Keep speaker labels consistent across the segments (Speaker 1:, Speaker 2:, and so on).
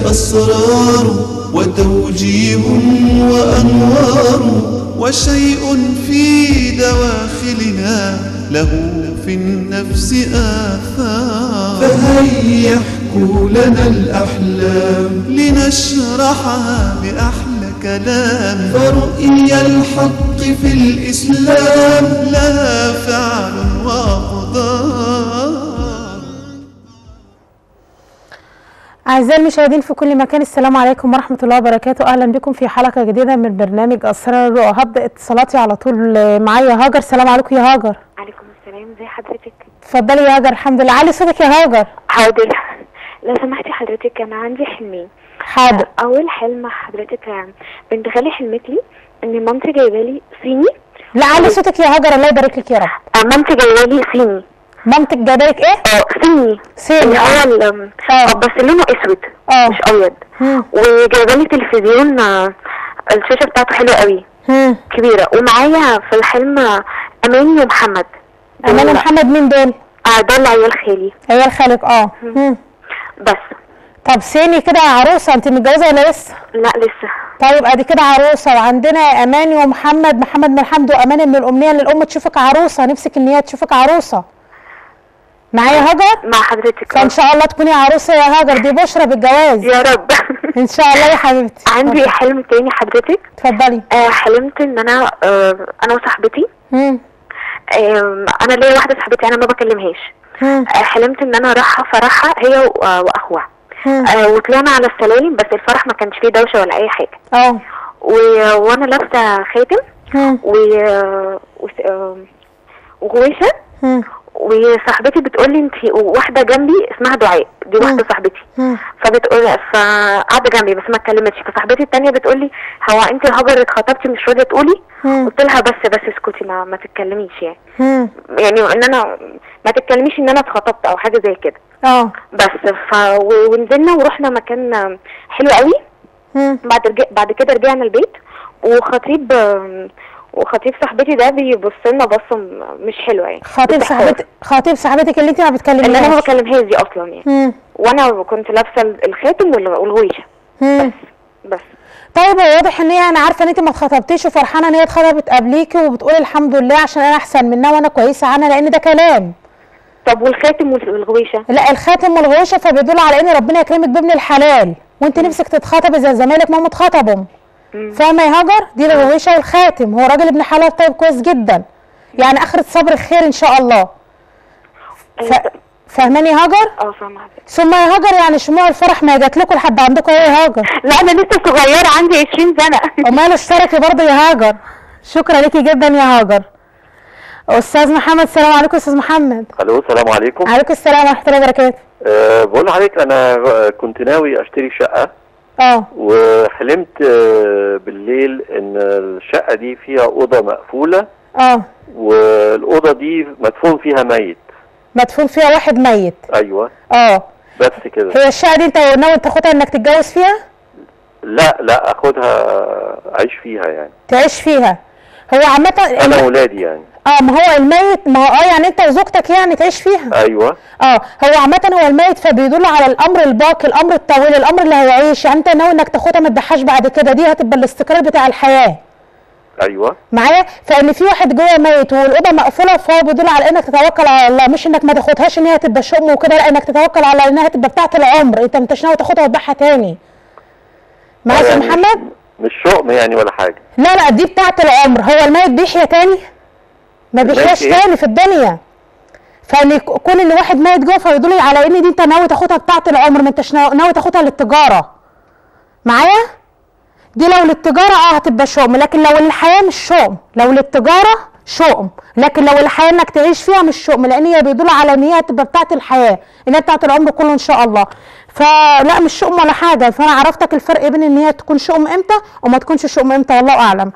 Speaker 1: أسرار وتوجيه وأنوار وشيء في دواخلنا له في النفس آثار فهيا احكوا لنا الأحلام لنشرحها بأحلى كلام فرؤيا الحق في الإسلام لها فعل وأقدار
Speaker 2: أعزائي المشاهدين في كل مكان السلام عليكم ورحمة الله وبركاته أهلا بكم في حلقة جديدة من برنامج أسرار الرؤى هبدأ اتصالاتي على طول معايا هاجر السلام عليكم يا هاجر
Speaker 3: عليكم السلام ازي حضرتك
Speaker 2: اتفضلي يا هاجر الحمد لله علي صوتك يا هاجر
Speaker 3: حاضر لو سمحتي حضرتك انا عندي حلمين
Speaker 2: حاضر
Speaker 3: اول حلم حضرتك بنت خالي حلمت لي ان مامتي جايبه لي صيني
Speaker 2: لا علي صوتك يا هاجر الله يبارك لك يا رب
Speaker 3: آه، مامتي جايبه لي صيني
Speaker 2: مامتك جايبه لك ايه؟
Speaker 3: اه صيني
Speaker 2: صيني
Speaker 3: اللي
Speaker 2: اه
Speaker 3: هو ال-
Speaker 2: اه.
Speaker 3: بس لونه اسود
Speaker 2: اه.
Speaker 3: مش ابيض
Speaker 2: مم.
Speaker 3: وجايبه لي تلفزيون آه، الشاشه بتاعته حلوه قوي
Speaker 2: هم.
Speaker 3: كبيره ومعايا في الحلم آه، اماني ومحمد
Speaker 2: أمان
Speaker 3: دول-
Speaker 2: محمد مين دول؟
Speaker 3: اه دول عيال خالي
Speaker 2: عيال خالك اه هم.
Speaker 3: بس
Speaker 2: طب سيني كده عروسة انت متجوزة ولا لسه؟
Speaker 3: لا لسه
Speaker 2: طيب ادي كده عروسه وعندنا اماني ومحمد محمد من الحمد واماني من الامنيه ان الام تشوفك عروسه نفسك ان هي تشوفك عروسه معايا هاجر
Speaker 3: مع حضرتك
Speaker 2: فان شاء الله تكوني عروسه يا هاجر دي بشرى بالجواز
Speaker 3: يا رب
Speaker 2: ان شاء الله يا حبيبتي
Speaker 3: عندي حلم تاني حضرتك
Speaker 2: اتفضلي
Speaker 3: آه حلمت ان انا آه انا وصاحبتي
Speaker 2: مم.
Speaker 3: آه انا ليا واحده صاحبتي انا ما بكلمهاش
Speaker 2: مم.
Speaker 3: آه حلمت ان انا رايحه فرحها هي و- آه، واخوها
Speaker 2: مم.
Speaker 3: آه وطلعنا على السلالم بس الفرح ما كانش فيه دوشه ولا اي حاجه
Speaker 2: اه
Speaker 3: و- وانا لابسه خاتم
Speaker 2: مم.
Speaker 3: و وس- آه، وغويشه
Speaker 2: مم.
Speaker 3: وصاحبتي بتقول لي انت واحده جنبي اسمها دعاء دي واحده صاحبتي
Speaker 2: مم.
Speaker 3: فبتقول فقاعده جنبي بس ما اتكلمتش فصاحبتي التانية بتقول لي هو انت الهجر اتخطبتي مش راضيه تقولي
Speaker 2: مم.
Speaker 3: قلت لها بس بس اسكتي ما, ما تتكلميش يعني
Speaker 2: مم.
Speaker 3: يعني ان انا ما تتكلميش ان انا اتخطبت او حاجه زي كده
Speaker 2: اه
Speaker 3: بس ف و- ونزلنا ورحنا مكان حلو قوي
Speaker 2: مم.
Speaker 3: بعد رجع بعد كده رجعنا البيت وخطيب وخطيب صاحبتي ده بيبص لنا بصه م- مش حلوه يعني
Speaker 2: خطيب
Speaker 3: استحقار.
Speaker 2: صاحبتك خطيب صاحبتك اللي انت ما
Speaker 3: اللي انا ما
Speaker 2: بتكلميهاش
Speaker 3: بكلمهاش دي اصلا يعني
Speaker 2: مم.
Speaker 3: وانا كنت لابسه الخاتم والغ- والغويشه
Speaker 2: مم.
Speaker 3: بس
Speaker 2: طيب هو واضح ان هي انا عارفه ان انت ما اتخطبتيش وفرحانه ان هي اتخطبت قبليكي وبتقولي الحمد لله عشان انا احسن منها وانا كويسه عنها لان ده كلام
Speaker 3: طب والخاتم وال- والغويشه
Speaker 2: لا الخاتم والغوشه فبيدل على ان ربنا يكرمك بابن الحلال وانت نفسك تتخطبي زي زمايلك ما هم اتخطبوا فاهمه يا هاجر دي الغويشه والخاتم هو راجل ابن حلال طيب كويس جدا يعني اخرة صبر خير ان شاء الله ف... فاهماني يا هاجر
Speaker 3: اه فاهمه حضرتك.
Speaker 2: ثم يا هاجر يعني شموع الفرح ما جات لكم لحد عندكم ايه يا هاجر
Speaker 3: لا انا لسه صغيره عندي 20 سنه
Speaker 2: امال اشتركي برضه يا هاجر شكرا ليكي جدا يا هاجر استاذ محمد السلام عليكم استاذ محمد
Speaker 4: الو السلام عليكم
Speaker 2: عليكم السلام ورحمه الله وبركاته
Speaker 4: أه بقول لحضرتك انا كنت ناوي اشتري شقه
Speaker 2: اه
Speaker 4: وحلمت أه بالليل ان الشقه دي فيها اوضه مقفوله
Speaker 2: اه
Speaker 4: والاوضه دي مدفون فيها ميت
Speaker 2: مدفون فيها واحد ميت
Speaker 4: ايوه
Speaker 2: اه
Speaker 4: بس كده
Speaker 2: هي الشقه دي انت ناوي تاخدها انك تتجوز فيها
Speaker 4: لا لا اخدها اعيش فيها يعني
Speaker 2: تعيش فيها هو عامه
Speaker 4: انا واولادي يعني
Speaker 2: اه ما هو الميت ما هو اه يعني انت وزوجتك يعني تعيش فيها
Speaker 4: ايوه
Speaker 2: اه هو عامه هو الميت فبيدل على الامر الباقي الامر الطويل الامر اللي هيعيش يعني انت ناوي انك تاخدها ما تضحاش بعد كده دي هتبقى الاستقرار بتاع الحياه
Speaker 4: ايوه
Speaker 2: معايا فان في واحد جوه ميت والاوضه مقفوله فهو بيدل على انك تتوكل على الله مش انك ما تاخدهاش ان هي تبقى شؤم وكده لا انك تتوكل على انها تبقى بتاعه العمر انت انتش ناوي تاخدها وتبيعها تاني معايا يا
Speaker 4: يعني
Speaker 2: محمد
Speaker 4: مش شؤم يعني ولا حاجه
Speaker 2: لا لا دي بتاعه العمر هو الميت بيحيا تاني ما بيحياش
Speaker 4: إيه؟
Speaker 2: تاني في الدنيا فان يك- كون ان واحد ميت جوه فيدل على ان دي انت ناوي تاخدها بتاعه العمر ما انتش ناوي ناوي تاخدها للتجاره معايا دي لو للتجاره اه هتبقى شؤم لكن لو للحياه مش شؤم لو للتجاره شؤم لكن لو الحياه انك تعيش فيها مش شؤم لان هي بيدل على ان هي هتبقى بتاعه الحياه ان هي بتاعه العمر كله ان شاء الله فلا مش شؤم ولا حاجه فانا عرفتك الفرق بين ان هي تكون شؤم امتى وما تكونش شؤم امتى والله اعلم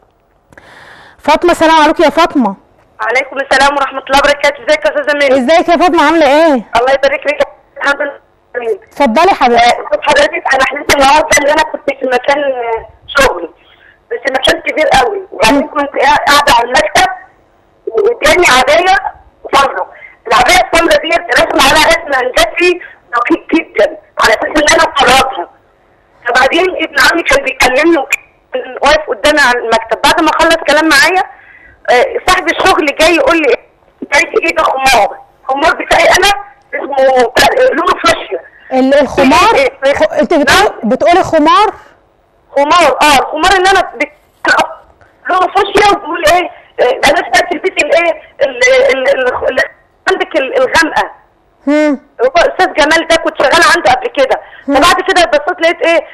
Speaker 2: فاطمه سلام عليكم يا فاطمه
Speaker 5: عليكم السلام ورحمة الله وبركاته ازيك يا استاذة ميري
Speaker 2: ازيك يا فاطمه عامله ايه
Speaker 5: الله يبارك لك الحمد لله
Speaker 2: اتفضلي يا حبيبتي
Speaker 5: آه، كنت حضرتك انا حلمت النهارده ان انا كنت في مكان آه، شغل بس مكان كبير قوي وبعدين كنت قاع- قاعده على المكتب وقدامي عبايه سمراء العبايه السمراء دي رسم عليها رسم هندسي دقيق جدا على اساس ان انا اقربها بعدين ابن عمي كان بيكلمني وكان واقف قدامي على المكتب بعد ما خلص كلام معايا آه، صاحب الشغل جاي يقول لي بتاعتي ايه ده خمار خمار بتاعي انا اسمه بتاع- لونه فاشيا
Speaker 2: ال- الخمار
Speaker 5: إيه؟
Speaker 2: خ... انت بتقول بتقولي خمار
Speaker 5: خمار اه الخمار اللي انا بت- لونه فاشيا وبيقول ايه آه، انا سمعت البيت الايه ال- ال- ال- ال- عندك ال- الغامقه
Speaker 2: هم.
Speaker 5: هو استاذ جمال ده كنت شغاله عنده قبل كده فبعد كده بصيت لقيت ايه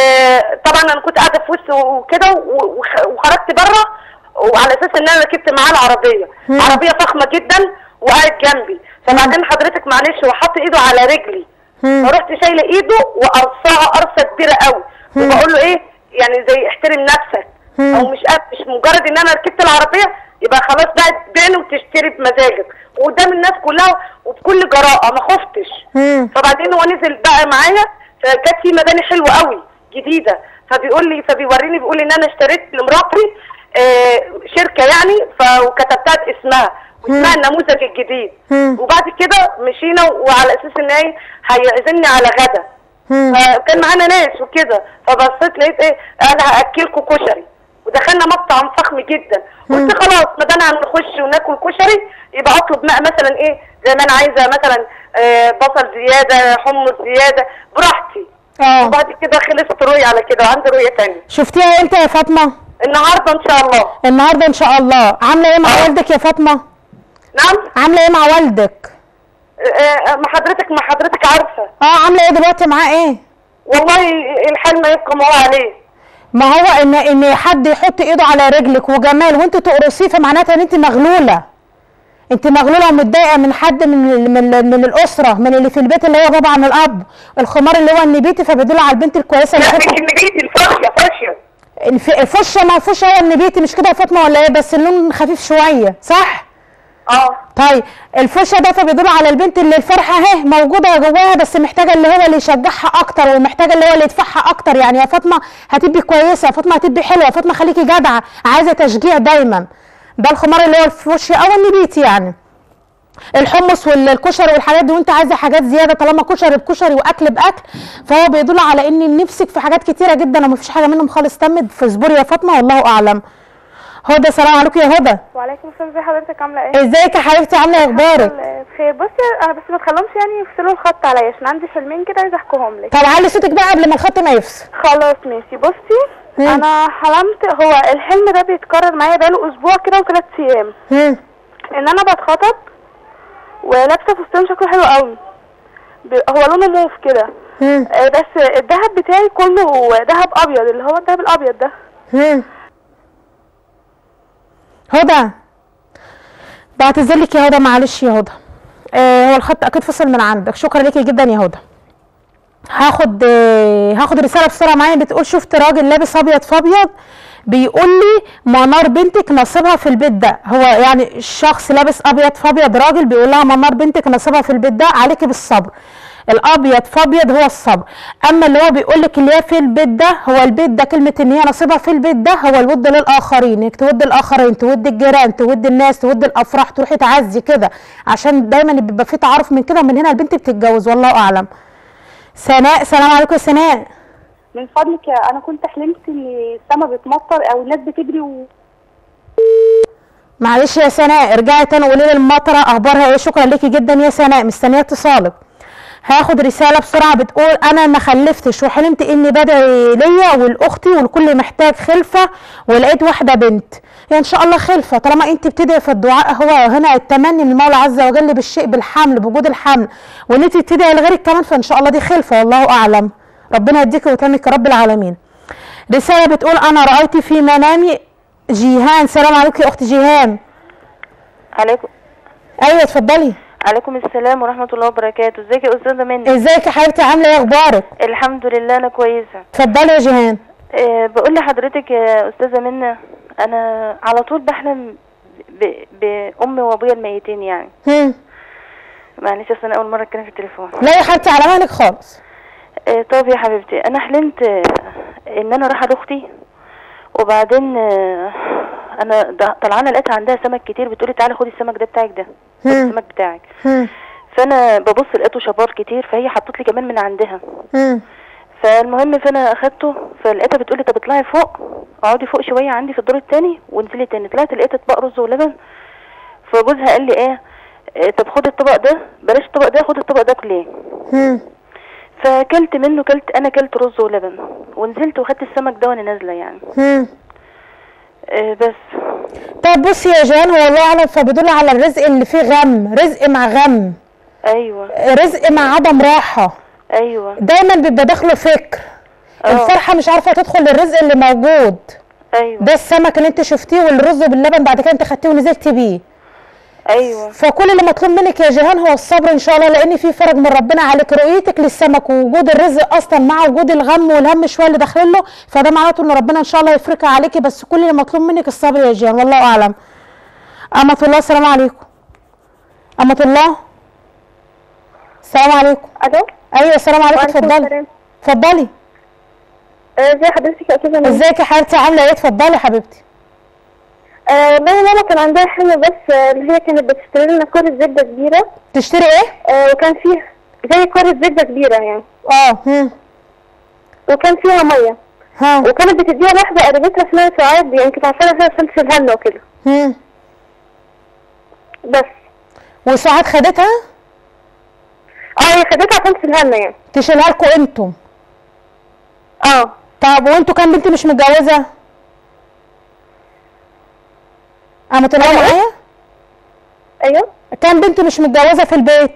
Speaker 5: آه طبعا انا كنت قاعده في وسط وكده و- وخ- وخرجت بره وعلى اساس ان انا ركبت معاه العربيه عربيه فخمه جدا وقاعد جنبي فبعدين حضرتك معلش هو حط ايده على رجلي فرحت شايله ايده وقرصاها قرصه كبيره قوي وبقول له ايه يعني زي احترم نفسك او مش قاد- مش مجرد ان انا ركبت العربيه يبقى خلاص بقى تبان وتشتري بمزاجك وقدام الناس كلها وبكل جراءه ما خفتش
Speaker 2: مم.
Speaker 5: فبعدين هو نزل بقى معايا فجت في مباني حلوه قوي جديده فبيقول لي فبيوريني بيقول لي ان انا اشتريت لمراتي آه، شركه يعني ف- وكتبتها باسمها واسمها النموذج الجديد
Speaker 2: مم.
Speaker 5: وبعد كده مشينا وعلى اساس ان هي هيعزمني على غدا
Speaker 2: مم.
Speaker 5: فكان معانا ناس وكده فبصيت لقيت ايه انا هاكلكم كشري ودخلنا مطعم فخم جدا قلت خلاص ما دام هنخش وناكل كشري يبقى اطلب بقى مثلا ايه زي ما انا عايزه مثلا آه، بصل زياده حمص زياده براحتي
Speaker 2: اه
Speaker 5: وبعد كده خلصت رؤية على كده وعندي رؤية تانية
Speaker 2: شفتيها امتى يا فاطمه
Speaker 5: النهارده ان شاء الله
Speaker 2: النهارده ان شاء الله عامله ايه مع والدك يا فاطمه
Speaker 5: نعم
Speaker 2: عامله ايه مع والدك
Speaker 5: آه، آه، ما حضرتك ما حضرتك عارفه
Speaker 2: اه عامله ايه دلوقتي معاه ايه
Speaker 5: والله الحال ما يبقى ما هو عليه
Speaker 2: ما هو ان ان حد يحط ايده على رجلك وجمال وانت تقرصيه فمعناتها ان انت مغلوله انت مغلوله ومتضايقه من حد من ال- من ال- من الاسره من اللي في البيت اللي هو طبعا الاب الخمار اللي هو النبيتي فبيدل على البنت الكويسه اللي
Speaker 5: لا مش
Speaker 2: فاتحة-
Speaker 5: النبيتي الفاشيه فاشيه
Speaker 2: الف- الفشه ما الفشه هو النبيتي مش كده يا فاطمه ولا ايه بس اللون خفيف شويه صح
Speaker 5: اه
Speaker 2: طيب الفشه ده فبيدل على البنت اللي الفرحه اهي موجوده جواها بس محتاجه اللي هو اللي يشجعها اكتر ومحتاجه اللي هو اللي يدفعها اكتر يعني يا فاطمه هتبقي كويسه يا فاطمه هتبقي حلوه يا فاطمه خليكي جدعه عايزه تشجيع دايما ده الخمار اللي هو الفوشي او النبيتي يعني الحمص والكشري والحاجات دي وانت عايزه حاجات زياده طالما كشري بكشري واكل باكل فهو بيدل على ان نفسك في حاجات كتيره جدا ومفيش حاجه منهم خالص تمت فاصبري يا فاطمه والله اعلم هدى سلام عليكم يا هدى
Speaker 6: وعليكم السلام ازي حضرتك عامله ايه؟
Speaker 2: ازيك يا حبيبتي عامله ايه اخبارك
Speaker 6: بخير بصي انا بس ما تخلوش يعني يفصلوا الخط عليا عشان عندي حلمين كده عايزه احكيهم لك
Speaker 2: طب علي صوتك بقى قبل ما الخط ما يفصل
Speaker 6: خلاص ماشي بصي
Speaker 2: مم.
Speaker 6: انا حلمت هو الحلم ده بيتكرر معايا بقاله اسبوع كده وثلاث ايام
Speaker 2: مم.
Speaker 6: ان انا بتخطب ولابسه فستان شكله حلو قوي ب- هو لونه موف كده
Speaker 2: مم.
Speaker 6: آه، بس الذهب بتاعي كله ذهب ابيض اللي هو الذهب الابيض ده
Speaker 2: مم. هدى بعتذر لك يا هدى معلش يا هدى آه هو الخط اكيد فصل من عندك شكرا ليكي جدا يا هدى هاخد آه هاخد رساله بسرعه معايا بتقول شفت راجل لابس ابيض في ابيض بيقول لي منار بنتك نصيبها في البيت ده هو يعني الشخص لابس ابيض في ابيض راجل بيقول لها منار بنتك نصيبها في البيت ده عليكي بالصبر الابيض في ابيض هو الصبر اما اللي هو بيقول لك اللي هي في البيت ده هو البيت ده كلمه ان هي نصيبها في البيت ده هو الود للاخرين انك تود الاخرين تود الجيران تود الناس تود الافراح تروحي تعزي كده عشان دايما بيبقى في تعارف من كده ومن هنا البنت بتتجوز والله اعلم سناء سلام عليكم يا سناء
Speaker 7: من فضلك يا- انا كنت حلمت ان السما بتمطر او الناس بتجري و...
Speaker 2: معلش يا سناء ارجعي تاني قولي لي المطره اخبارها ايه شكرا ليكي جدا يا سناء مستنيه اتصالك هاخد رساله بسرعه بتقول انا ما خلفتش وحلمت اني بدعي ليا ولاختي والكل محتاج خلفه ولقيت واحده بنت يعني ان شاء الله خلفه طالما انت بتدعي في الدعاء هو هنا التمني من المولى عز وجل بالشيء بالحمل بوجود الحمل وان انت بتدعي لغيرك كمان فان شاء الله دي خلفه والله اعلم ربنا يديكي ويتمك يا رب العالمين رساله بتقول انا رايت في منامي جيهان سلام عليكم يا اخت جيهان
Speaker 6: عليكم
Speaker 2: ايوه اتفضلي
Speaker 6: عليكم السلام ورحمه الله وبركاته ازيك يا استاذه منى
Speaker 2: ازيك يا حبيبتي عامله ايه اخبارك
Speaker 6: الحمد لله انا كويسه
Speaker 2: اتفضلي يا جيهان
Speaker 6: أه بقول لحضرتك يا استاذه منى انا على طول بحلم ب- بامي وابويا الميتين يعني
Speaker 2: هم.
Speaker 6: معلش اصل انا اول مره اتكلم في التليفون
Speaker 2: لا يا حبيبتي على مهلك خالص
Speaker 6: أه طب يا حبيبتي انا حلمت آه، ان انا رايحه لاختي وبعدين آه، انا د- طلعانه لقيتها عندها سمك كتير بتقولي تعالي خدي السمك ده بتاعك ده خدي
Speaker 2: هم.
Speaker 6: السمك بتاعك
Speaker 2: هم.
Speaker 6: فانا ببص لقيته شبار كتير فهي حطت لي كمان من عندها
Speaker 2: هم.
Speaker 6: فالمهم فانا اخدته فلقيتها بتقولي طب اطلعي فوق اقعدي فوق شويه عندي في الدور التاني وانزلي تاني طلعت لقيت اطباق رز ولبن فجوزها قال لي ايه إيه، طب خد الطبق ده بلاش الطبق ده خد الطبق ده كليه
Speaker 2: هم.
Speaker 6: فاكلت منه كلت انا كلت رز ولبن ونزلت وخدت السمك ده وانا نازله يعني
Speaker 2: هم.
Speaker 6: إيه بس
Speaker 2: طب بصي يا جان هو الله اعلم فبيدل على الرزق اللي فيه غم رزق مع غم
Speaker 6: ايوه
Speaker 2: رزق مع عدم راحه
Speaker 6: ايوه
Speaker 2: دايما بيبقى داخله فكر
Speaker 6: اه.
Speaker 2: الفرحه مش عارفه تدخل للرزق اللي موجود
Speaker 6: ايوه
Speaker 2: ده السمك اللي انت شفتيه والرز باللبن بعد كده انت خدتيه ونزلت بيه
Speaker 6: ايوه
Speaker 2: فكل اللي مطلوب منك يا جيهان هو الصبر ان شاء الله لان في فرج من ربنا عليك رؤيتك للسمك ووجود الرزق اصلا مع وجود الغم والهم شويه اللي داخلين له فده معناته ان ربنا ان شاء الله يفرجها عليكي بس كل اللي مطلوب منك الصبر يا جيهان والله اعلم أمة الله السلام عليكم أمة الله السلام عليكم
Speaker 7: الو
Speaker 2: ايوه السلام عليكم
Speaker 7: وعليكم
Speaker 2: اتفضلي
Speaker 7: السلام.
Speaker 2: اتفضلي
Speaker 7: آه، ازي حضرتك يا استاذه منى
Speaker 2: ازيك يا حبيبتي عامله ايه اتفضلي يا حبيبتي
Speaker 7: آه، والله ماما كان عندها حلم بس آه، اللي هي كانت بتشتري لنا كرة زبدة كبيرة
Speaker 2: تشتري ايه
Speaker 7: آه، وكان فيها زي كرة زبدة كبيرة يعني
Speaker 2: اه هم
Speaker 7: وكان فيها مية
Speaker 2: ها
Speaker 7: وكانت بتديها واحدة قريبتها اسمها سعاد يعني كانت عارفاها فيها عشان تشيلها لنا وكده
Speaker 2: هم
Speaker 7: بس
Speaker 2: وسعاد خدتها
Speaker 7: اه هي خدتها عشان تشيلها لنا يعني
Speaker 2: تشيلها لكم انتم
Speaker 7: اه
Speaker 2: طب وانتوا كام بنت مش متجوزه أمة الله
Speaker 7: أيوة.
Speaker 2: معايا
Speaker 7: ايوه
Speaker 2: كام بنت مش متجوزه في البيت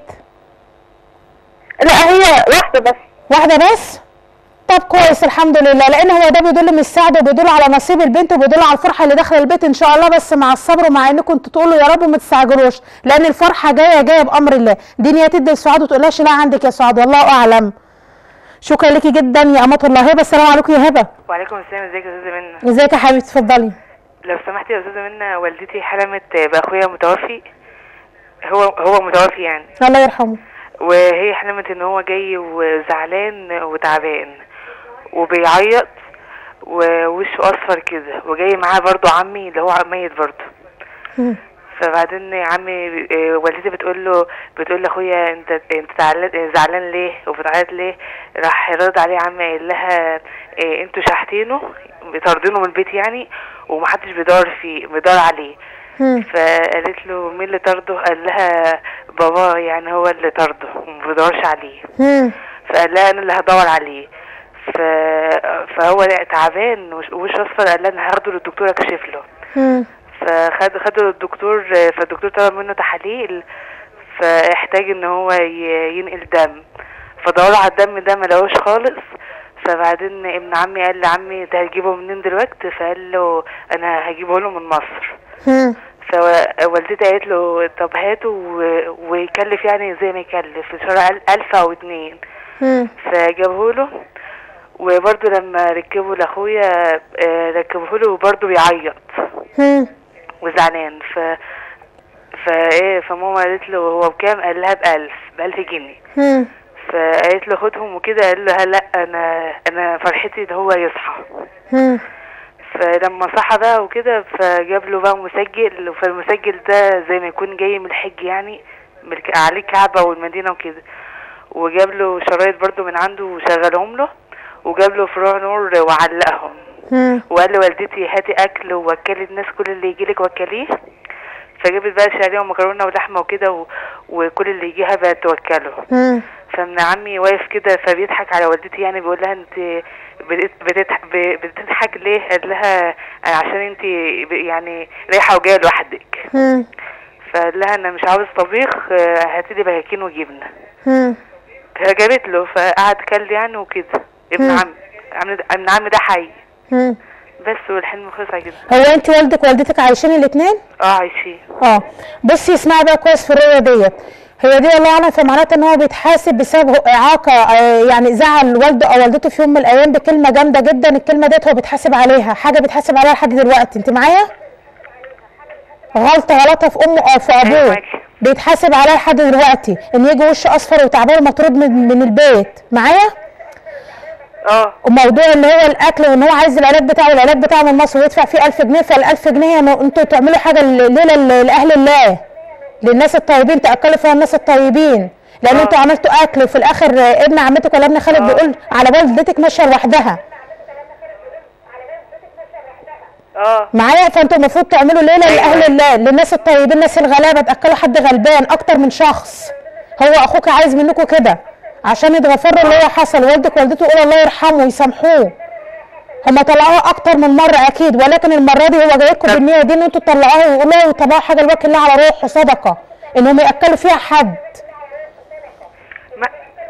Speaker 7: لا هي واحدة بس
Speaker 2: واحده بس طب كويس الحمد لله لان هو ده بيدل من السعد وبيدل على نصيب البنت وبيدل على الفرحه اللي داخله البيت ان شاء الله بس مع الصبر ومع انكم انتوا تقولوا يا رب وما تستعجلوش لان الفرحه جايه جايه بامر الله دي نيه تدي لسعاد وتقولهاش لا عندك يا سعاد والله اعلم شكرا لك جدا يا امه الله هبه السلام عليكم يا هبه
Speaker 8: وعليكم السلام ازيك يا استاذه منى
Speaker 2: ازيك يا حبيبتي اتفضلي
Speaker 8: لو سمحتي يا استاذه منى والدتي حلمت باخويا متوفي هو هو متوفي يعني
Speaker 2: الله يرحمه
Speaker 8: وهي حلمت ان هو جاي وزعلان وتعبان وبيعيط ووشه اصفر كده وجاي معاه برضو عمي اللي هو ميت برضو
Speaker 2: مم.
Speaker 8: فبعدين عمي آه، والدتي بتقول له بتقول لاخويا انت انت زعلان زعلان ليه وبتعيط ليه راح رد عليه عمي قال لها آه، انتوا شحتينه بتطردينه من البيت يعني ومحدش بيدور فيه بيدور عليه
Speaker 2: مم.
Speaker 8: فقالت له مين اللي طرده قال لها بابا يعني هو اللي طرده وما بيدورش عليه
Speaker 2: مم.
Speaker 8: فقال لها انا اللي هدور عليه ف... فهو تعبان وش وش اصفر قال لها انا هاخده للدكتور اكشف له
Speaker 2: مم.
Speaker 8: فخد خده للدكتور فالدكتور طلب منه تحاليل فاحتاج ان هو ي- ينقل دم فدوروا على الدم ده ما لقوش خالص فبعدين ابن عمي قال لعمي ده هتجيبه منين دلوقتي فقال له انا هجيبه له من مصر
Speaker 2: مم.
Speaker 8: فوالدتي قالت له طب هاته و- ويكلف يعني زي ما يكلف في شهر ال- ألف أو اتنين
Speaker 2: مم.
Speaker 8: فجابه له وبرضه لما ركبه لاخويا آه، ركبه له برضه بيعيط
Speaker 2: مم.
Speaker 8: وزعلان ف فايه فماما قالت له هو بكام قال لها بألف بألف جنيه
Speaker 2: مم.
Speaker 8: فقالت له خدهم وكده قال لها لا انا انا فرحتي ان هو يصحى
Speaker 2: مم.
Speaker 8: فلما صحى بقى وكده فجاب له بقى مسجل فالمسجل ده زي ما يكون جاي من الحج يعني من الك- عليه الكعبة والمدينة وكده وجاب له شرايط برضو من عنده وشغلهم له وجاب له فروع نور وعلقهم
Speaker 2: مم.
Speaker 8: وقال لوالدتي هاتي اكل ووكلي الناس كل اللي يجيلك وكليه فجابت بقى شعريه ومكرونه ولحمه وكده و... وكل اللي يجيها بقى توكله
Speaker 2: مم.
Speaker 8: فمن عمي واقف كده فبيضحك على والدتي يعني بيقول لها انت بت- بتضحك ب- بتضحك ليه قال لها عشان انت يعني رايحه وجايه لوحدك
Speaker 2: مم.
Speaker 8: فقال لها انا مش عاوز طبيخ آه، هاتي لي بهاكين وجبنه
Speaker 2: مم.
Speaker 8: فجابت له فقعد كل يعني وكده ابن
Speaker 2: مم.
Speaker 8: عم عم- ابن عمي ده حي
Speaker 2: مم.
Speaker 8: بس والحلم خلص على كده
Speaker 2: هو انت والدك ووالدتك عايشين الاثنين
Speaker 8: اه عايشين
Speaker 2: اه بصي اسمعي بقى كويس في الرؤيه ديت هي دي الله اعلم فمعناتها ان هو بيتحاسب بسبب اعاقه آه، يعني زعل والده او والدته في يوم من الايام بكلمه جامده جدا الكلمه ديت هو بيتحاسب عليها حاجه بيتحاسب عليها لحد دلوقتي انت معايا غلطه غلطه في امه او في
Speaker 8: أيوة
Speaker 2: ابوه
Speaker 8: معاكي.
Speaker 2: بيتحاسب عليها لحد دلوقتي ان يجي وشه اصفر وتعبان ومطرود من, من البيت معايا
Speaker 8: اه
Speaker 2: وموضوع اللي هو الاكل وان هو عايز العلاج بتاعه والعلاج بتاعه من مصر ويدفع فيه 1000 جنيه فال1000 جنيه انه انتوا تعملوا حاجه الليله ل- لاهل الله للناس الطيبين تاكلوا فيها الناس الطيبين لان انتوا عملتوا اكل وفي الاخر آه، ابن عمتك ولا ابن خالك بيقول على والدتك ماشيه لوحدها
Speaker 8: اه
Speaker 2: معايا فانتوا المفروض تعملوا ليله لاهل الله للناس الطيبين الناس الغلابه تاكلوا حد غلبان اكتر من شخص هو اخوك عايز منكم كده عشان يتغفر له اللي هو حصل والدك والدته يقول الله يرحمه ويسامحوه هما طلعوها اكتر من مره اكيد ولكن المره دي هو جاي لكم بالنيه دي ان انتوا تطلعوها ويقولوا له وطلعوا حاجه لوجه الله على روحه صدقه انهم ياكلوا فيها حد
Speaker 8: ما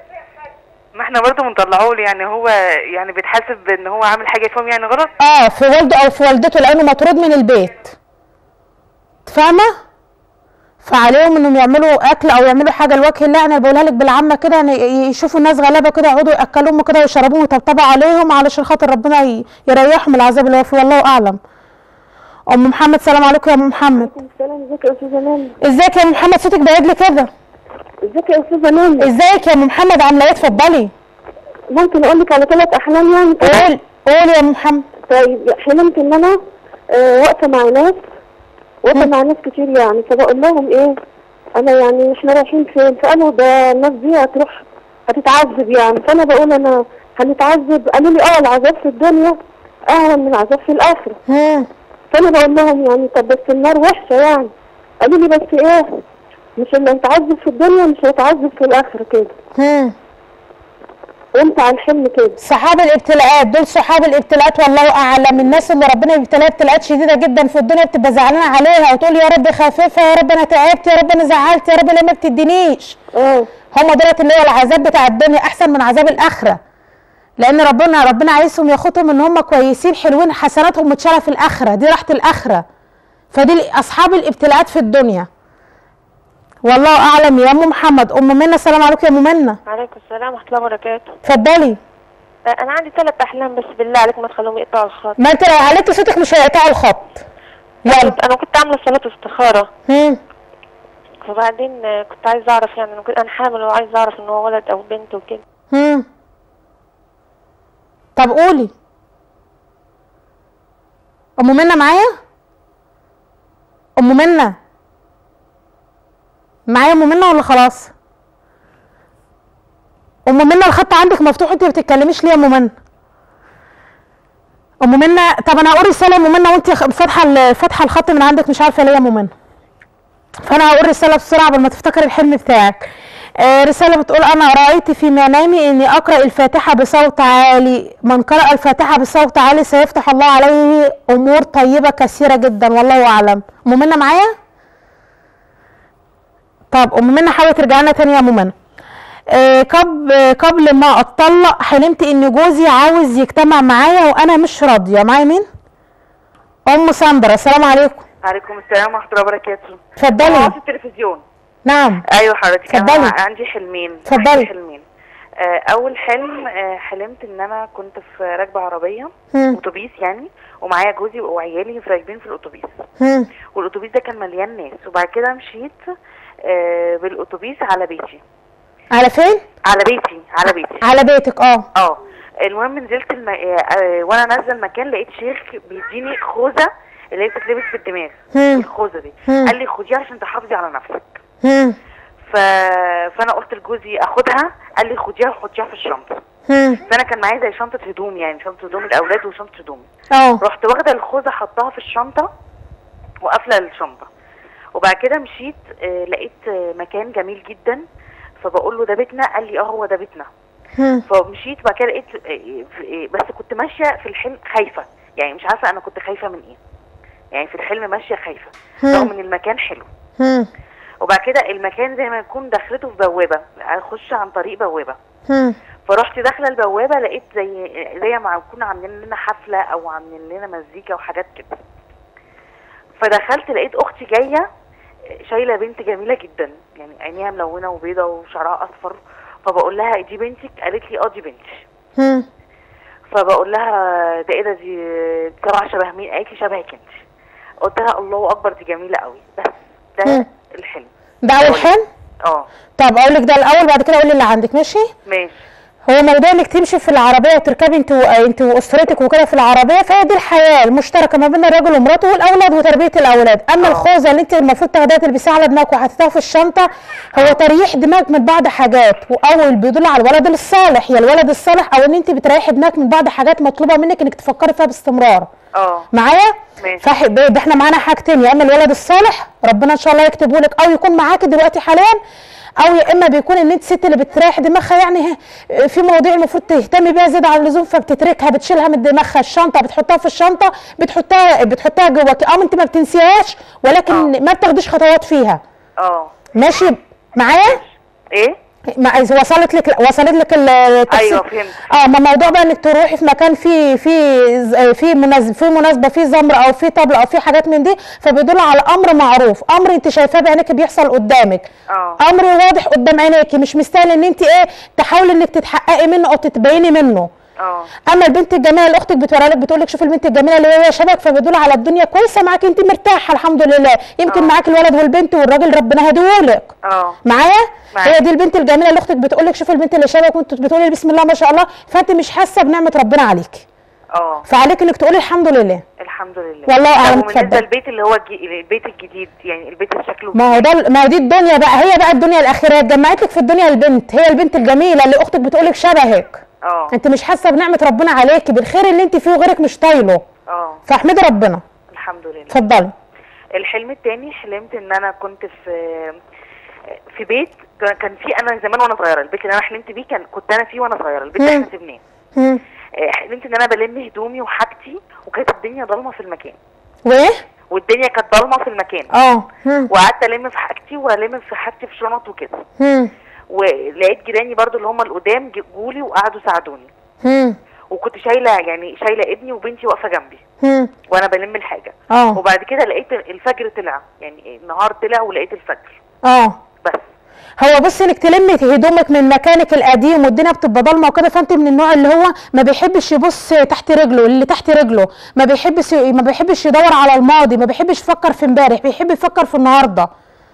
Speaker 8: ما احنا برضه بنطلعه له يعني هو يعني بيتحاسب ان هو عامل حاجه فيهم يعني غلط
Speaker 2: اه في والده او في والدته لانه مطرود من البيت فاهمه فعليهم انهم يعملوا اكل او يعملوا حاجه لوجه الله انا بقولها لك بالعامه كده يعني يشوفوا الناس غلابه كده يقعدوا ياكلوهم كده ويشربوهم ويطبطبوا عليهم علشان خاطر ربنا ي- يريحهم من العذاب اللي هو فيه والله اعلم ام محمد سلام عليكم يا ام محمد
Speaker 7: السلام ازيك يا استاذه ناني
Speaker 2: ازيك يا ام محمد صوتك بعيد لي كده
Speaker 7: ازيك يا استاذه ناني
Speaker 2: ازيك يا ام محمد عامله ايه اتفضلي
Speaker 7: ممكن اقول لك على ثلاث احلام يعني كده؟
Speaker 2: قول قول يا ام محمد
Speaker 7: طيب حلمت ان انا آه، واقفه مع ناس واقفه مع ناس كتير يعني فبقول لهم ايه انا يعني احنا رايحين فين فقالوا ده الناس دي هتروح هتتعذب يعني فانا بقول انا هنتعذب قالوا لي اه العذاب في الدنيا اهون من العذاب في الاخره
Speaker 2: هم
Speaker 7: فانا بقول لهم يعني طب بس النار وحشه يعني قالوا لي بس ايه مش اللي هيتعذب في الدنيا مش هيتعذب في الاخره كده
Speaker 2: هم
Speaker 7: قمت على الحلم كده
Speaker 2: صحاب الابتلاءات دول صحاب الابتلاءات والله اعلم الناس اللي ربنا يبتلاها ابتلاءات شديده جدا في الدنيا بتبقى زعلانه عليها وتقول يا رب خففها يا رب انا تعبت يا رب انا زعلت يا رب ليه ما بتدينيش
Speaker 7: اه
Speaker 2: هم دولت اللي هو العذاب بتاع الدنيا احسن من عذاب الاخره لان ربنا ربنا عايزهم ياخدهم ان هم كويسين حلوين حسناتهم متشاله في الاخره دي راحه الاخره فدي اصحاب الابتلاءات في الدنيا والله اعلم يا ام محمد ام منى السلام عليكم يا ام منى
Speaker 9: عليكم السلام ورحمة الله وبركاته
Speaker 2: اتفضلي
Speaker 9: آه، أنا عندي ثلاث أحلام بس بالله عليك ما تخلوهم يقطعوا الخط
Speaker 2: ما انت لو عليت صوتك مش هيقطعوا الخط يلا
Speaker 9: كنت- أنا كنت عاملة صلاة استخارة
Speaker 2: هم.
Speaker 9: فبعدين آه، كنت عايزة أعرف يعني أنا كنت- أنا حامل وعايزة أعرف إن هو ولد أو بنت وكده
Speaker 2: هم. طب قولي ام منى معايا ام منى معايا ام منى ولا خلاص ام منى الخط عندك مفتوح انت ما بتتكلميش ليه يا ام منى ام منى طب انا هقول رساله يا ام منى وانت خ- فاتحه ال- فاتحه الخط من عندك مش عارفه ليه يا ام منى فانا هقول رساله بسرعه قبل ما تفتكر الحلم بتاعك آه، رسالة بتقول أنا رأيت في منامي إني أقرأ الفاتحة بصوت عالي من قرأ الفاتحة بصوت عالي سيفتح الله عليه أمور طيبة كثيرة جدا والله أعلم أم منى معايا؟ طب أم منى حاولي ترجع لنا تاني يا أم منى آه، قبل آه، قبل ما أتطلق حلمت إن جوزي عاوز يجتمع معايا وأنا مش راضية معايا مين؟ أم ساندرا السلام عليكم
Speaker 8: عليكم السلام ورحمه الله وبركاته
Speaker 2: اتفضلي.
Speaker 8: أنا في التلفزيون
Speaker 2: نعم
Speaker 8: ايوه حضرتك
Speaker 2: اتفضلي.
Speaker 8: انا عندي حلمين
Speaker 2: اتفضلي.
Speaker 8: عندي حلمين آه، اول حلم آه، حلمت ان انا كنت في راكبه عربيه
Speaker 2: هم.
Speaker 8: اتوبيس يعني ومعايا جوزي وعيالي راكبين في الاتوبيس
Speaker 2: هم.
Speaker 8: والاتوبيس ده كان مليان ناس وبعد كده مشيت آه، بالاتوبيس على بيتي
Speaker 2: على فين؟
Speaker 8: على بيتي على بيتي
Speaker 2: على بيتك اه
Speaker 8: اه المهم نزلت الم... آه، آه، وانا نازله المكان لقيت شيخ بيديني خوذه اللي هي بتتلبس في الدماغ
Speaker 2: هم.
Speaker 8: الخوذه دي
Speaker 2: هم.
Speaker 8: قال لي خديها عشان تحافظي على نفسك
Speaker 2: هم.
Speaker 8: ف... فانا قلت لجوزي اخدها قال لي خديها وحطيها في الشنطه
Speaker 2: هم.
Speaker 8: فانا كان معايا زي شنطه هدوم يعني شنطه هدوم الاولاد وشنطه هدومي
Speaker 2: اه
Speaker 8: رحت واخده الخوذه حطاها في الشنطه وقافله الشنطه وبعد كده مشيت آه، لقيت آه، مكان جميل جدا فبقول له ده بيتنا قال لي اه هو ده بيتنا
Speaker 2: هم.
Speaker 8: فمشيت بعد كده لقيت آه، في- آه، بس كنت ماشيه في الحلم خايفه يعني مش عارفه انا كنت خايفه من ايه يعني في الحلم ماشيه خايفه
Speaker 2: هم.
Speaker 8: رغم ان المكان حلو
Speaker 2: هم.
Speaker 8: وبعد كده المكان زي ما يكون دخلته في بوابه اخش عن طريق بوابه
Speaker 2: هم.
Speaker 8: فرحت داخله البوابه لقيت زي زي ما يكون عاملين لنا حفله او عاملين لنا مزيكا وحاجات كده فدخلت لقيت اختي جايه شايله بنت جميله جدا يعني عينيها ملونه وبيضه وشعرها اصفر فبقول لها دي بنتك قالت لي اه دي بنتي
Speaker 2: هم.
Speaker 8: فبقول لها ده ايه ده دي طبعا شبه مين قالت لي شبهك انت قلت لها الله اكبر دي جميله قوي بس ده
Speaker 2: مم.
Speaker 8: الحلم
Speaker 2: ده اول حلم
Speaker 8: اه
Speaker 2: طب اقول لك ده الاول بعد كده قولي اللي عندك ماشي
Speaker 8: ماشي
Speaker 2: هو موضوع انك تمشي في العربيه وتركبي انت و... انت واسرتك وكده في العربيه فهي دي الحياه المشتركه ما بين الراجل ومراته والاولاد وتربيه الاولاد اما الخوذه اللي انت المفروض تاخديها تلبسيها على دماغك وحطيتها في الشنطه هو تريح دماغك من بعض حاجات واول بيدل على الولد الصالح يا الولد الصالح او ان انت بتريحي دماغك من بعض حاجات مطلوبه منك انك تفكري فيها باستمرار
Speaker 8: اه
Speaker 2: معايا
Speaker 8: ماشي.
Speaker 2: فح... ب- ب- احنا معانا حاجتين يا اما الولد الصالح ربنا ان شاء الله يكتبه لك او يكون معاكي دلوقتي حاليا او يا اما بيكون ان انت ست اللي بتريح دماغها يعني ه- في مواضيع المفروض تهتمي بيها زياده عن اللزوم فبتتركها بتشيلها من دماغها الشنطه بتحطها في الشنطه بتحطها بتحطها جواكي اه انت ما بتنسيهاش ولكن ما بتاخديش خطوات فيها
Speaker 8: اه
Speaker 2: ماشي معايا
Speaker 8: ايه
Speaker 2: ما وصلت لك وصلت لك ال- التفصيل
Speaker 8: ايوه فهمت
Speaker 2: اه ما موضوع بقى انك تروحي في مكان فيه في في مناسبه في مناسبه في زمر او في طبل او في حاجات من دي فبيدل على امر معروف امر انت شايفاه بعينيك بيحصل قدامك
Speaker 8: اه
Speaker 2: امر واضح قدام عينيكي مش مستاهل ان انت ايه تحاولي انك تتحققي منه او تتبيني منه
Speaker 8: اه
Speaker 2: اما البنت الجميله اللي اختك بتوريها لك بتقول لك شوف البنت الجميله اللي هي شبك فبيدل على الدنيا كويسه معاكي انت مرتاحه الحمد لله يمكن
Speaker 8: آه.
Speaker 2: معاكي الولد والبنت والراجل ربنا هديهولك
Speaker 8: اه
Speaker 2: معايا
Speaker 8: معاك.
Speaker 2: هي دي البنت الجميله اللي اختك بتقول لك شوف البنت اللي شبك وانت بتقولي بسم الله ما شاء الله فانت مش حاسه بنعمه ربنا عليكي
Speaker 8: اه
Speaker 2: فعليك انك تقولي الحمد لله
Speaker 8: الحمد لله
Speaker 2: والله أعلم،
Speaker 8: طب وبالنسبه
Speaker 2: اتفضل.
Speaker 8: للبيت اللي هو الجي... البيت الجديد يعني البيت اللي شكله
Speaker 2: ما هو ده ما هو دي الدنيا بقى هي بقى الدنيا الاخيره اتجمعت لك في الدنيا البنت هي البنت الجميله اللي اختك بتقول لك شبهك
Speaker 8: اه
Speaker 2: انت مش حاسه بنعمه ربنا عليكي بالخير اللي انت فيه وغيرك مش طايله
Speaker 8: اه
Speaker 2: فاحمدي ربنا
Speaker 8: الحمد لله
Speaker 2: اتفضلي
Speaker 8: الحلم التاني حلمت ان انا كنت في في بيت كان- كان في انا زمان وانا صغيره البيت اللي انا حلمت بيه كان كنت انا فيه وانا صغيره البيت ده
Speaker 2: مم.
Speaker 8: احنا سيبناه
Speaker 2: مم.
Speaker 8: آه، حلمت ان انا بلم هدومي وحاجتي وكانت الدنيا ضلمه في المكان
Speaker 2: وايه
Speaker 8: والدنيا كانت ضلمه في المكان
Speaker 2: اه مم.
Speaker 8: وقعدت الم في حاجتي والم في حاجتي في شنط وكده
Speaker 2: مم.
Speaker 8: ولقيت جيراني برضو اللي هم القدام ج- جولي وقعدوا ساعدوني
Speaker 2: مم.
Speaker 8: وكنت شايله يعني شايله ابني وبنتي واقفه جنبي
Speaker 2: مم.
Speaker 8: وانا بلم الحاجه
Speaker 2: اه
Speaker 8: وبعد كده لقيت الفجر طلع يعني النهار طلع ولقيت الفجر
Speaker 2: اه
Speaker 8: بس
Speaker 2: هو بصي انك تلمي هدومك من مكانك القديم والدنيا بتبقى ضلمه وكده فانت من النوع اللي هو ما بيحبش يبص تحت رجله اللي تحت رجله ما بيحبش ما بيحبش يدور على الماضي ما بيحبش يفكر في امبارح بيحب يفكر في النهارده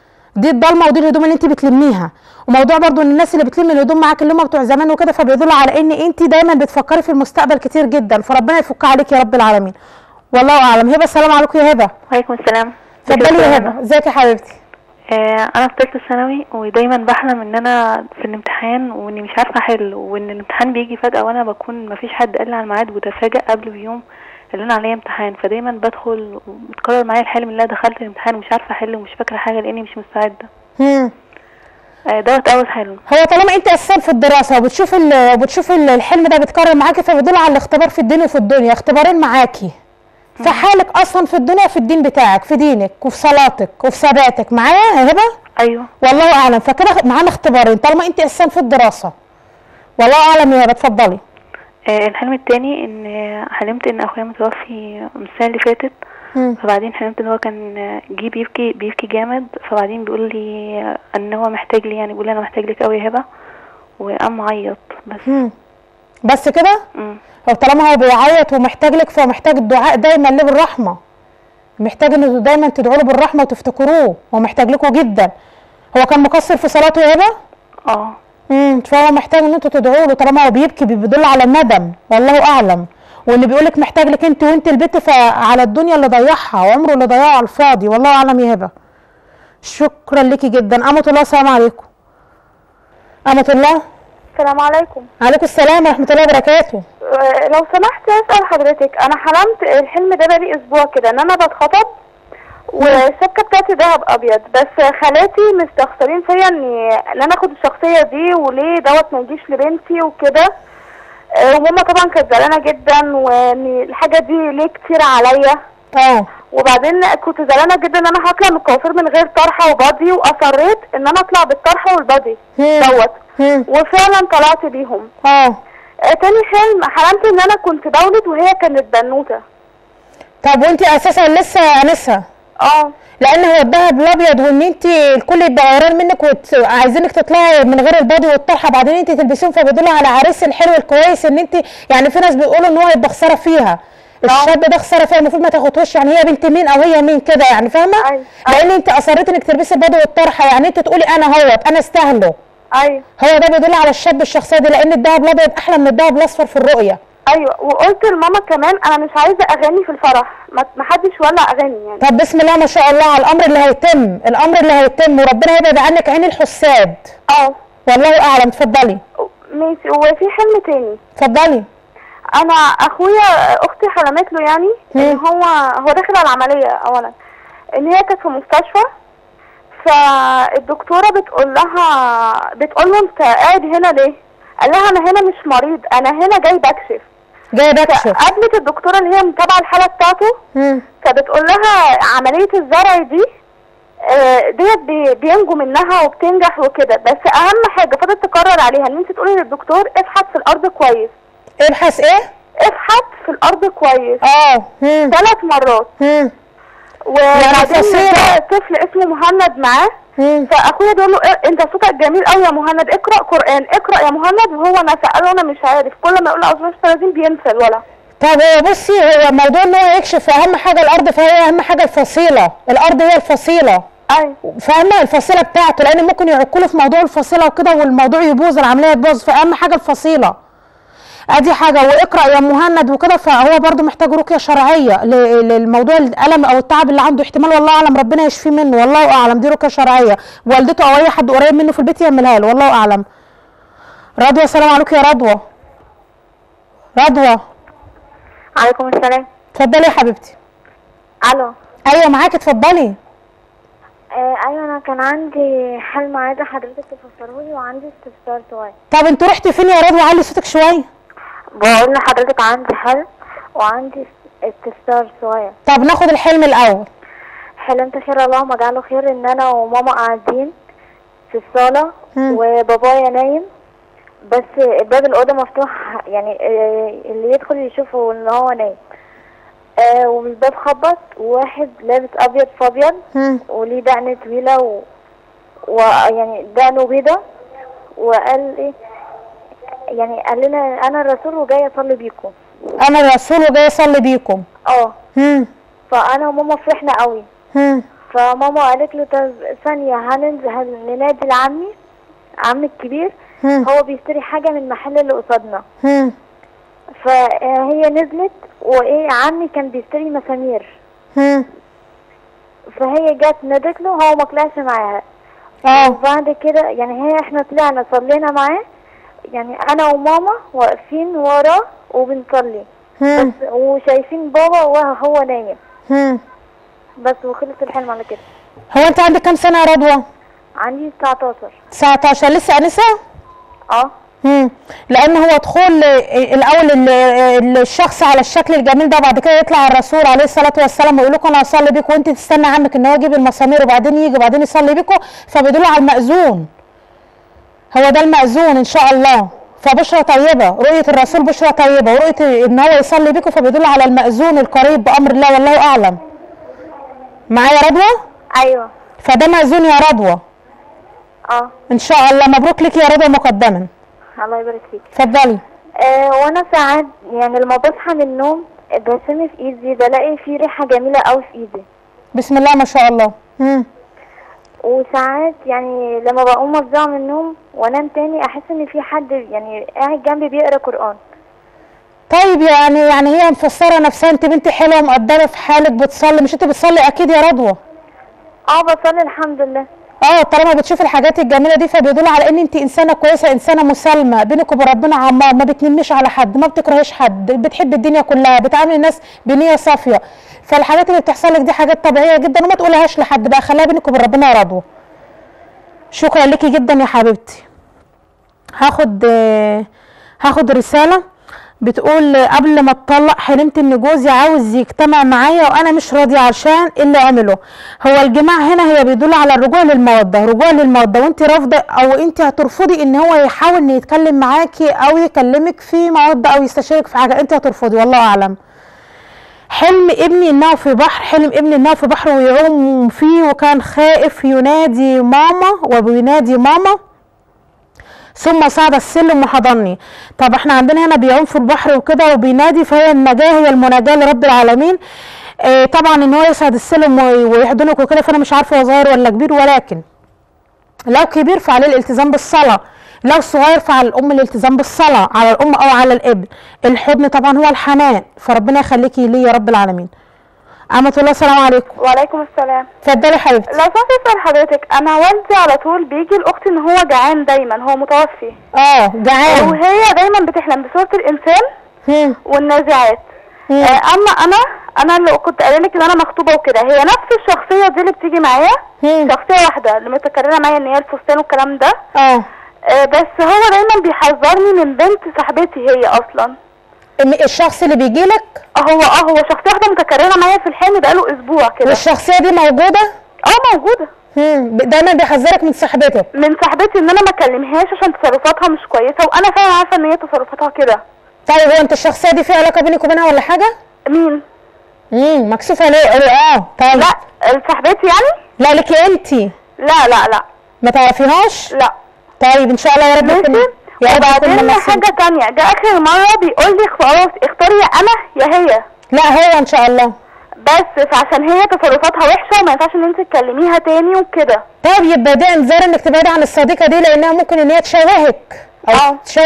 Speaker 2: دي الضلمه ودي الهدوم اللي انت بتلميها وموضوع برضو ان الناس اللي بتلم الهدوم معاك اللي هم بتوع زمان وكده فبيدل على ان انت دايما بتفكري في المستقبل كتير جدا فربنا يفك عليك يا رب العالمين والله اعلم هبه السلام عليكم يا هبه
Speaker 10: وعليكم السلام
Speaker 2: اتفضلي يا هبه ازيك يا حبيبتي
Speaker 10: آه انا في ثالثه ثانوي ودايما بحلم ان انا في الامتحان واني مش عارفه احل وان الامتحان بيجي فجاه وانا بكون مفيش حد قال لي على الميعاد وتفاجئ قبل بيوم اللي انا عليا امتحان فدايما بدخل وبتكرر معايا الحلم اللي انا دخلت الامتحان ومش عارفه احل ومش فاكره حاجه لاني مش مستعده
Speaker 2: مم.
Speaker 10: آه دوت اول حلم
Speaker 2: هو طالما انت اساسا في الدراسه وبتشوف ال- وبتشوف ال- الحلم ده بيتكرر معاكي فبيدل على الاختبار في الدين وفي الدنيا اختبارين معاكي في حالك اصلا في الدنيا في الدين بتاعك في دينك وفي صلاتك وفي ثباتك معايا يا هبه
Speaker 10: ايوه
Speaker 2: والله اعلم فكده معانا اختبارين طالما انت اساسا في الدراسه والله اعلم يا هبه اتفضلي
Speaker 10: آه الحلم التاني ان حلمت ان اخويا متوفي من السنه اللي فاتت
Speaker 2: مم.
Speaker 10: فبعدين حلمت ان هو كان جه بيبكي بيبكي جامد فبعدين بيقول لي ان هو محتاج لي يعني بيقول لي انا محتاج لك قوي يا هبه وقام معيط بس
Speaker 2: مم. بس كده
Speaker 10: مم.
Speaker 2: هو طالما هو بيعيط ومحتاج لك فهو محتاج الدعاء دايما ليه بالرحمه محتاج انه دايما تدعوا له بالرحمه وتفتكروه هو محتاج لكم جدا هو كان مقصر في صلاته يا هبه
Speaker 10: اه
Speaker 2: امم فهو محتاج ان انتوا تدعوا له طالما هو بيبكي بيدل على الندم والله اعلم وان بيقول لك محتاج لك انت وانت البيت فعلى الدنيا اللي ضيعها وعمره اللي ضيعه على الفاضي والله اعلم يا هبه شكرا لك جدا امة الله السلام عليكم امة الله
Speaker 3: السلام عليكم
Speaker 2: عليكم السلام ورحمه الله وبركاته
Speaker 3: آه، لو سمحت اسال حضرتك انا حلمت الحلم ده بقالي اسبوع كده ان انا بتخطب والشبكه بتاعتي دهب ابيض بس خالاتي مستخسرين فيا اني ان انا اخد الشخصيه دي وليه دوت ما يجيش لبنتي وكده آه، وماما طبعا كانت زعلانه جدا وان الحاجه دي ليه كتير عليا
Speaker 2: اه
Speaker 3: وبعدين كنت زعلانه جدا ان انا هطلع من الكوافير من غير طرحه وبادي واصريت ان انا اطلع بالطرحه والبادي
Speaker 2: مم.
Speaker 3: دوت
Speaker 2: مم.
Speaker 3: وفعلا طلعت بيهم
Speaker 2: اه
Speaker 3: آه، تاني حلم حلمت ان انا كنت بولد وهي كانت بنوته
Speaker 2: طب وانت اساسا لسه انسه
Speaker 3: اه
Speaker 2: لان هو الدهب الابيض وان انت الكل يبقى غيران منك وعايزينك تطلعي من غير البادي والطرحه بعدين انت تلبسيهم فبيدل على عريس الحلو الكويس ان انت يعني في ناس بيقولوا ان هو يبقى خساره فيها الشاب ده خساره فيها المفروض ما تاخدهوش يعني هي بنت مين او هي مين كده يعني فاهمه
Speaker 3: أيوة.
Speaker 2: لان انت اصريتي انك تلبسي البادي والطرحه يعني انت تقولي انا هوت انا استاهله
Speaker 3: ايوه
Speaker 2: هو ده بيدل على الشاب الشخصيه دي لان الدهب الابيض احلى من الدهب الاصفر في الرؤيه
Speaker 3: ايوه وقلت لماما كمان انا مش عايزه اغاني في الفرح ما ما حدش ولع اغاني يعني
Speaker 2: طب بسم الله ما شاء الله على الامر اللي هيتم الامر اللي هيتم وربنا يبعد عنك عين الحساد
Speaker 3: اه
Speaker 2: والله اعلم اتفضلي
Speaker 3: ماشي وفي حلم تاني
Speaker 2: اتفضلي
Speaker 3: انا اخويا اختي حلمت له يعني ان هو هو داخل على العمليه اولا ان هي كانت في مستشفى فالدكتوره بتقول لها بتقول له انت قاعد هنا ليه قال لها انا هنا مش مريض انا هنا جاي بكشف
Speaker 2: جاي بكشف
Speaker 3: قابلت الدكتوره اللي هي متابعه الحاله بتاعته
Speaker 2: مم.
Speaker 3: فبتقول لها عمليه الزرع دي آه، ديت بي- بينجو منها وبتنجح وكده بس اهم حاجه فضلت تكرر عليها ان انت تقولي للدكتور ابحث في الارض كويس
Speaker 2: ابحث ايه
Speaker 3: ابحث في الارض كويس
Speaker 2: اه مم.
Speaker 3: ثلاث مرات
Speaker 2: مم.
Speaker 3: وبعدين
Speaker 2: فصيلة.
Speaker 3: جاء طفل اسمه مهند معاه
Speaker 2: مم.
Speaker 3: فاخويا بيقول له إيه انت صوتك جميل قوي يا مهند اقرا قران اقرا يا مهند وهو انا ساله انا مش عارف كل ما يقول له اعوذ بالله من بينسى الولا
Speaker 2: طب هو بصي هو موضوع ان هو يكشف اهم حاجه الارض فهي اهم حاجه الفصيله الارض هي الفصيله
Speaker 3: ايوه
Speaker 2: فاهمه الفصيله بتاعته لان ممكن يعكوا له في موضوع الفصيله وكده والموضوع يبوظ العمليه تبوظ فاهم حاجه الفصيله ادي حاجه واقرا يا مهند وكده فهو برضو محتاج رقيه شرعيه ل- للموضوع الالم او التعب اللي عنده احتمال والله اعلم ربنا يشفيه منه والله اعلم دي رقيه شرعيه والدته او اي حد قريب منه في البيت يعملها له والله اعلم رضوى السلام عليكم يا رضوى رضوى
Speaker 9: عليكم السلام
Speaker 2: اتفضلي يا حبيبتي
Speaker 9: الو
Speaker 2: ايوه معاكي اتفضلي
Speaker 9: آه ايوه انا كان عندي حلم عايزه حضرتك تفسره لي وعندي استفسار صغير
Speaker 2: طب انتوا رحتي فين يا رضوى علي صوتك شويه
Speaker 9: بقول لحضرتك عندي حلم وعندي استفسار صغير
Speaker 2: طب ناخد الحلم الاول
Speaker 9: حلمت خير اللهم اجعله خير ان انا وماما قاعدين في الصاله
Speaker 2: مم.
Speaker 9: وبابايا نايم بس باب الاوضه مفتوح يعني آه، اللي يدخل يشوفه ان هو نايم آه والباب خبط وواحد لابس ابيض في ابيض
Speaker 2: مم.
Speaker 9: وليه دقن طويله و... ويعني دقنه بيضه وقال ايه يعني قال لنا انا الرسول وجاي اصلي بيكم
Speaker 2: انا الرسول وجاي اصلي بيكم
Speaker 9: اه
Speaker 2: هم
Speaker 9: فانا وماما فرحنا قوي
Speaker 2: هم
Speaker 9: فماما قالت له طب ثانية هننزل هننادي لعمي عمي الكبير
Speaker 2: هم
Speaker 9: هو بيشتري حاجة من المحل اللي قصادنا
Speaker 2: هم
Speaker 9: فهي نزلت وايه عمي كان بيشتري مسامير
Speaker 2: هم
Speaker 9: فهي جت نادت له هو ما طلعش معاها
Speaker 2: اه
Speaker 9: وبعد كده يعني هي احنا طلعنا صلينا معاه يعني انا وماما واقفين وراه وبنصلي
Speaker 2: هم
Speaker 9: بس وشايفين بابا وهو نايم
Speaker 2: هم
Speaker 9: بس وخلص الحلم على كده
Speaker 2: هو انت عندك كام سنه يا رضوى
Speaker 9: عندي 19
Speaker 2: 19 لسه انسه
Speaker 9: اه
Speaker 2: هم لان هو دخول آه، الاول ال- ال- الشخص على الشكل الجميل ده بعد كده يطلع الرسول عليه الصلاه والسلام ويقول لكم انا هصلي بيكم وانت تستنى عمك ان هو يجيب المسامير وبعدين يجي وبعدين يصلي بيكم فبيدل على المأذون هو ده المأذون ان شاء الله فبشرى طيبة رؤية الرسول بشرى طيبة ورؤية ان هو يصلي بيكم فبيدل على المأذون القريب بأمر الله والله أعلم معايا رضوى
Speaker 9: ايوه
Speaker 2: فده مأذون يا رضوى
Speaker 9: اه
Speaker 2: ان شاء الله مبروك لك يا رضوى مقدما
Speaker 9: الله يبارك فيك
Speaker 2: اتفضلي
Speaker 9: آه وانا ساعات يعني لما بصحى من النوم بشم في ايدي بلاقي في ريحه جميله قوي في ايدي
Speaker 2: بسم الله ما شاء الله مم.
Speaker 9: وساعات يعني لما بقوم افزع من النوم وانام تاني احس ان في حد يعني قاعد جنبي بيقرا قران
Speaker 2: طيب يعني يعني هي مفسره نفسها انت بنت حلوه مقدره في حالك بتصلي مش انت بتصلي اكيد يا رضوى
Speaker 9: اه بصلي الحمد لله
Speaker 2: اه طالما بتشوف الحاجات الجميله دي فبيدل على ان انت انسانه كويسه انسانه مسالمه بينك وبين ربنا عمار ما بتنمش على حد ما بتكرهيش حد بتحب الدنيا كلها بتعامل الناس بنيه صافيه فالحاجات اللي بتحصل لك دي حاجات طبيعيه جدا وما تقولهاش لحد بقى خليها بينك وبين ربنا يا رضوى شكرا لك جدا يا حبيبتي هاخد آه، هاخد رساله بتقول قبل ما اتطلق حلمت ان جوزي عاوز يجتمع معايا وانا مش راضيه عشان اللي عمله هو الجماع هنا هي بيدل على الرجوع للموده رجوع للموده وانت رافضه او انت هترفضي ان هو يحاول ان يتكلم معاكي او يكلمك في موده او يستشيرك في حاجه انت هترفضي والله اعلم حلم ابني انه في بحر حلم ابني انه في بحر ويعوم فيه وكان خائف ينادي ماما وبينادي ماما ثم صعد السلم وحضني طب احنا عندنا هنا بيعوم في البحر وكده وبينادي فهي النجاة هي المناجاة لرب العالمين اه طبعا ان هو يصعد السلم وي- ويحضنك وكده فانا مش عارفه هو صغير ولا كبير ولكن لو كبير فعليه الالتزام بالصلاه لو صغير فعلى الام الالتزام بالصلاه على الام او على الابن الحضن طبعا هو الحنان فربنا يخليكي ليه يا رب العالمين أمة الله السلام عليكم
Speaker 3: وعليكم السلام
Speaker 2: اتفضلي يا حبيبتي
Speaker 3: لو سمحت اسال حضرتك انا والدي على طول بيجي لاختي ان هو جعان دايما هو متوفي
Speaker 2: اه جعان
Speaker 3: وهي دايما بتحلم بصوره الانسان
Speaker 2: هم.
Speaker 3: والنازعات
Speaker 2: مم.
Speaker 3: آه اما انا انا اللي كنت قايله لك ان انا مخطوبه وكده هي نفس الشخصيه دي اللي بتيجي معايا
Speaker 2: هم.
Speaker 3: شخصيه واحده اللي متكرره معايا ان هي الفستان والكلام ده
Speaker 2: اه
Speaker 3: آه بس هو دايما بيحذرني من بنت صاحبتي هي اصلا
Speaker 2: م- الشخص اللي بيجي لك
Speaker 3: هو اه هو شخصيه واحده متكرره معايا في الحلم بقاله اسبوع كده
Speaker 2: والشخصيه دي موجوده
Speaker 3: اه موجوده
Speaker 2: هم. ب- دايما بيحذرك من صاحبتك
Speaker 3: من صاحبتي ان انا ما اكلمهاش عشان تصرفاتها مش كويسه وانا فعلا عارفه ان هي تصرفاتها كده
Speaker 2: طيب هو انت الشخصيه دي في علاقه بينك وبينها ولا حاجه
Speaker 3: مين
Speaker 2: امم مكسوفه ليه قولي اه طيب
Speaker 3: لا صاحبتي يعني
Speaker 2: لا لك انت
Speaker 3: لا لا لا
Speaker 2: ما تعرفيهاش
Speaker 3: لا
Speaker 2: طيب ان شاء الله يا رب يكون
Speaker 3: ماشي
Speaker 2: يا رب يكون
Speaker 3: وبعدين
Speaker 2: من
Speaker 3: حاجه تانية جه اخر مره بيقول لي خلاص اختاري يا انا يا هي
Speaker 2: لا هو ان شاء الله
Speaker 3: بس فعشان هي تصرفاتها وحشه وما ينفعش ان انت تكلميها تاني وكده
Speaker 2: طيب يبقى ده انذار انك تبعدي عن الصديقه دي لانها ممكن ان هي تشوهك او
Speaker 3: اه.
Speaker 2: تشوه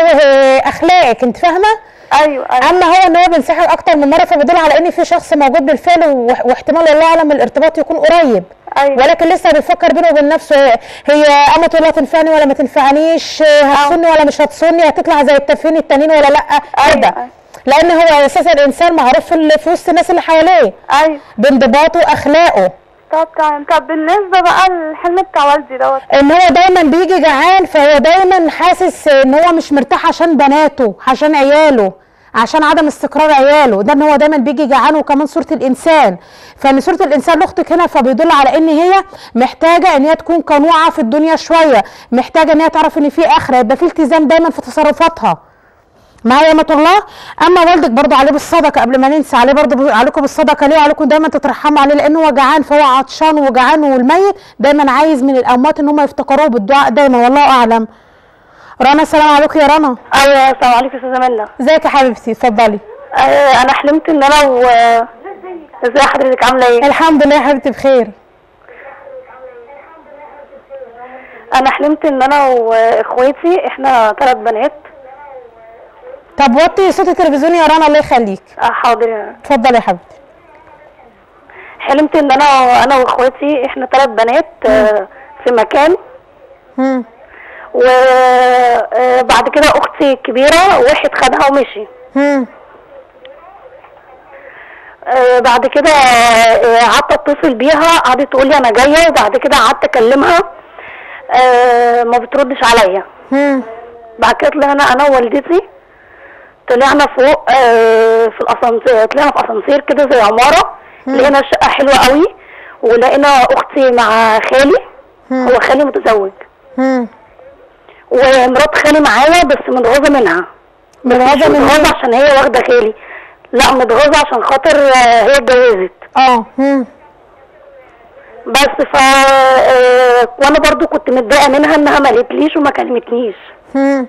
Speaker 2: اخلاقك انت فاهمه
Speaker 3: ايوه ايوه
Speaker 2: اما هو ان هو بينسحب اكتر من مره فبيدل على ان في شخص موجود بالفعل و- واحتمال الله اعلم الارتباط يكون قريب
Speaker 3: ايوه
Speaker 2: ولكن لسه بيفكر بينه وبين نفسه هي امة الله تنفعني ولا ما تنفعنيش هتصوني ولا مش هتصوني هتطلع زي التافهين التانيين ولا لا كده
Speaker 3: أيوة.
Speaker 2: لان هو اساسا الانسان معروف في ال- في وسط الناس اللي حواليه
Speaker 3: ايوه
Speaker 2: بانضباطه واخلاقه
Speaker 3: طب تمام طب بالنسبه بقى للحلم بتاع والدي دوت
Speaker 2: ان هو دايما بيجي جعان فهو دايما حاسس ان هو مش مرتاح عشان بناته عشان عياله عشان عدم استقرار عياله ده ان هو دايما بيجي جعان وكمان صوره الانسان فان صوره الانسان لاختك هنا فبيدل على ان هي محتاجه ان هي تكون قنوعه في الدنيا شويه محتاجه ان هي تعرف ان في اخره يبقى في التزام دايما في تصرفاتها معايا يا الله اما والدك برضو عليه بالصدقه قبل ما ننسى عليه برضو عليكم بالصدقه ليه وعليكم دايما تترحموا عليه لان هو جعان فهو عطشان وجعان والميت دايما عايز من الاموات ان هم يفتكروه بالدعاء دايما والله اعلم رنا السلام عليكم يا رنا
Speaker 11: ايوه السلام عليكم يا استاذه منى
Speaker 2: ازيك يا حبيبتي اتفضلي
Speaker 11: آه انا حلمت ان انا و ازي حضرتك عامله ايه
Speaker 2: الحمد لله يا حبيبتي بخير
Speaker 11: انا حلمت ان انا واخواتي احنا ثلاث بنات
Speaker 2: طب وطي صوت التلفزيون يا رنا الله يخليك
Speaker 11: آه حاضر
Speaker 2: اتفضلي يا حبيبتي
Speaker 11: حلمت ان انا انا واخواتي احنا ثلاث بنات آه في مكان
Speaker 2: مم.
Speaker 11: وبعد كده اختي الكبيره واحد خدها ومشي
Speaker 2: مم.
Speaker 11: آه، بعد كده آه، قعدت اتصل بيها قعدت تقول لي انا جايه وبعد كده قعدت اكلمها آه، ما بتردش عليا
Speaker 2: مم.
Speaker 11: بعد كده طلعنا انا ووالدتي طلعنا فوق آه، في الاسانسير طلعنا في اسانسير كده زي عماره لقينا الشقه حلوه قوي ولقينا اختي مع خالي هو خالي متزوج
Speaker 2: مم.
Speaker 11: ومرات خالي معايا بس متغاظه منها
Speaker 2: متغاظة
Speaker 11: مش
Speaker 2: من مين؟
Speaker 11: متغاظه عشان هي واخده خالي لا متغاظه عشان خاطر آه، هي اتجوزت
Speaker 2: اه مم.
Speaker 11: بس ف آه، وانا برضو كنت متضايقه منها انها ما قالتليش وما كلمتنيش
Speaker 2: مم.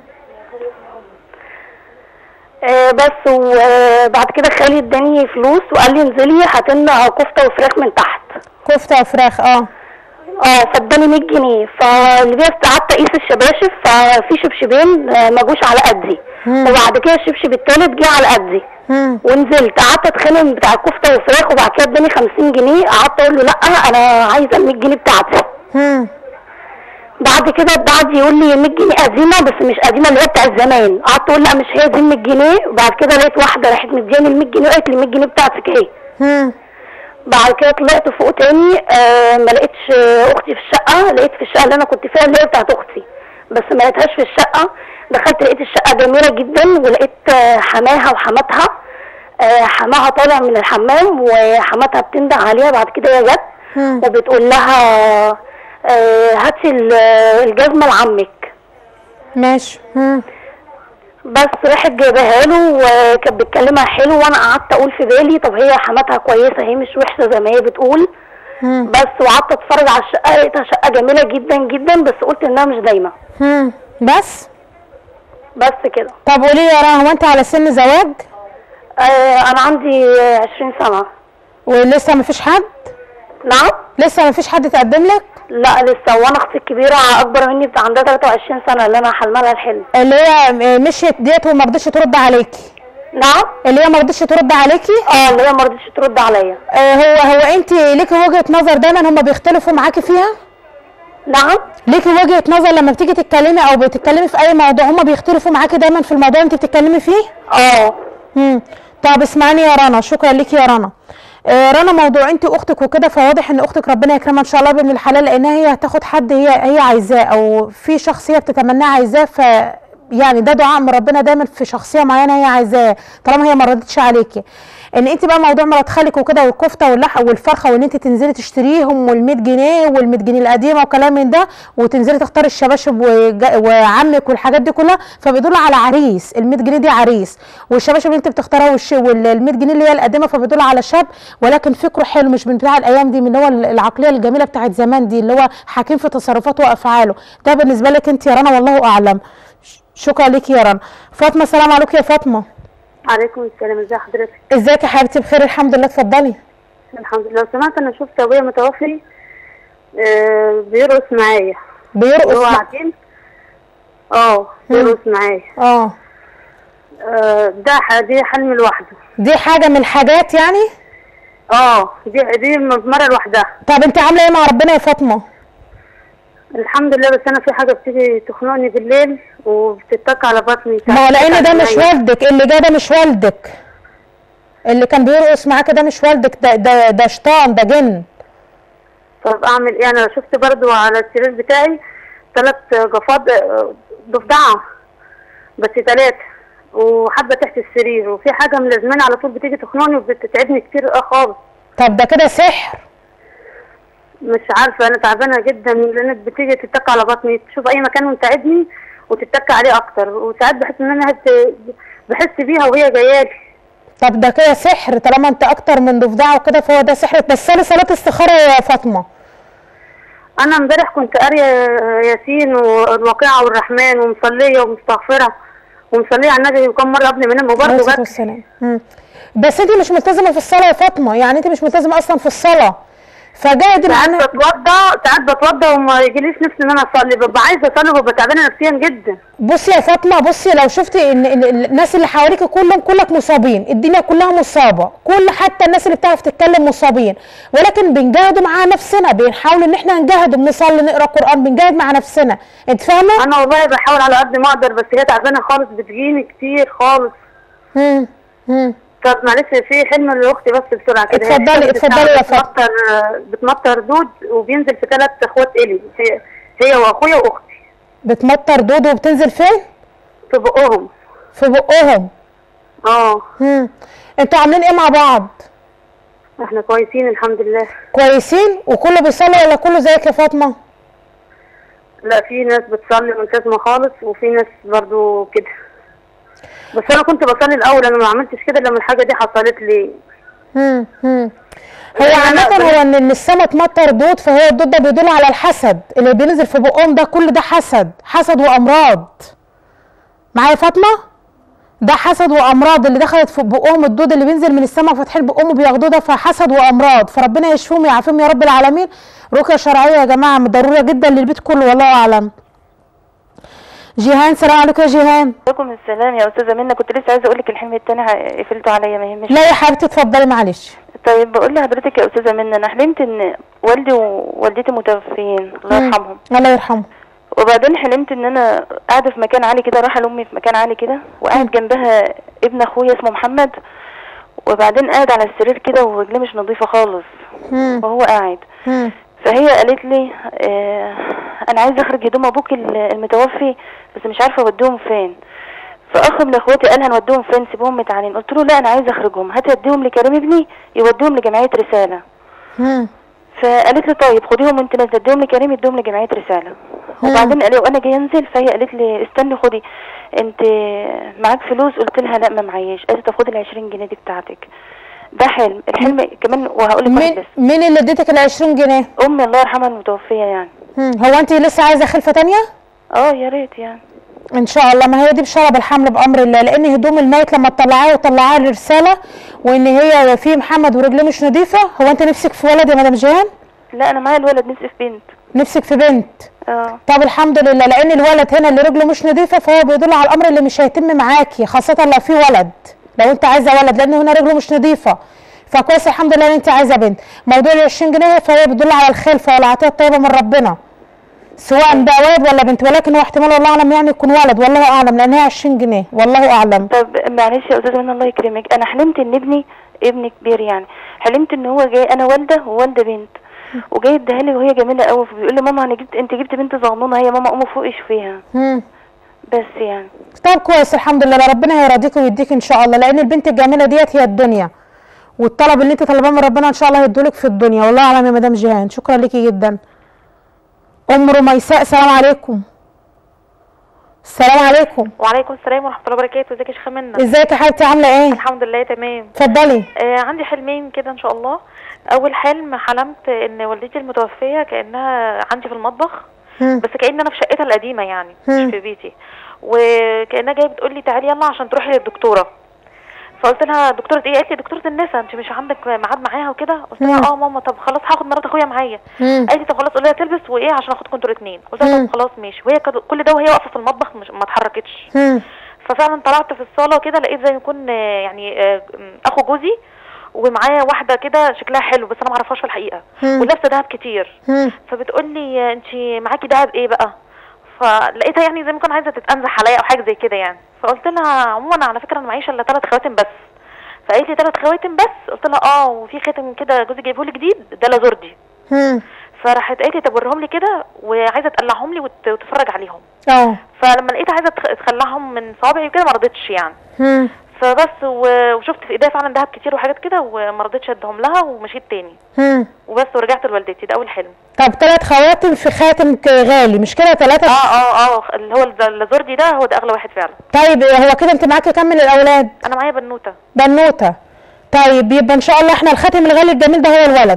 Speaker 11: آه، بس وبعد كده خالي اداني فلوس وقال لي انزلي هات لنا كفته وفراخ من تحت
Speaker 2: كفته وفراخ اه
Speaker 11: اه فاداني 100 جنيه فاللي بيها قعدت اقيس الشباشب ففي شبشبين آه، ما جوش على قدي
Speaker 2: مم.
Speaker 11: وبعد كده الشبشب التالت جه على قدي
Speaker 2: مم.
Speaker 11: ونزلت قعدت اتخانق بتاع الكفته والفراخ وبعد كده اداني 50 جنيه قعدت اقول له لا انا عايزه ال 100 جنيه بتاعتي
Speaker 2: مم.
Speaker 11: بعد كده بعد يقول لي 100 جنيه قديمه بس مش قديمه اللي هي بتاعت زمان قعدت اقول لا مش هي دي ال 100 جنيه وبعد كده لقيت واحده راحت مدياني ال 100 جنيه وقالت لي ال 100 جنيه بتاعتك ايه
Speaker 2: مم.
Speaker 11: بعد كده طلعت فوق تاني آه ما لقيتش آه، اختي في الشقه لقيت في الشقه اللي انا كنت فيها اللي هي بتاعت اختي بس ما لقيتهاش في الشقه دخلت لقيت الشقه جميله جدا ولقيت آه، حماها وحماتها آه، حماها طالع من الحمام وحماتها بتنده عليها بعد كده هي جت
Speaker 2: مم.
Speaker 11: وبتقول لها آه، هاتي ال- الجزمه لعمك
Speaker 2: ماشي مم.
Speaker 11: بس راحت جايباها له وكانت بتكلمها حلو وانا قعدت اقول في بالي طب هي حماتها كويسه هي مش وحشه زي ما هي بتقول
Speaker 2: مم.
Speaker 11: بس وقعدت اتفرج على الشقه لقيتها شقه جميله جدا جدا بس قلت انها مش دايمه
Speaker 2: مم. بس
Speaker 11: بس كده
Speaker 2: طب قولي يا رنا هو انت على سن زواج
Speaker 11: آه انا عندي آه، 20 سنه
Speaker 2: ولسه مفيش حد
Speaker 11: نعم
Speaker 2: لسه ما فيش حد تقدم لك
Speaker 11: لا لسه وانا اختي الكبيره اكبر مني بتاع عندها 23 سنه اللي انا حلمه لها الحلم
Speaker 2: اللي هي م- مشيت ديت وما رضتش ترد عليكي
Speaker 11: نعم
Speaker 2: اللي هي ما رضتش ترد عليكي
Speaker 11: اه اللي هي ما رضتش ترد عليا
Speaker 2: آه هو هو انت ليكي وجهه نظر دايما هم بيختلفوا معاكي فيها
Speaker 11: نعم
Speaker 2: ليكي وجهه نظر لما بتيجي تتكلمي او بتتكلمي في اي موضوع هم بيختلفوا معاكي دايما في الموضوع اللي انت بتتكلمي فيه
Speaker 11: اه
Speaker 2: امم طب اسمعني يا رنا شكرا ليكي يا رنا آه رنا موضوع انت واختك وكده فواضح ان اختك ربنا يكرمها ان شاء الله بابن الحلال لانها هي هتاخد حد هي هي عايزاه او في شخص هي بتتمناه عايزاه ف يعني ده دعاء من ربنا دايما في شخصيه معينه هي عايزاه طالما هي ما ردتش عليكي ان انت بقى موضوع مرات خالك وكده والكفته واللحم والفرخه وان انت تنزلي تشتريهم وال100 جنيه وال100 جنيه القديمه وكلام من ده وتنزلي تختاري الشباشب وج- وعمك والحاجات دي كلها فبيدل على عريس ال100 جنيه دي عريس والشباشب اللي انت بتختارها والش وال100 جنيه اللي هي القديمه فبيدل على شاب ولكن فكره حلو مش من بتاع الايام دي من اللي هو العقليه الجميله بتاعت زمان دي اللي هو حكيم في تصرفاته وافعاله ده بالنسبه لك انت يا رنا والله اعلم ش- شكرا ليكي يا رنا فاطمه السلام عليكم يا فاطمه
Speaker 7: عليكم السلام ازي حضرتك
Speaker 2: ازيك يا حبيبتي بخير الحمد لله اتفضلي
Speaker 7: الحمد لله لو سمعت انا شفت ابويا متوفي آه بيرقص معايا
Speaker 2: بيرقص
Speaker 7: هو
Speaker 2: مع-
Speaker 7: قاعدين اه بيرقص معايا
Speaker 2: اه
Speaker 7: آه ده ح- دي حلم لوحده
Speaker 2: دي حاجه من الحاجات يعني
Speaker 7: اه دي دي مره لوحدها
Speaker 2: طب انت عامله ايه مع ربنا يا فاطمه
Speaker 7: الحمد لله بس انا في حاجه بتيجي تخنقني بالليل وبتتك على بطني
Speaker 2: ما هو لان ده مش
Speaker 7: عينيا.
Speaker 2: والدك اللي جه ده مش والدك اللي كان بيرقص معاك ده مش والدك ده ده ده شيطان ده جن
Speaker 7: طب اعمل ايه انا شفت برضو على السرير بتاعي ثلاث جفاض آه، ضفدعه بس ثلاثه وحبه تحت السرير وفي حاجه ملازماني على طول بتيجي تخنقني وبتتعبني كتير اه خالص
Speaker 2: طب ده كده سحر
Speaker 7: مش عارفه انا تعبانه جدا لان بتيجي تتك على بطني تشوف اي مكان وانت تعبني وتتك عليه اكتر وساعات بحس ان انا هت- بحس بيها وهي جايه لي
Speaker 2: طب ده كده سحر طالما انت اكتر من ضفدعه وكده فهو ده سحر بس صلي صلاه استخاره يا فاطمه
Speaker 7: انا امبارح كنت قاريه ياسين والواقعه والرحمن ومصليه ومستغفره ومصليه على النبي كم مره قبل ما انام
Speaker 2: عليه
Speaker 7: وبرضه
Speaker 2: الصلاة
Speaker 7: جت
Speaker 2: والسلام مم. بس انت مش ملتزمه في الصلاه يا فاطمه يعني انت مش ملتزمه اصلا في الصلاه فجاهد
Speaker 7: ساعات
Speaker 2: معناها
Speaker 7: بتوضى ساعات بتوضى وما يجيليش نفسي ان انا اصلي ببقى عايزه اصلي وببقى تعبانه نفسيا جدا
Speaker 2: بصي يا فاطمه بصي لو شفتي ان إن الناس اللي حواليك كلهم كلك مصابين الدنيا كلها مصابه كل حتى الناس اللي بتعرف تتكلم مصابين ولكن بنجاهد مع نفسنا بنحاول ان احنا نجاهد بنصلي نقرا قران بنجاهد مع نفسنا انت فاهمه
Speaker 7: انا والله بحاول على قد ما اقدر بس هي تعبانه خالص بتجيني كتير خالص
Speaker 2: امم امم
Speaker 7: طب معلش في حلم لاختي بس بسرعه كده هي
Speaker 2: اتفضلي-
Speaker 7: الشمس
Speaker 2: اتفضلي يا
Speaker 7: بتاعها بتمطر بتمطر دود وبينزل في ثلاث اخوات الي هي هي واخويا واختي
Speaker 2: بتمطر دود وبتنزل فين
Speaker 7: في بقهم
Speaker 2: في بقهم
Speaker 7: اه
Speaker 2: امم انتوا عاملين ايه مع بعض
Speaker 7: احنا كويسين الحمد لله
Speaker 2: كويسين وكله بيصلي ولا كله زيك يا فاطمه
Speaker 7: لا في ناس بتصلي ملتزمه خالص وفي ناس برضو كده بس انا كنت بصلي الاول انا ما عملتش كده لما الحاجه دي حصلت لي
Speaker 2: امم امم هو
Speaker 7: لا، لا،
Speaker 2: عامة
Speaker 7: بس-
Speaker 2: هو ان ان السما تمطر دود فهو الدود ده بيدل على الحسد اللي بينزل في بقهم ده كل ده حسد حسد وامراض معايا يا فاطمة ده حسد وامراض اللي دخلت في بقهم الدود اللي بينزل من السما فاتحين بقهم وبياخدوه ده فحسد وامراض فربنا يشفيهم ويعافيهم يا رب العالمين رقية شرعية يا جماعة ضرورية جدا للبيت كله والله اعلم جيهان سلام عليكم يا جيهان
Speaker 6: عليكم السلام يا استاذه منى كنت لسه عايزه اقول لك الحلم التاني ه- قفلته عليا ما يهمش
Speaker 2: لا يا حبيبتي اتفضلي معلش
Speaker 6: طيب بقول لحضرتك يا استاذه منى انا حلمت ان والدي ووالدتي متوفيين الله
Speaker 2: مم.
Speaker 6: يرحمهم
Speaker 2: الله يرحمه
Speaker 6: وبعدين حلمت ان انا قاعده في مكان عالي كده رايحه لامي في مكان عالي كده وقاعد جنبها ابن اخويا اسمه محمد وبعدين قاعد على السرير كده ورجليه مش نظيفه خالص
Speaker 2: مم.
Speaker 6: وهو قاعد
Speaker 2: مم.
Speaker 6: فهي قالت لي آه انا عايزه اخرج هدوم ابوك ال- المتوفي بس مش عارفه اوديهم فين فاخ من اخواتي قال هنوديهم فين سيبهم متعانين قلت له لا انا عايزه اخرجهم هات اديهم لكريم ابني يوديهم لجمعيه رساله
Speaker 2: مم.
Speaker 6: فقالت لي طيب خديهم انت نازله اديهم لكريم اديهم لجمعيه رساله وبعدين قال لي وانا جايه انزل فهي قالت لي استني خدي انت معاك فلوس قلت لها لا ما معيش قالت طب خدي ال 20 جنيه دي بتاعتك ده حلم الحلم كمان وهقول لك واحد
Speaker 2: مين
Speaker 6: بس
Speaker 2: مين اللي اديتك ال 20 جنيه؟
Speaker 6: امي الله يرحمها المتوفيه يعني
Speaker 2: مم. هو انت لسه عايزه خلفه تانية؟
Speaker 6: اه يا ريت يعني
Speaker 2: ان شاء الله ما هي دي بشاره بالحمل بامر الله لان هدوم الميت لما تطلعيها وتطلعيها لرساله وان هي في محمد ورجليه مش نظيفه هو انت نفسك في ولد يا مدام جيهان
Speaker 6: لا انا معايا الولد نفسي في بنت
Speaker 2: نفسك في بنت
Speaker 6: اه
Speaker 2: طب الحمد لله لان الولد هنا اللي رجله مش نظيفه فهو بيدل على الامر اللي مش هيتم معاكي خاصه لو في ولد لو انت عايزه ولد لان هنا رجله مش نظيفه فكويس الحمد لله ان انت عايزه بنت موضوع ال 20 جنيه فهي بتدل على الخلفه والعطيه الطيبه من ربنا سواء ده ولد ولا بنت ولكن هو احتمال والله اعلم يعني يكون ولد والله اعلم لان هي 20 جنيه والله اعلم
Speaker 6: طب معلش يا استاذه منى الله يكرمك انا حلمت ان ابني ابني كبير يعني حلمت ان هو جاي انا والده ووالده بنت وجاي اديها لي وهي جميله قوي فبيقول لي ماما انا جبت انت جبت بنت صغنونه هي ماما قومي فوقي شوفيها
Speaker 2: مم.
Speaker 6: بس يعني
Speaker 2: طب كويس الحمد لله ربنا هيرضيك ويديك ان شاء الله لان البنت الجميله ديت هي الدنيا والطلب اللي انت طالباه من ربنا ان شاء الله هيدولك في الدنيا والله اعلم يا مدام جيهان شكرا ليكي جدا ام رميساء السلام عليكم السلام عليكم
Speaker 12: وعليكم السلام ورحمه الله وبركاته ازيك يا شيخه منى
Speaker 2: ازيك يا حبيبتي عامله ايه
Speaker 12: الحمد لله تمام
Speaker 2: اتفضلي
Speaker 12: آه عندي حلمين كده ان شاء الله اول حلم حلمت ان والدتي المتوفيه كانها عندي في المطبخ
Speaker 2: مم.
Speaker 12: بس كأن انا في شقتها القديمه يعني
Speaker 2: مم.
Speaker 12: مش في بيتي وكانها جايه بتقول لي تعالي يلا عشان تروحي للدكتوره فقلت لها دكتوره ايه قالت لي دكتوره النساء انت مش عندك ميعاد معاها وكده قلت لها
Speaker 2: مم.
Speaker 12: اه ماما طب خلاص هاخد مرات اخويا معايا
Speaker 2: مم.
Speaker 12: قالت لي طب خلاص قولي لها تلبس وايه عشان اخدكم انتوا الاثنين قلت لها
Speaker 2: مم.
Speaker 12: طب خلاص ماشي وهي كد- كل ده وهي واقفه في المطبخ مش ما اتحركتش
Speaker 2: مم.
Speaker 12: ففعلا طلعت في الصاله كده لقيت زي ما يكون آه، يعني آه، م- اخو جوزي ومعايا واحده كده شكلها حلو بس انا ما اعرفهاش في الحقيقه
Speaker 2: مم.
Speaker 12: ولابسه دهب كتير
Speaker 2: مم.
Speaker 12: فبتقول لي انت معاكي دهب ايه بقى فلقيتها يعني زي ما كان عايزه تتنزح عليا او حاجه زي كده يعني فقلت لها عموما على فكره انا معيش الا ثلاث خواتم بس فقالت لي ثلاث خواتم بس قلت لها اه وفي خاتم كده جوزي جايبه لي جديد ده لازوردي
Speaker 2: مم.
Speaker 12: فراحت قالت لي طب وريهم لي كده وعايزه تقلعهم لي وت- وتتفرج عليهم
Speaker 2: اه
Speaker 12: فلما لقيتها عايزه تخ- تخلعهم من صوابعي وكده ما رضتش يعني
Speaker 2: مم.
Speaker 12: فبس و- وشفت في ايديها فعلا دهب كتير وحاجات كده وما رضيتش ادهم لها ومشيت تاني
Speaker 2: مم.
Speaker 12: وبس ورجعت لوالدتي ده اول حلم
Speaker 2: طب ثلاث خواتم في خاتم ك- غالي مش كده ثلاثه
Speaker 12: اه اه اه اللي هو الز- اللازوردي ده هو ده اغلى واحد فعلا
Speaker 2: طيب هو كده انت معاكي كم من الاولاد
Speaker 12: انا معايا بنوته
Speaker 2: بنوته طيب يبقى ان شاء الله احنا الخاتم الغالي الجميل ده هو الولد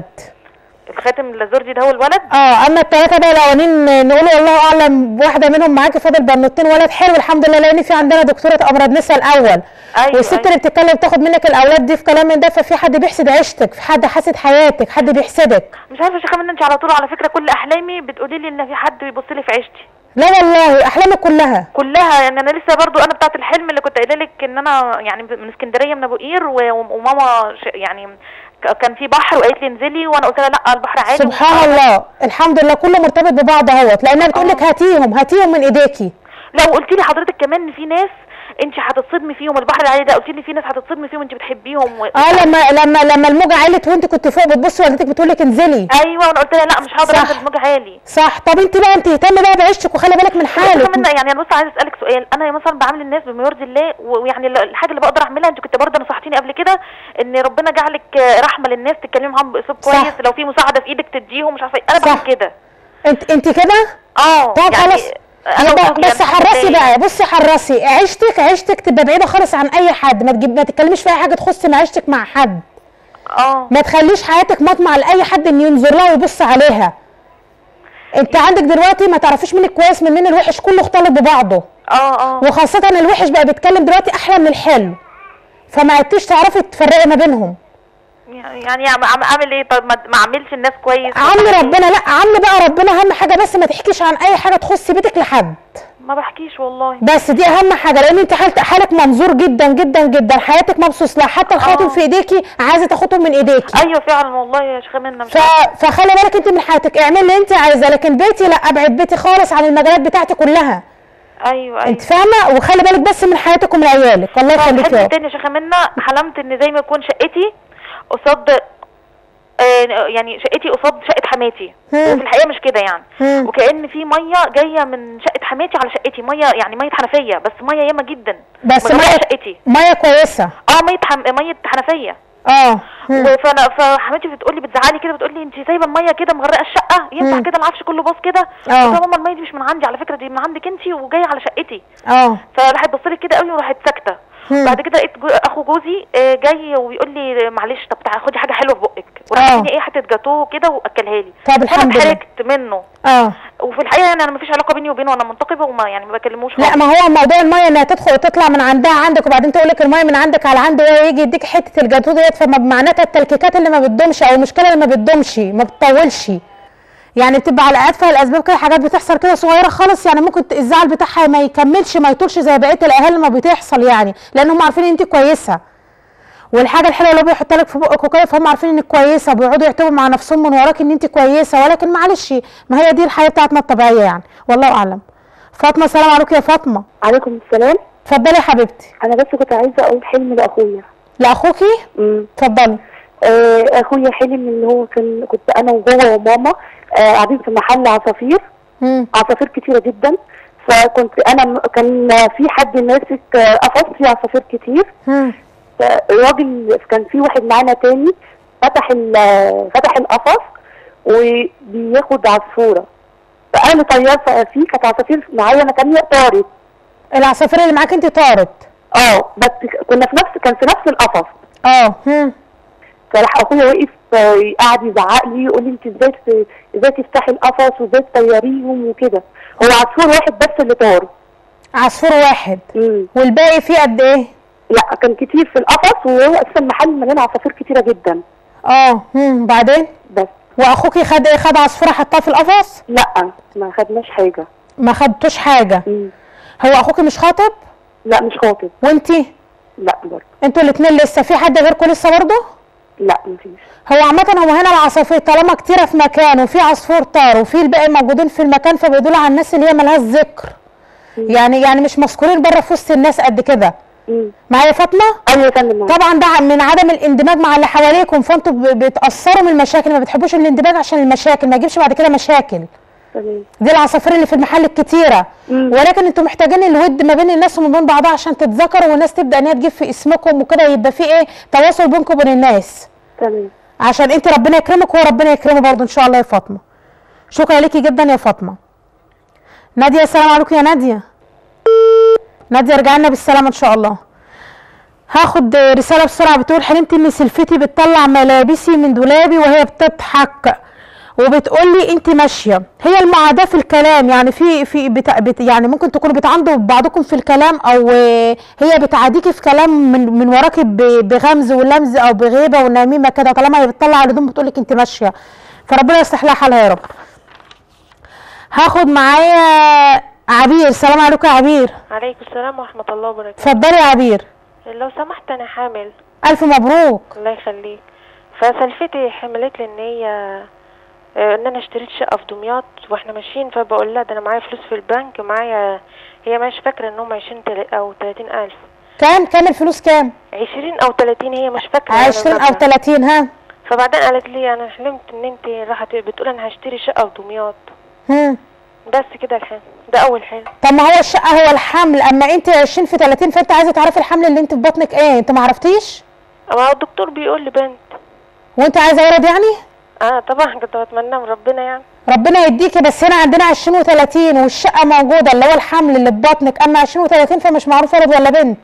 Speaker 12: الخاتم اللازوردي ده هو الولد
Speaker 2: اه اما الثلاثه بقى الاولانيين نقول والله اعلم واحده منهم معاكي فاضل بنوتين ولد حلو الحمد لله لان في عندنا دكتوره امراض نساء الاول
Speaker 12: أيوة،
Speaker 2: والست
Speaker 12: أيوة.
Speaker 2: اللي بتتكلم تاخد منك الاولاد دي في كلام من ده ففي حد بيحسد عيشتك في حد حاسد حياتك حد بيحسدك
Speaker 12: مش عارفه يا شيخه منى انت على طول على فكره كل احلامي بتقولي لي ان في حد بيبص لي في عيشتي
Speaker 2: لا والله احلامك كلها
Speaker 12: كلها يعني انا لسه برضو انا بتاعت الحلم اللي كنت قايله لك ان انا يعني من اسكندريه من ابو قير و- وماما ش- يعني ك- كان في بحر وقالت لي انزلي وانا قلت لها لا البحر عادي
Speaker 2: سبحان الله الحمد لله كله مرتبط ببعض اهوت لانها بتقول لك هاتيهم هاتيهم من ايديكي
Speaker 12: لو قلت لي حضرتك كمان ان في ناس انت هتتصدمي فيهم البحر العادي ده قلت لي في ناس هتتصدمي فيهم انت بتحبيهم و...
Speaker 2: اه لما لما لما الموجه علت وانت كنت فوق بتبصي والدتك بتقول لك انزلي
Speaker 12: ايوه وانا قلت لها لا مش هقدر
Speaker 2: صح.
Speaker 12: انزل الموج عالي
Speaker 2: صح طب انت بقى انت اهتمي بقى بعيشتك وخلي بالك من حالك
Speaker 12: كمان يعني انا بص عايزه اسالك سؤال انا مثلا بعامل الناس بما يرضي الله و- ويعني ال- الحاجه اللي بقدر اعملها انت كنت برضه نصحتيني قبل كده ان ربنا جعلك آه، رحمه للناس تتكلمي معاهم باسلوب
Speaker 2: صح.
Speaker 12: كويس لو في مساعده في ايدك تديهم مش عارفه ايه انا بعمل كده
Speaker 2: انت انت كده
Speaker 12: اه
Speaker 2: طب
Speaker 12: يعني
Speaker 2: خلاص
Speaker 12: انا
Speaker 2: يبقى
Speaker 12: وزوجي
Speaker 2: بس
Speaker 12: يعني
Speaker 2: حرصي
Speaker 12: الحمد لله.
Speaker 2: بقى بصي حرصي عيشتك عيشتك تبقى بعيده خالص عن اي حد ما تجيب ما تتكلميش في اي حاجه تخص معيشتك مع حد
Speaker 12: اه
Speaker 2: ما تخليش حياتك مطمع لاي حد ان ينظر لها ويبص عليها انت عندك دلوقتي ما تعرفيش مين الكويس من مين الوحش كله اختلط ببعضه
Speaker 12: اه اه
Speaker 2: وخاصه الوحش بقى بيتكلم دلوقتي احلى من الحلو فما عدتيش تعرفي تفرقي ما بينهم
Speaker 12: يعني أعم- أعم- اعمل ايه طب ما ما اعملش الناس كويس
Speaker 2: عمي ربنا لا عمي بقى ربنا اهم حاجه بس ما تحكيش عن اي حاجه تخص بيتك لحد
Speaker 12: ما بحكيش والله
Speaker 2: بس دي اهم حاجه لان انت حالت حالك منظور جدا جدا جدا حياتك مبسوط لها حتى الخاتم
Speaker 12: آه.
Speaker 2: في ايديكي عايزه تاخدهم من ايديكي
Speaker 12: ايوه فعلا والله يا شيخه منى مش
Speaker 2: ف... فخلي بالك انت من حياتك اعملي اللي انت عايزاه لكن بيتي لا ابعد بيتي خالص عن المجالات بتاعتي كلها
Speaker 12: ايوه ايوه
Speaker 2: انت فاهمه وخلي بالك بس من حياتك ومن عيالك الله يخليك يا
Speaker 12: حلم
Speaker 2: رب
Speaker 12: تاني يا شيخه منى حلمت ان زي ما يكون شقتي قصاد آه، يعني شقتي قصاد شقه حماتي
Speaker 2: مم.
Speaker 12: وفي الحقيقه مش كده يعني
Speaker 2: مم.
Speaker 12: وكأن في ميه جايه من شقه حماتي على شقتي ميه يعني ميه حنفيه بس ميه ياما جدا
Speaker 2: بس
Speaker 12: مغرقة
Speaker 2: ميه
Speaker 12: شقتي
Speaker 2: ميه كويسه
Speaker 12: اه ميه حم... ميه حنفيه
Speaker 2: اه مم.
Speaker 12: فانا فحماتي بتقول لي بتزعلي كده بتقول لي انت سايبه الميه كده مغرقه الشقه ينفع
Speaker 2: مم.
Speaker 12: كده العفش كله باظ كده قلت
Speaker 2: اه.
Speaker 12: لها ماما الميه دي مش من عندي على فكره دي من عندك انت وجايه على شقتي
Speaker 2: اه
Speaker 12: فراحت بصلي كده قوي وراحت ساكته
Speaker 2: مم.
Speaker 12: بعد كده لقيت جو اخو جوزي آه، جاي وبيقول لي معلش طب تعالي خدي حاجه حلوه في بقك وراح
Speaker 2: اه.
Speaker 12: اديني ايه حته جاتوه كده واكلها لي
Speaker 2: طب الحمد
Speaker 12: فانا
Speaker 2: لله.
Speaker 12: اتحرجت منه
Speaker 2: اه
Speaker 12: وفي الحقيقه يعني انا مفيش علاقه بيني وبينه وانا منتقبه وما يعني ما بكلموش
Speaker 2: لا ما هو موضوع الميه انها تدخل وتطلع من عندها عندك وبعدين تقول لك الميه من عندك على عنده وهو يجي يديك حته الجاتوه ديت فما معناتها التلكيكات اللي ما بتدومش او المشكله اللي ما بتدومش ما بتطولش يعني بتبقى على اتفه الاسباب كده حاجات بتحصل كده صغيره خالص يعني ممكن الزعل بتاعها ما يكملش ما يطولش زي بقيه الاهالي ما بتحصل يعني لان هم عارفين ان انت كويسه والحاجه الحلوه اللي هو بيحطها لك في بقك وكده فهم عارفين انك كويسه وبيقعدوا يعتبروا مع نفسهم من وراك ان انت كويسه ولكن معلش ما هي دي الحياه بتاعتنا الطبيعيه يعني والله اعلم فاطمه السلام عليكم يا فاطمه
Speaker 7: عليكم السلام
Speaker 2: اتفضلي يا حبيبتي
Speaker 7: انا بس كنت عايزه اقول حلم لاخويا
Speaker 2: لاخوكي
Speaker 7: امم
Speaker 2: اتفضلي
Speaker 7: آه اخويا حلم ان هو كان كنت انا وهو وماما آه قاعدين في محل عصافير
Speaker 2: مم.
Speaker 7: عصافير كتيره جدا فكنت انا م- كان في حد ماسك آه، قفص فيه عصافير كتير
Speaker 2: مم.
Speaker 7: الراجل كان في واحد معانا تاني فتح ال- فتح القفص وبياخد عصفوره فانا طيار فيه كانت عصافير معايا انا تانية طارت
Speaker 2: العصافير اللي معاك انت طارت
Speaker 7: اه بس كنا في نفس كان في نفس القفص
Speaker 2: اه هم.
Speaker 7: فراح اخويا وقف آه، قعد يزعق لي يقول لي انت ازاي ت- ازاي تفتحي القفص وازاي تطيريهم وكده هو عصفور واحد بس اللي طار
Speaker 2: عصفور واحد
Speaker 7: مم.
Speaker 2: والباقي فيه قد ايه
Speaker 7: لا كان كتير في القفص وهو اساسا محل مليان عصافير كتيره جدا
Speaker 2: اه هم. بعدين
Speaker 7: بس
Speaker 2: واخوكي خد ايه خد عصفوره حطها في القفص
Speaker 7: لا ما خدناش حاجه
Speaker 2: ما خدتوش حاجه
Speaker 7: مم.
Speaker 2: هو اخوكي مش خاطب
Speaker 7: لا مش خاطب
Speaker 2: وانتي
Speaker 7: لا برضه
Speaker 2: انتوا الاثنين لسه في حد غيركم لسه برضه
Speaker 7: لا مفيش
Speaker 2: هو عامة هو هنا العصافير طالما كتيرة في مكان وفي عصفور طار وفي الباقي موجودين في المكان فبيدل على الناس اللي هي ملهاش ذكر يعني يعني مش مذكورين بره في وسط الناس قد كده
Speaker 7: مم.
Speaker 2: معايا فاطمة؟
Speaker 7: ايوه يا فندم
Speaker 2: طبعا ده من عدم الاندماج مع اللي حواليكم فانتوا ب- بتأثروا من المشاكل ما بتحبوش الاندماج عشان المشاكل ما يجيبش بعد كده مشاكل
Speaker 7: تمام
Speaker 2: دي العصافير اللي في المحل الكتيرة ولكن انتوا محتاجين الود ما بين الناس وما بين بعضها عشان تتذكروا والناس تبدأ ان هي تجيب في اسمكم وكده يبقى في ايه تواصل بينكم وبين الناس
Speaker 7: تمام
Speaker 2: عشان انت ربنا يكرمك وربنا يكرمه برضه ان شاء الله يا فاطمه شكرا ليكي جدا يا فاطمه ناديه السلام عليكم يا ناديه ناديه رجع لنا بالسلامه ان شاء الله هاخد رساله بسرعه بتقول حلمت ان سلفتي بتطلع ملابسي من دولابي وهي بتضحك وبتقول لي انت ماشيه هي المعاداه في الكلام يعني في في بت بت يعني ممكن تكونوا بتعاندوا بعضكم في الكلام او آه، هي بتعاديكي في كلام من من وراكي ب- بغمز ولمز او بغيبه ونميمه كده طالما هي بتطلع الهدوم بتقول لك انت ماشيه فربنا يصلح لها حالها يا رب هاخد معايا عبير السلام عليكم يا عبير
Speaker 13: عليكم السلام ورحمة الله وبركاته
Speaker 2: اتفضلي يا عبير
Speaker 13: لو سمحت أنا حامل
Speaker 2: الف مبروك
Speaker 13: الله يخليك فسلفتي حملت لي إن هي آه، إن أنا اشتريت شقة في دمياط وإحنا ماشيين فبقول لها ده أنا معايا فلوس في البنك معايا هي مش فاكرة إنهم عشرين تل- أو تلاتين ألف
Speaker 2: كام كام الفلوس كام
Speaker 13: عشرين أو تلاتين هي مش فاكرة يعني
Speaker 2: 20 او
Speaker 13: المبلغ.
Speaker 2: 30 ها
Speaker 13: فبعدين قالت لي أنا حلمت إن أنت راحت بتقول أنا هشتري شقة في دمياط
Speaker 2: هم.
Speaker 13: بس كده الحلم ده أول حلم
Speaker 2: طب ما هو الشقه هو الحمل اما انت 20 في 30 فانت عايزه تعرفي الحمل اللي انت في بطنك ايه انت ما عرفتيش
Speaker 13: أما هو الدكتور بيقول لي بنت
Speaker 2: وانت عايزه ولد يعني
Speaker 13: أنا طبعا كنت بتمنى من ربنا يعني
Speaker 2: ربنا يديكي بس هنا عندنا 20 و30 والشقه موجوده اللي هو الحمل اللي في بطنك اما 20 و30 فمش معروف ولد ولا بنت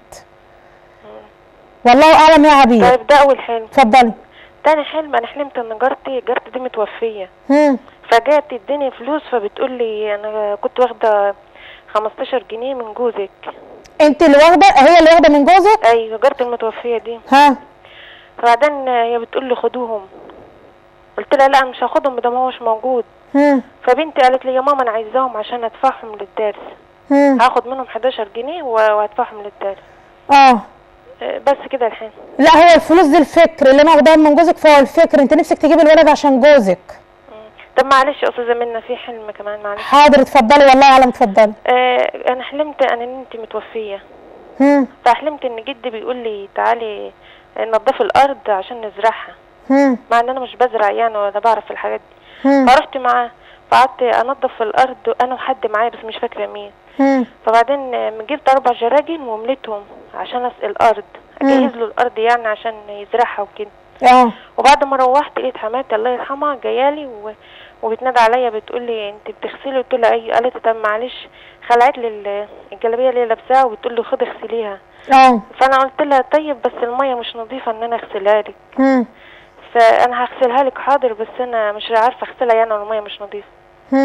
Speaker 2: والله اعلم يا عبير
Speaker 13: طيب ده أول حلم
Speaker 2: اتفضلي
Speaker 13: تاني حلم انا حلمت ان جارتي جارتي دي متوفيه
Speaker 2: هم.
Speaker 13: فجات تديني فلوس فبتقول لي انا كنت واخده 15 جنيه من جوزك
Speaker 2: انت اللي واخده هي اللي واخده من جوزك
Speaker 13: ايوه جارتي المتوفيه دي
Speaker 2: ها
Speaker 13: فبعدين هي بتقول لي خدوهم قلت لها لا أنا مش هاخدهم ده ما هوش موجود
Speaker 2: هم.
Speaker 13: فبنتي قالت لي يا ماما انا عايزاهم عشان ادفعهم للدرس
Speaker 2: هم.
Speaker 13: هاخد منهم 11 جنيه و- وهدفعهم للدرس
Speaker 2: اه
Speaker 13: آه، بس كده الحين
Speaker 2: لا هو الفلوس دي الفكر اللي انا واخداها من جوزك فهو الفكر انت نفسك تجيبي الولد عشان جوزك
Speaker 13: طب معلش يا استاذه منى في حلم كمان معلش
Speaker 2: حاضر اتفضلي والله اعلم اتفضلي
Speaker 13: آه انا حلمت ان انت متوفيه
Speaker 2: هم.
Speaker 13: فحلمت ان جدي بيقول لي تعالي نضفي الارض عشان نزرعها
Speaker 2: هم.
Speaker 13: مع ان انا مش بزرع يعني ولا بعرف الحاجات دي
Speaker 2: هم.
Speaker 13: فرحت معاه فقعدت انضف الارض انا وحد معايا بس مش فاكره مين
Speaker 2: هم.
Speaker 13: فبعدين آه، جبت اربع جراجين ومليتهم عشان اسقي الارض
Speaker 2: مم.
Speaker 13: اجهز له الارض يعني عشان يزرعها وكده
Speaker 2: اه
Speaker 13: وبعد ما روحت لقيت حماتي الله يرحمها جايالي و... وبتنادى عليا بتقول لي انت بتغسلي قلت لها ايوه قالت لي طب معلش خلعت لي ال- الجلابيه اللي هي لابساها وبتقول لي خدي اغسليها
Speaker 2: اه
Speaker 13: فانا قلت لها طيب بس الميه مش نظيفه ان انا اغسلها لك
Speaker 2: هم.
Speaker 13: فانا هغسلها لك حاضر بس انا مش عارفه اغسلها يعني والميه مش نظيفه
Speaker 2: هم.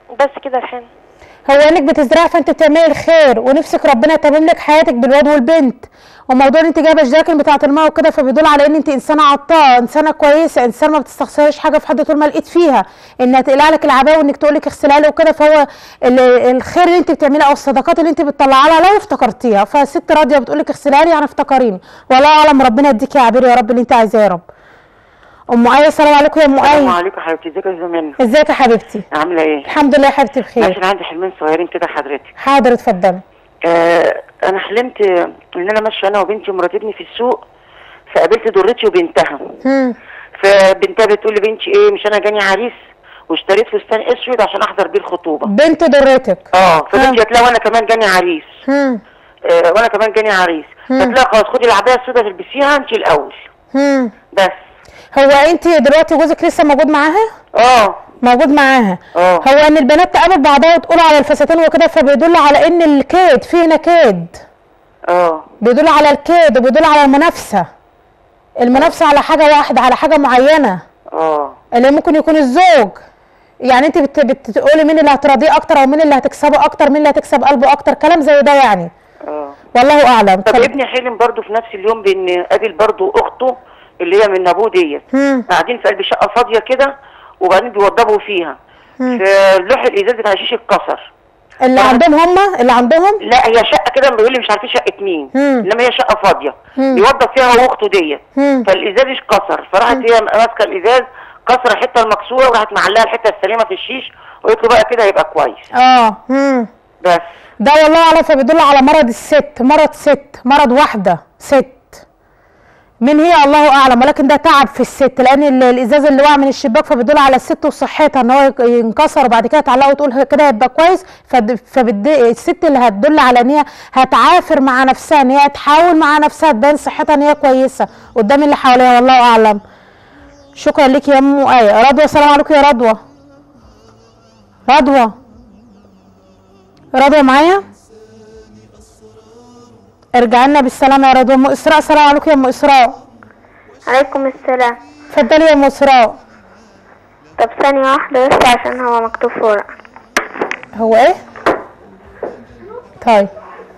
Speaker 13: بس كده الحين
Speaker 2: هو انك بتزرعي فانت بتعملي الخير ونفسك ربنا يتمم لك حياتك بالواد والبنت وموضوع ان انت جايبه الجاكن بتاعه الماء وكده فبيدل على ان انت انسانه عطاء انسانه كويسه انسان ما بتستخسريش حاجه في حد طول ما لقيت فيها انها تقلع لك العبايه وانك تقول لك اغسلها لي وكده فهو ال- الخير اللي انت بتعمليه او الصدقات اللي انت بتطلعها لها لو افتكرتيها فست راضيه بتقول لك اغسلها لي يعني افتكريني والله اعلم ربنا يديك يا عبير يا رب اللي انت عايزاه يا رب ام ايه السلام عليكم يا ام
Speaker 14: السلام
Speaker 2: ايه
Speaker 14: عليكم حبيبتي ازيك يا زمان
Speaker 2: ازيك يا حبيبتي
Speaker 14: عامله ايه
Speaker 2: الحمد لله يا حبيبتي
Speaker 14: ماشي
Speaker 2: بخير
Speaker 14: انا عندي حلمين صغيرين كده حضرتك
Speaker 2: حاضر اتفضلي
Speaker 14: آه انا حلمت ان انا ماشيه انا وبنتي ومرات ابني في السوق فقابلت ضرتي وبنتها
Speaker 2: هم.
Speaker 14: فبنتها بتقول لي بنتي ايه مش انا جاني عريس واشتريت فستان اسود عشان احضر بيه الخطوبه
Speaker 2: بنت ضرتك
Speaker 14: اه فبنتي قالت لها وانا كمان جاني عريس
Speaker 2: هم.
Speaker 14: آه وانا كمان جاني عريس
Speaker 2: مم.
Speaker 14: قالت لها خلاص خدي العبايه السوداء تلبسيها انت الاول
Speaker 2: هم.
Speaker 14: بس
Speaker 2: هو انت دلوقتي جوزك لسه موجود معاها؟
Speaker 14: اه
Speaker 2: موجود معاها
Speaker 14: اه
Speaker 2: هو ان البنات تقابل بعضها وتقول على الفساتين وكده فبيدل على ان الكيد في هنا كيد
Speaker 14: اه
Speaker 2: بيدل على الكيد وبيدل على المنافسه المنافسه على حاجه واحده على حاجه معينه
Speaker 14: اه
Speaker 2: اللي ممكن يكون الزوج يعني انت بت بتقولي مين اللي هتراضيه اكتر او مين اللي هتكسبه اكتر مين اللي هتكسب قلبه اكتر كلام زي ده يعني
Speaker 14: اه
Speaker 2: والله اعلم
Speaker 14: طب ابني حلم برضه في نفس اليوم بان قابل برضه اخته اللي هي من ابوه ديت
Speaker 2: هم.
Speaker 14: قاعدين في قلب شقه فاضيه كده وبعدين بيوضبوا فيها
Speaker 2: هم.
Speaker 14: فلوح الازاز بتاع الشيش اتكسر
Speaker 2: اللي عندهم هم اللي عندهم
Speaker 14: لا هي شقه كده بيقول لي مش عارفين شقه مين
Speaker 2: هم.
Speaker 14: انما هي شقه فاضيه
Speaker 2: هم.
Speaker 14: بيوضب فيها هو واخته ديت
Speaker 2: هم.
Speaker 14: فالازاز اتكسر فراحت هي ماسكه الازاز كسر الحته المكسوره وراحت معلقه الحته السليمه في الشيش وقلت له بقى كده هيبقى كويس
Speaker 2: اه هم.
Speaker 14: بس
Speaker 2: ده والله اعلم فبيدل على مرض الست مرض ست مرض واحده ست من هي الله اعلم ولكن ده تعب في الست لان ال- الازاز اللي وقع من الشباك فبيدل على الست وصحتها ان هو يك- ينكسر وبعد كده تعلقه وتقول كده هيبقى كويس فد- فبد- الست اللي هتدل على ان هي هتعافر مع نفسها ان هي تحاول مع نفسها تبان صحتها ان هي كويسه قدام اللي حواليها والله اعلم شكرا لك يا ام ايه رضوى السلام عليكم يا رضوى رضوى رضوى معايا ارجع لنا بالسلامة يا رضوى ام اسراء السلام عليكم يا ام اسراء
Speaker 9: عليكم السلام
Speaker 2: اتفضلي يا ام اسراء
Speaker 9: طب ثانية واحدة بس عشان هو مكتوب في ورقة
Speaker 2: هو ايه طيب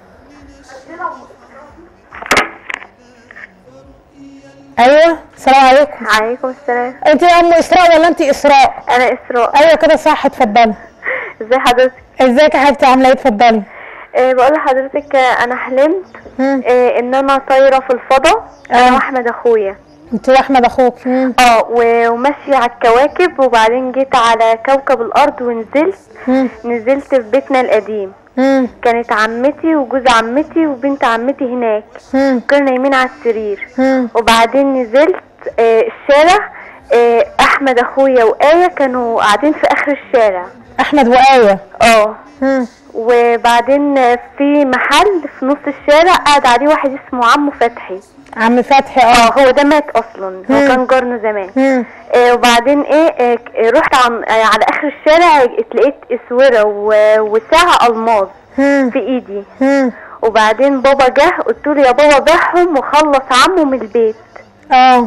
Speaker 2: ايوه السلام عليكم
Speaker 9: عليكم السلام
Speaker 2: انت يا ام اسراء ولا انت اسراء
Speaker 9: انا اسراء
Speaker 2: ايوه كده صح اتفضلي
Speaker 9: ازي حضرتك
Speaker 2: ازيك يا حبيبتي عامله ايه اتفضلي
Speaker 9: إيه بقول لحضرتك آه، انا حلمت إيه ان انا طايره في الفضاء انا واحمد اخويا
Speaker 2: انت واحمد اخوك مم.
Speaker 9: اه و- وماشيه على الكواكب وبعدين جيت على كوكب الارض ونزلت
Speaker 2: مم.
Speaker 9: نزلت في بيتنا القديم
Speaker 2: مم.
Speaker 9: كانت عمتي وجوز عمتي وبنت عمتي هناك
Speaker 2: مم.
Speaker 9: كنا نايمين على السرير
Speaker 2: مم.
Speaker 9: وبعدين نزلت آه الشارع آه احمد اخويا وايه كانوا قاعدين في اخر الشارع
Speaker 2: احمد وآية
Speaker 9: اه
Speaker 2: مم.
Speaker 9: وبعدين في محل في نص الشارع قاعد عليه واحد اسمه عمو فتحي
Speaker 2: عم فتحي
Speaker 9: اه
Speaker 2: اه
Speaker 9: هو ده مات اصلا هو
Speaker 2: مم.
Speaker 9: كان جارنا زمان
Speaker 2: مم.
Speaker 9: آه وبعدين ايه آه ك- آه، رحت عن آه على اخر الشارع اتلقيت اسوره و- وساعه الماظ
Speaker 2: مم.
Speaker 9: في ايدي
Speaker 2: مم.
Speaker 9: وبعدين بابا جه قلت له يا بابا بيعهم وخلص عمه من البيت
Speaker 2: اه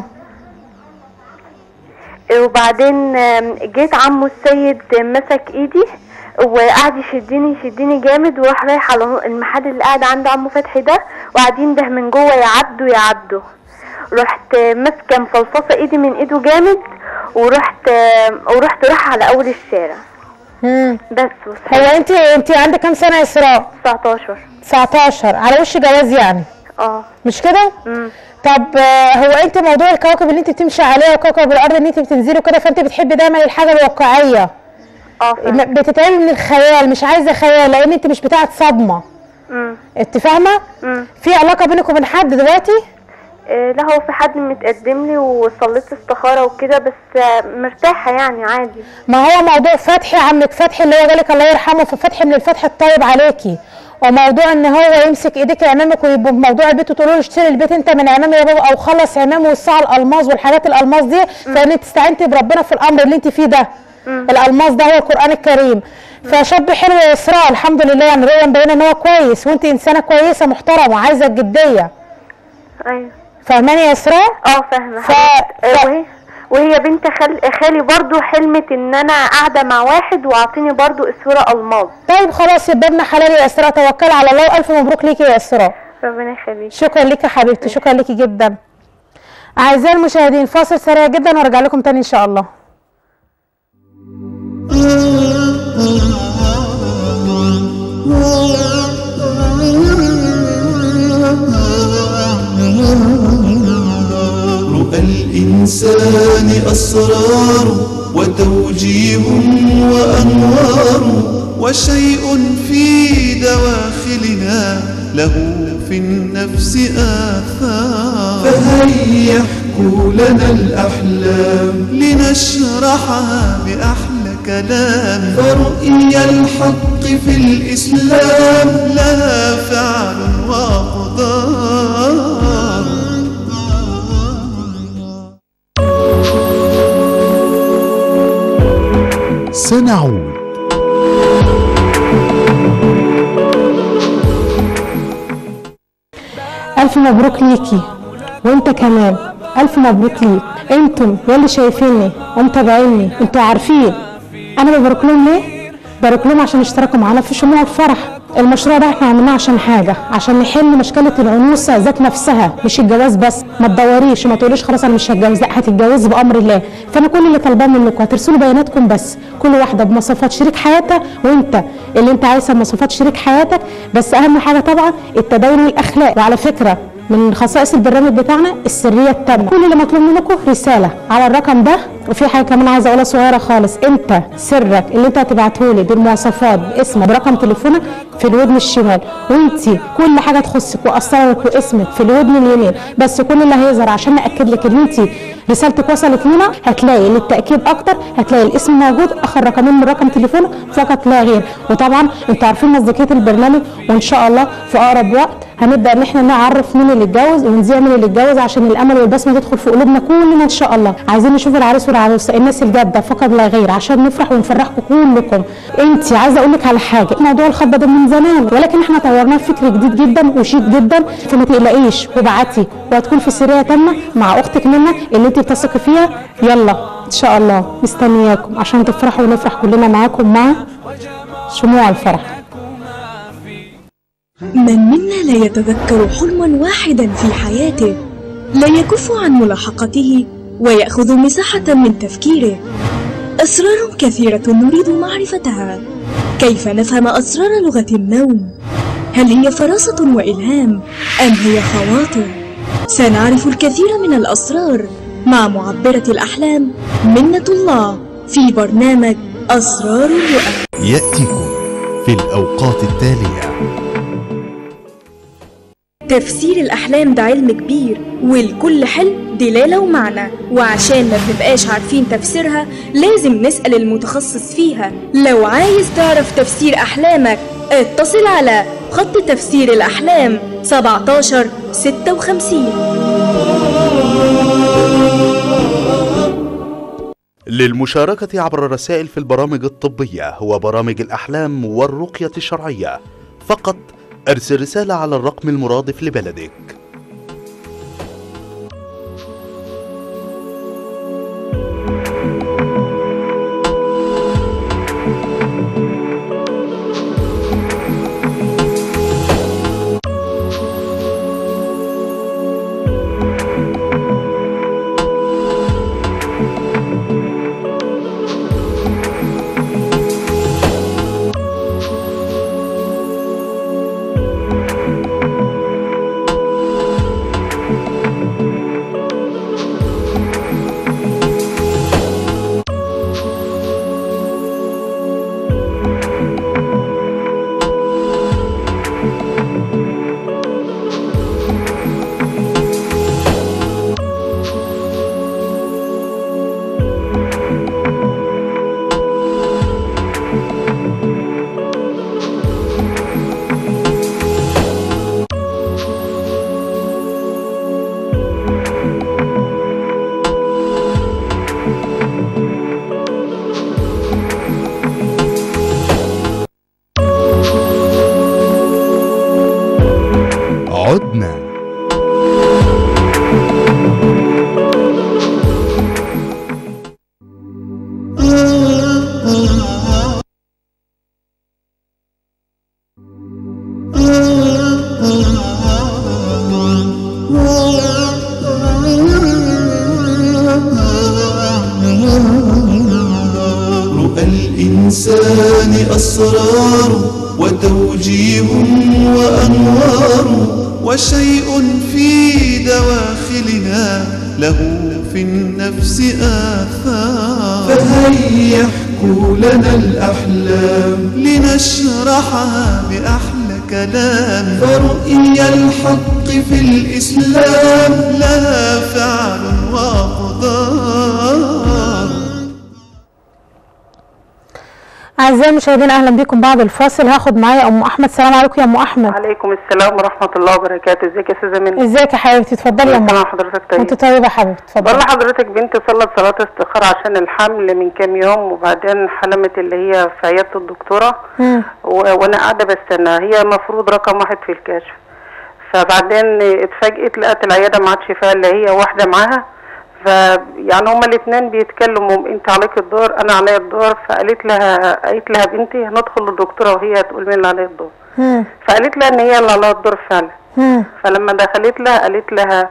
Speaker 9: وبعدين آم، جيت عمو السيد مسك ايدي وقعد يشدني يشدني جامد وراح رايح على المحل اللي قاعد عند عمو فتحي ده وقاعدين ده من جوه يعدوا يعدوا رحت ماسكه مفلفصه ايدي من ايده جامد ورحت آم، ورحت رايحه على اول الشارع
Speaker 2: مم.
Speaker 9: بس
Speaker 2: هو انت انت عندك كام سنه يا اسراء
Speaker 9: 19
Speaker 2: 19 على وش جواز يعني
Speaker 9: اه
Speaker 2: مش كده
Speaker 9: امم
Speaker 2: طب آه، هو انت موضوع الكواكب اللي انت بتمشي عليها وكوكب الارض اللي انت بتنزلي وكده فانت بتحبي دايما الحاجه الواقعيه
Speaker 9: اه
Speaker 2: م- بتتعمل من الخيال مش عايزه خيال لان انت مش بتاعه صدمه
Speaker 9: امم
Speaker 2: انت فاهمه
Speaker 9: امم
Speaker 2: في علاقه بينك وبين حد دلوقتي
Speaker 9: آه، لا هو في حد متقدم لي وصليت استخاره وكده بس آه، مرتاحه يعني عادي
Speaker 2: ما هو موضوع فتحي عمك فتحي اللي هو جالك الله يرحمه ففتحي من الفتح الطيب عليكي وموضوع ان هو يمسك ايديك يا امامك ويبقى في موضوع البيت وتقول له اشتري البيت انت من امام يا بابا او خلص يا امام والساعه الالماس والحاجات الالماس دي فان انت استعنتي بربنا في الامر اللي انت فيه ده الالماس ده هو القران الكريم فشاب حلو يا اسراء الحمد لله يعني رؤيا مبينه ان هو كويس وانت انسانه كويسه محترمه عايزه الجديه
Speaker 9: ايوه
Speaker 2: فاهماني يا اسراء
Speaker 9: اه فاهمه
Speaker 2: ف...
Speaker 9: آه، وهي وهي بنت خال... خالي برضو حلمت ان انا قاعده مع واحد واعطيني برضو اسوره الماظ
Speaker 2: طيب خلاص يبقى ابن حلال يا اسراء توكل على الله والف مبروك ليكي يا اسراء
Speaker 9: ربنا يخليك
Speaker 2: شكرا ليكي يا حبيبتي شكرا ليكي جدا اعزائي المشاهدين فاصل سريع جدا وارجع لكم تاني ان شاء الله
Speaker 1: رؤى الإنسان أسرار وتوجيه وأنوار وشيء في دواخلنا له في النفس آثار فهيا احكوا لنا الأحلام لنشرحها بأحلى كلام فرؤيا الحق في الإسلام لها فعل وأقدار
Speaker 15: سنعود
Speaker 2: الف مبروك ليكي وانت كمان الف مبروك ليك انتم يلي شايفيني ومتابعيني انتوا عارفين انا ببارك لهم ليه ببارك لهم عشان اشتركوا معانا في شموع الفرح المشروع ده احنا عملناه عشان حاجه عشان نحل مشكله العنوسه ذات نفسها مش الجواز بس ما تدوريش وما تقوليش خلاص انا مش هتجوز لا هتتجوزي بامر الله فانا كل اللي طالباه منكم هترسلوا بياناتكم بس كل واحده بمواصفات شريك حياتها وانت اللي انت عايزها بمواصفات شريك حياتك بس اهم حاجه طبعا التدين والاخلاق وعلى فكره من خصائص البرنامج بتاعنا السريه التامه كل اللي مطلوب منكم رساله على الرقم ده وفي حاجه كمان عايزه اقولها صغيره خالص انت سرك اللي انت هتبعته لي بالمواصفات باسمك برقم تليفونك في الودن الشمال وانت كل حاجه تخصك واسرارك واسمك في الودن اليمين بس كل اللي هيظهر عشان ناكد لك ان انت رسالتك وصلت لنا هتلاقي للتاكيد اكتر هتلاقي الاسم موجود اخر رقمين من رقم تليفونك فقط لا غير وطبعا انتوا عارفين مصداقيه البرنامج وان شاء الله في اقرب وقت هنبدا ان احنا نعرف مين اللي اتجوز ونذيع مين اللي اتجوز عشان الامل والبسمه تدخل في قلوبنا كلنا ان شاء الله عايزين نشوف العريس والعروسه الناس الجاده فقط لا غير عشان نفرح ونفرحكم كلكم انت عايزه اقول لك على حاجه موضوع الخطبه ده من زمان ولكن احنا طورناه بفكر جديد جدا وشيك جدا فما تقلقيش وابعتي وهتكون في سريه تامه مع اختك منى اللي انت بتثقي فيها يلا ان شاء الله مستنياكم عشان تفرحوا ونفرح كلنا معاكم مع شموع الفرح
Speaker 16: من منا لا يتذكر حلما واحدا في حياته لا يكف عن ملاحقته ويأخذ مساحة من تفكيره أسرار كثيرة نريد معرفتها كيف نفهم أسرار لغة النوم هل هي فراسة وإلهام أم هي خواطر سنعرف الكثير من الأسرار مع معبرة الأحلام منة الله في برنامج أسرار الرؤى
Speaker 15: يأتيكم في الأوقات التالية
Speaker 16: تفسير الأحلام ده علم كبير ولكل حلم دلالة ومعنى وعشان ما بنبقاش عارفين تفسيرها لازم نسأل المتخصص فيها لو عايز تعرف تفسير أحلامك اتصل على خط تفسير الأحلام 17 56
Speaker 15: للمشاركة عبر الرسائل في البرامج الطبية وبرامج الأحلام والرقية الشرعية فقط ارسل رسالة على الرقم المرادف لبلدك
Speaker 1: الإنسان أسرار وتوجيه وأنوار وشيء في دواخلنا له في النفس آثار فهيا احكوا لنا الأحلام لنشرحها بأحلى كلام فرؤيا الحق في الإسلام لها فعل وأقدار
Speaker 2: اعزائي المشاهدين اهلا بكم بعد الفاصل هاخد معايا ام احمد السلام عليكم يا ام احمد
Speaker 17: عليكم السلام ورحمة الله وبركاته ازيك يا استاذة منى
Speaker 2: ازيك يا حبيبتي اتفضلي يا ام
Speaker 17: تمام
Speaker 2: احمد
Speaker 17: حضرتك طيب
Speaker 2: انت طيبه يا حبيبتي اتفضلي
Speaker 17: والله حضرتك بنتي صلت صلاة استخارة عشان الحمل من كام يوم وبعدين حلمت اللي هي في عيادة الدكتورة
Speaker 2: مم.
Speaker 17: و... وانا قاعدة بستنى هي المفروض رقم واحد في الكشف فبعدين اتفاجئت لقيت العيادة ما عادش فيها اللي هي واحدة معاها ف يعني هما الاثنين بيتكلموا انت عليك الدور انا عليا الدور فقالت لها قالت لها بنتي هندخل للدكتوره وهي تقول مين اللي عليها الدور
Speaker 2: مم.
Speaker 17: فقالت لها ان هي اللي عليها الدور فعلا
Speaker 2: مم.
Speaker 17: فلما دخلت لها قالت لها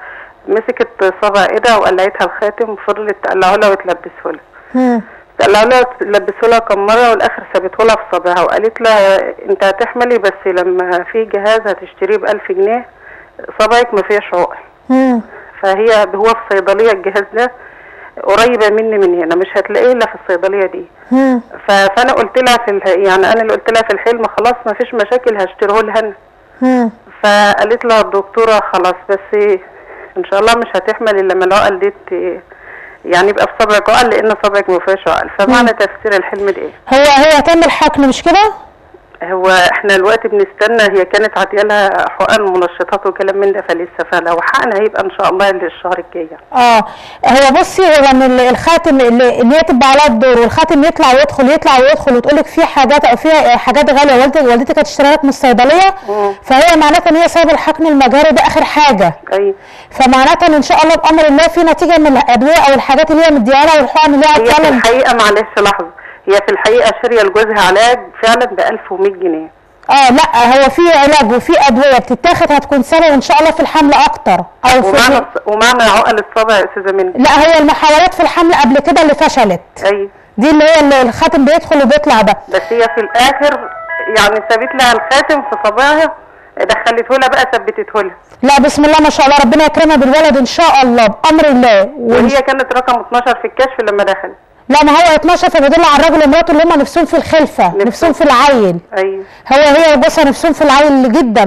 Speaker 17: مسكت صبع ايدها وقلعتها الخاتم وفضلت تقلعه لها وتلبسه لها
Speaker 2: مم.
Speaker 17: تقلعه لها وتلبسه لها كم مره والاخر سابته لها في صبعها وقالت لها انت هتحملي بس لما في جهاز هتشتريه ب 1000 جنيه صبعك ما فيهاش عقل
Speaker 2: مم.
Speaker 17: فهي هو في صيدليه الجهاز ده قريبه مني من هنا مش هتلاقيه الا في الصيدليه دي
Speaker 2: مم.
Speaker 17: ف- فانا قلت لها في الح... يعني انا اللي قلت لها في الحلم خلاص ما فيش مشاكل هشتريه لها انا
Speaker 2: مم.
Speaker 17: فقالت لها الدكتورة خلاص بس ان شاء الله مش هتحمل الا لما العقل دي ت- يعني يبقى في صبعك عقل لان صبعك ما فيهاش عقل فمعنى تفسير الحلم ده ايه
Speaker 2: هو هي هتعمل حقن مش كده
Speaker 17: هو احنا دلوقتي بنستنى هي كانت عطيالها حقن منشطات وكلام من ده فلسه فلو حقن هيبقى ان شاء الله الشهر الجاي
Speaker 2: اه هو بصي هو ان ال- الخاتم اللي ان هي تبقى عليها الدور والخاتم يطلع ويدخل يطلع ويدخل وتقول لك في حاجات او في حاجات غاليه والدتك والدتك هتشتريها لك من الصيدليه فهي معناتها ان هي سايبه الحقن المجاري ده اخر حاجه
Speaker 17: ايوه
Speaker 2: فمعناتها ان ان شاء الله بامر الله في نتيجه من الادويه او الحاجات اللي هي مديها لها والحقن اللي هي
Speaker 17: هي في
Speaker 2: هتطلع
Speaker 17: الحقيقه معلش لحظه هي في الحقيقه شاريه لجوزها علاج فعلا ب 1100 جنيه
Speaker 2: اه لا هو في علاج وفي ادويه بتتاخد هتكون سبب ان شاء الله في الحمل اكتر او في
Speaker 17: ومعنى ومعنى عقل الصبع يا استاذه منى
Speaker 2: لا هي المحاولات في الحمل قبل كده اللي فشلت
Speaker 17: ايوه
Speaker 2: دي اللي هي اللي الخاتم بيدخل وبيطلع ده
Speaker 17: بس هي في الاخر يعني سابت لها الخاتم في صباعها دخلته لها بقى ثبتته لها
Speaker 2: لا بسم الله ما شاء الله ربنا يكرمها بالولد ان شاء الله بامر الله
Speaker 17: وهي كانت رقم 12 في الكشف لما دخلت
Speaker 2: لا ما هو 12 فبيدل على الراجل ومراته اللي هم نفسهم في الخلفه نفسهم في العيل
Speaker 17: ايوه
Speaker 2: هو هي وجوزها نفسهم في العيل جدا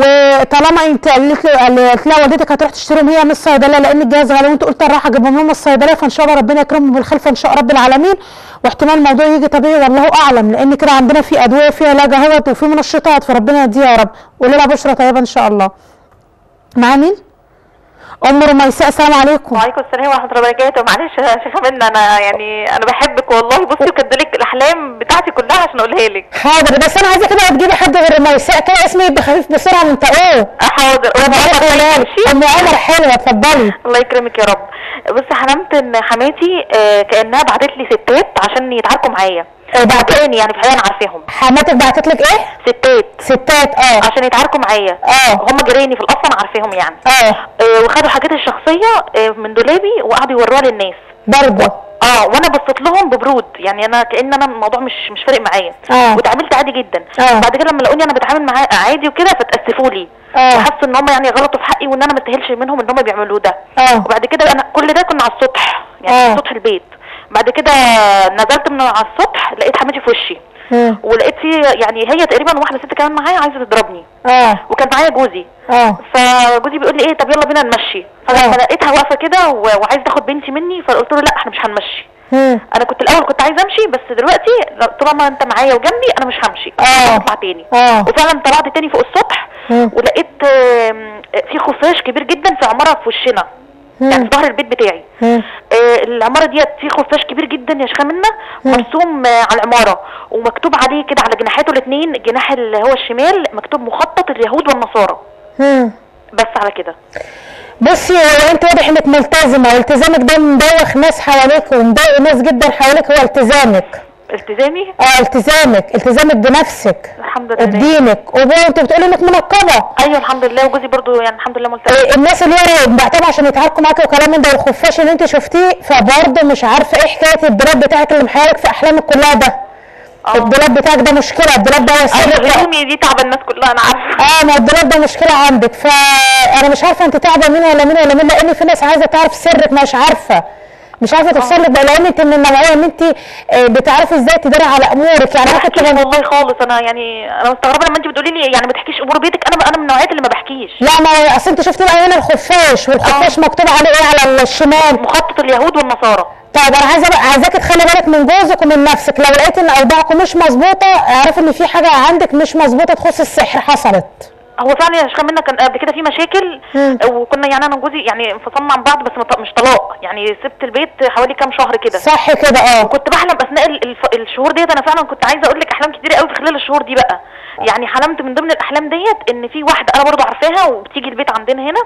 Speaker 2: وطالما انت قالت له قالت لها والدتك هتروح تشتريهم هي من الصيدليه لان الجهاز غالي وانت قلت راح اجيبهم لهم من الصيدليه فان شاء الله ربنا يكرمهم بالخلفه ان شاء رب العالمين واحتمال الموضوع يجي طبيعي والله اعلم لان كده عندنا في ادويه وفي علاج اهوت وفي منشطات فربنا يهديها يا رب قولي لها بشرى طيبه ان شاء الله مع مين؟ ام رميساء السلام عليكم
Speaker 12: وعليكم السلام ورحمه الله وبركاته معلش يا شيخه منى انا يعني انا بحبك والله بصي وكدلك الاحلام بتاعتي كلها عشان اقولها لك
Speaker 2: حاضر بس انا عايزه كده تجيبي حد غير رميساء كده اسمه يبقى خفيف بسرعه من تقوه
Speaker 12: حاضر
Speaker 2: ام عمر ام عمر حلوه اتفضلي
Speaker 12: الله يكرمك يا رب بصي حلمت ان حماتي آه، كانها بعتت لي ستات عشان يتعاركوا معايا بعتاني يعني في حقيقه انا عارفاهم
Speaker 2: حماتك بعتت لك ايه؟
Speaker 12: ستات
Speaker 2: ستات اه
Speaker 12: عشان يتعاركوا معايا
Speaker 2: اه
Speaker 12: هم جيراني في الاصل انا عارفاهم يعني
Speaker 2: اه
Speaker 12: آه، وخدوا حاجاتي الشخصيه آه، من دولابي وقعدوا يوروها للناس
Speaker 2: برضه
Speaker 12: اه وانا بصيت لهم ببرود يعني انا كان انا الموضوع مش مش فارق معايا
Speaker 2: اه.
Speaker 12: واتعاملت عادي جدا
Speaker 2: اه.
Speaker 12: بعد كده لما لقوني انا بتعامل معاه عادي وكده فتاسفوا لي
Speaker 2: اه.
Speaker 12: وحسوا ان هم يعني غلطوا في حقي وان انا ما استاهلش منهم ان هم بيعملوا ده
Speaker 2: اه.
Speaker 12: وبعد كده انا كل ده كنا على السطح يعني
Speaker 2: اه.
Speaker 12: على سطح البيت بعد كده نزلت من على السطح لقيت حماتي في وشي
Speaker 2: مم.
Speaker 12: ولقيت في يعني هي تقريبا واحده ست كمان معايا عايزه تضربني
Speaker 2: اه
Speaker 12: وكان معايا جوزي
Speaker 2: اه
Speaker 12: فجوزي بيقول لي ايه طب يلا بينا نمشي فلما لقيتها واقفه كده و- وعايزه تاخد بنتي مني فقلت له لا احنا مش هنمشي
Speaker 2: مم.
Speaker 12: انا كنت الاول كنت عايزه امشي بس دلوقتي لو- طالما انت معايا وجنبي انا مش همشي
Speaker 2: اه.
Speaker 12: هطلع تاني
Speaker 2: اه.
Speaker 12: وفعلا طلعت تاني فوق السطح
Speaker 2: مم.
Speaker 12: ولقيت آم، في خفاش كبير جدا في عماره في وشنا
Speaker 2: مم.
Speaker 12: يعني في ظهر البيت بتاعي
Speaker 2: مم.
Speaker 12: آه، العماره ديت في خفاش كبير جدا يا شيخه منى مرسوم آه، على العماره ومكتوب عليه كده على جناحاته الاثنين الجناح اللي هو الشمال مكتوب مخطط اليهود والنصارى
Speaker 2: مم.
Speaker 12: بس على كده
Speaker 2: بصي هو انت واضح انك ملتزمه والتزامك ده مدوخ ناس حواليك ومضايق ناس جدا حواليك هو التزامك
Speaker 12: التزامي
Speaker 2: اه التزامك التزامك بنفسك
Speaker 12: الحمد لله
Speaker 2: بدينك وانت بتقولي انك منقبه
Speaker 12: ايوه الحمد لله وجوزي برضو يعني الحمد لله ملتزم
Speaker 2: إيه، الناس اللي هي بعتبر عشان يتعاركوا معاكي وكلام من ده والخفاش اللي انت شفتيه فبرضه مش عارفه ايه حكايه الدولاب بتاعك اللي محيرك في احلامك كلها ده الدولاب بتاعك ده مشكله الدولاب ده هو سرك
Speaker 12: هدومي دي تعب الناس كلها انا عارفه
Speaker 2: اه ما الدولاب ده مشكله عندك فانا مش عارفه انت تعبه مين ولا مين ولا مين لان في ناس عايزه تعرف سرك مش عارفه مش عارفه توصل لك لان انت من النوعيه ان انت آه، بتعرفي ازاي تداري على امورك يعني انا كنت
Speaker 12: بحكيش والله خالص انا يعني انا مستغربه لما انت بتقولي لي يعني ما تحكيش امور بيتك انا انا من النوعيات اللي ما بحكيش
Speaker 2: لا ما هو اصل انت شفتي بقى هنا الخفاش والخفاش مكتوب عليه ايه على الشمال
Speaker 12: مخطط اليهود والنصارى
Speaker 2: طيب انا عايزه بقى عايزاكي تخلي بالك من جوزك ومن نفسك لو لقيت ان اوضاعكم مش مظبوطه اعرفي ان في حاجه عندك مش مظبوطه تخص السحر حصلت
Speaker 12: هو فعلا يا شيخه منا كان قبل كده في مشاكل وكنا يعني انا وجوزي يعني انفصلنا عن بعض بس مط- مش طلاق يعني سبت البيت حوالي كام شهر كده
Speaker 2: صح كده اه
Speaker 12: وكنت بحلم اثناء ال- الف- الشهور ديت انا فعلا كنت عايزه اقول لك احلام كتير قوي في خلال الشهور دي بقى يعني حلمت من ضمن الاحلام ديت ان في واحده انا برضو عارفاها وبتيجي البيت عندنا هنا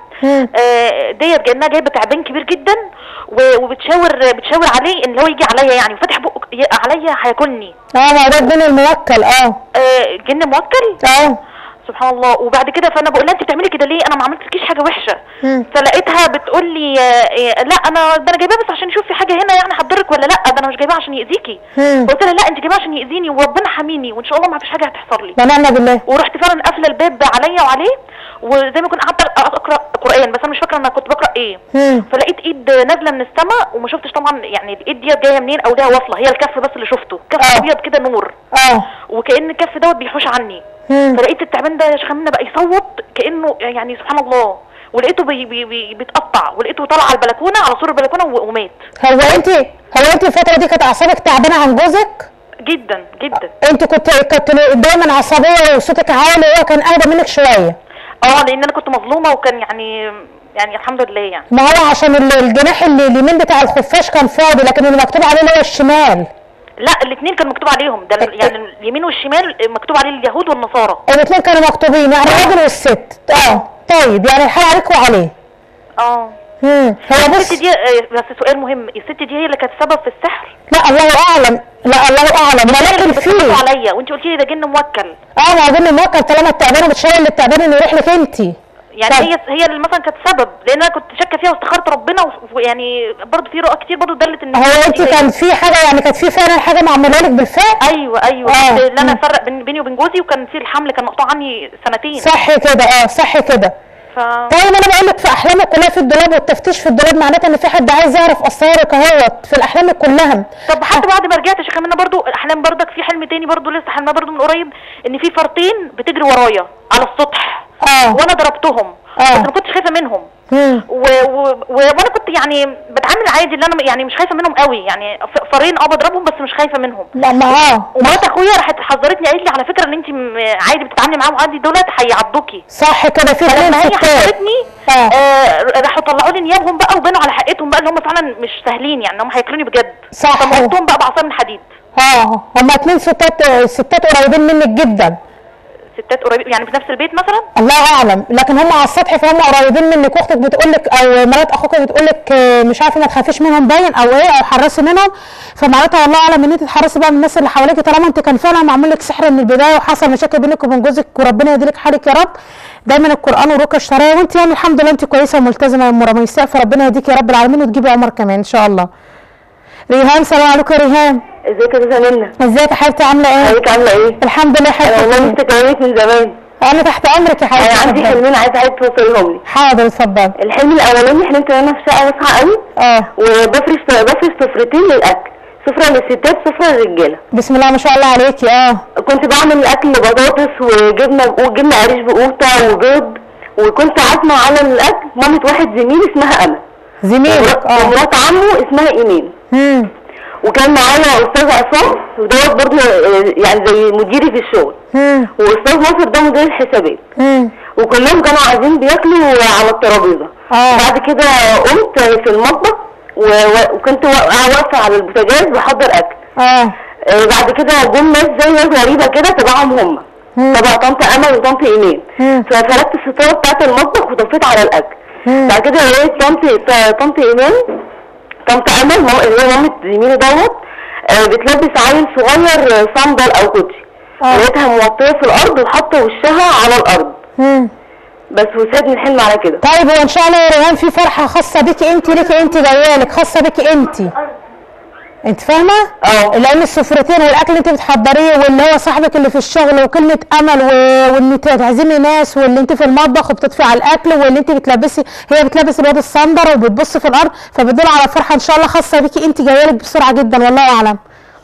Speaker 12: آه، ديت كانها جايبه تعبان كبير جدا و- وبتشاور بتشاور عليه ان هو يجي عليا يعني وفتح بقه ي- عليا هياكلني
Speaker 2: اه ما ده الجن الموكل اه
Speaker 12: آه، جن موكل
Speaker 2: اه
Speaker 12: سبحان الله وبعد كده فانا بقول لها انت بتعملي كده ليه انا ما عملتلكيش حاجه وحشه
Speaker 2: مم.
Speaker 12: فلقيتها بتقول لي آه، لا انا ده انا جايباه بس عشان اشوف في حاجه هنا يعني هتضرك ولا لا ده انا مش جايباه عشان ياذيكي
Speaker 2: مم.
Speaker 12: قلت لها لا انت جايباه عشان ياذيني وربنا حاميني وان شاء الله ما فيش حاجه هتحصل لي
Speaker 2: ونعم بالله
Speaker 12: ورحت فعلا قافله الباب عليا وعليه وزي ما كنت قعدت اقرا قران بس انا مش فاكره انا كنت بقرا ايه
Speaker 2: مم.
Speaker 12: فلقيت ايد نازله من السماء وما شفتش طبعا يعني الايد ديت جايه منين او ليها وصله هي الكف بس اللي شفته كف ابيض كده نور
Speaker 2: اه
Speaker 12: وكان الكف دوت بيحوش عني
Speaker 2: مم.
Speaker 12: فلقيت التعبان ده يا شيخ منى بقى يصوت كانه يعني سبحان الله ولقيته بي بي بي بيتقطع ولقيته طالع على البلكونه على سور البلكونه و- ومات
Speaker 2: هو انت هو انت الفتره دي كانت اعصابك تعبانه عن جوزك
Speaker 12: جدا جدا
Speaker 2: انت كنت كنت دايما عصبيه وصوتك عالي وهو كان اهدى منك شويه
Speaker 12: اه لان انا كنت مظلومه وكان يعني يعني الحمد لله يعني
Speaker 2: ما هو عشان ال- الجناح اللي اليمين بتاع الخفاش كان فاضي لكن اللي مكتوب عليه اللي هو الشمال
Speaker 12: لا الاثنين كان مكتوب عليهم ده ال- يعني اليمين والشمال مكتوب عليه اليهود والنصارى
Speaker 2: الاثنين كانوا مكتوبين يعني الراجل والست اه طيب يعني الحال عليك وعليه
Speaker 12: اه
Speaker 2: امم هو
Speaker 12: الست دي آه، بس سؤال مهم الست دي هي اللي كانت سبب في السحر
Speaker 2: لا الله اعلم لا الله اعلم ولكن في
Speaker 12: بتقولوا عليا وانت قلتي لي ده جن موكل
Speaker 2: اه ما اظن موكل طالما التعبانه بتشاور للتعبان انه يروح لك انت
Speaker 12: يعني هي هي اللي مثلا كانت سبب لان انا كنت شاكه فيها واستخرت ربنا و- ويعني برضه في رؤى كتير برضه دلت ان
Speaker 2: هو انت كان في حاجه يعني كانت في فعلا حاجه معموله لك بالفعل
Speaker 12: ايوه ايوه
Speaker 2: آه.
Speaker 12: اللي انا افرق بين بيني وبين جوزي وكان في الحمل كان مقطوع عني سنتين
Speaker 2: صح كده اه صح كده
Speaker 12: ف...
Speaker 2: طيب انا بقول لك في احلامك كلها في الدولاب والتفتيش في الدولاب معناته ان في حد عايز يعرف اسرارك اهوت في الاحلام كلها
Speaker 12: طب حتى بعد ما رجعت يا شيخه منى برضو احلام برضك في حلم تاني برضو لسه حلمها برضو من قريب ان في فرتين بتجري ورايا على السطح
Speaker 2: اه
Speaker 12: وانا ضربتهم
Speaker 2: آه.
Speaker 12: بس ما كنتش خايفه منهم
Speaker 2: مم.
Speaker 12: و... و... و... وانا كنت يعني بتعامل عادي اللي انا يعني مش خايفه منهم قوي يعني ف- فارين اه بضربهم بس مش خايفه منهم
Speaker 2: لا ما اه
Speaker 12: ومرات اخويا راحت حذرتني قالت لي على فكره ان انت م- عادي بتتعاملي معاهم عادي دولت هيعضوكي
Speaker 2: صح كده في اتنين
Speaker 12: فلما هي
Speaker 2: ستات
Speaker 12: حذرتني آه راحوا طلعوا لي نيابهم بقى وبانوا على حقيقتهم بقى ان هم فعلا مش سهلين يعني هم هياكلوني بجد
Speaker 2: صح.
Speaker 12: فموتهم بقى بعصا من حديد
Speaker 2: اه هما اتنين ستات ستات قريبين منك جدا
Speaker 12: ستات قريبين يعني في نفس البيت مثلا
Speaker 2: الله اعلم لكن هم على السطح فهم قريبين منك اختك بتقول لك او مرات اخوك بتقول لك مش عارفه ما تخافيش منهم باين او ايه او حرصي منهم فمعناتها والله اعلم ان انت تحرصي بقى من الناس اللي حواليك طالما انت كان فعلا معمول لك سحر من البدايه وحصل مشاكل بينك وبين جوزك وربنا يهدي لك حالك يا رب دايما القران والرقيه الشرعيه وانت يعني الحمد لله انت كويسه وملتزمه ومرميسه فربنا يهديك يا رب العالمين وتجيبي عمر كمان ان شاء الله ريهام سلام عليكم يا ريهام
Speaker 18: ازيك يا استاذه منى
Speaker 2: ازيك يا حبيبتي عامله ايه
Speaker 18: حضرتك عامله ايه
Speaker 2: الحمد لله يا حبيبتي
Speaker 18: انا والله لسه كلامك من زمان
Speaker 2: انا تحت امرك يا حبيبتي
Speaker 18: انا عندي
Speaker 2: اتفضلي.
Speaker 18: حلمين عايزه حضرتك توصلهم لي
Speaker 2: حاضر اتفضل
Speaker 18: الحلم الاولاني حلمت ان انا في شقه واسعه قوي
Speaker 2: اه
Speaker 18: وبفرش بفرش سفرتين للاكل سفره للستات سفره للرجاله
Speaker 2: بسم الله ما شاء الله عليكي اه
Speaker 18: كنت بعمل الاكل بطاطس وجبنه وجبنه قريش بقوطه وبيض وكنت عازمه على الاكل مامة واحد زميلي اسمها امل
Speaker 2: زميلك اه
Speaker 18: ومرات عمه اسمها ايمان
Speaker 2: امم
Speaker 18: وكان معايا استاذ عصام ودوت برضه آه، يعني زي مديري في الشغل
Speaker 2: امم
Speaker 18: واستاذ ناصر ده مدير الحسابات
Speaker 2: امم
Speaker 18: وكلهم كانوا عايزين بياكلوا على الترابيزه
Speaker 2: اه
Speaker 18: بعد كده قمت في المطبخ و- و- وكنت واقعه واقفه على البوتاجاز بحضر اكل
Speaker 2: اه
Speaker 18: آه، بعد كده جم ناس زي ناس غريبه كده تبعهم هم تبع طنط امل وطنط ايمان ففردت الستاره بتاعت المطبخ وطفيت على الاكل بعد كده لقيت طنط طنط ايمان طنط امل مام- اللي هي مامة زميلي دوت آه، بتلبس عيل صغير آه، صندل او كوتشي لقيتها موطيه في الارض وحاطه وشها على الارض
Speaker 2: امم
Speaker 18: بس وسابني الحلم على كده
Speaker 2: طيب هو ان شاء الله يا ريهام في فرحه خاصه بيكي انت ليكي انت جايه لك خاصه بيكي انت انت فاهمه اه لان السفرتين والاكل اللي انت بتحضريه واللي هو صاحبك اللي في الشغل وكلمه امل و... وان تعزمي ناس واللي انت في المطبخ وبتطفي على الاكل واللي انت بتلبسي هي بتلبس الواد الصندر وبتبص في الارض فبتدل على فرحه ان شاء الله خاصه بيكي انت جايه لك بسرعه جدا والله اعلم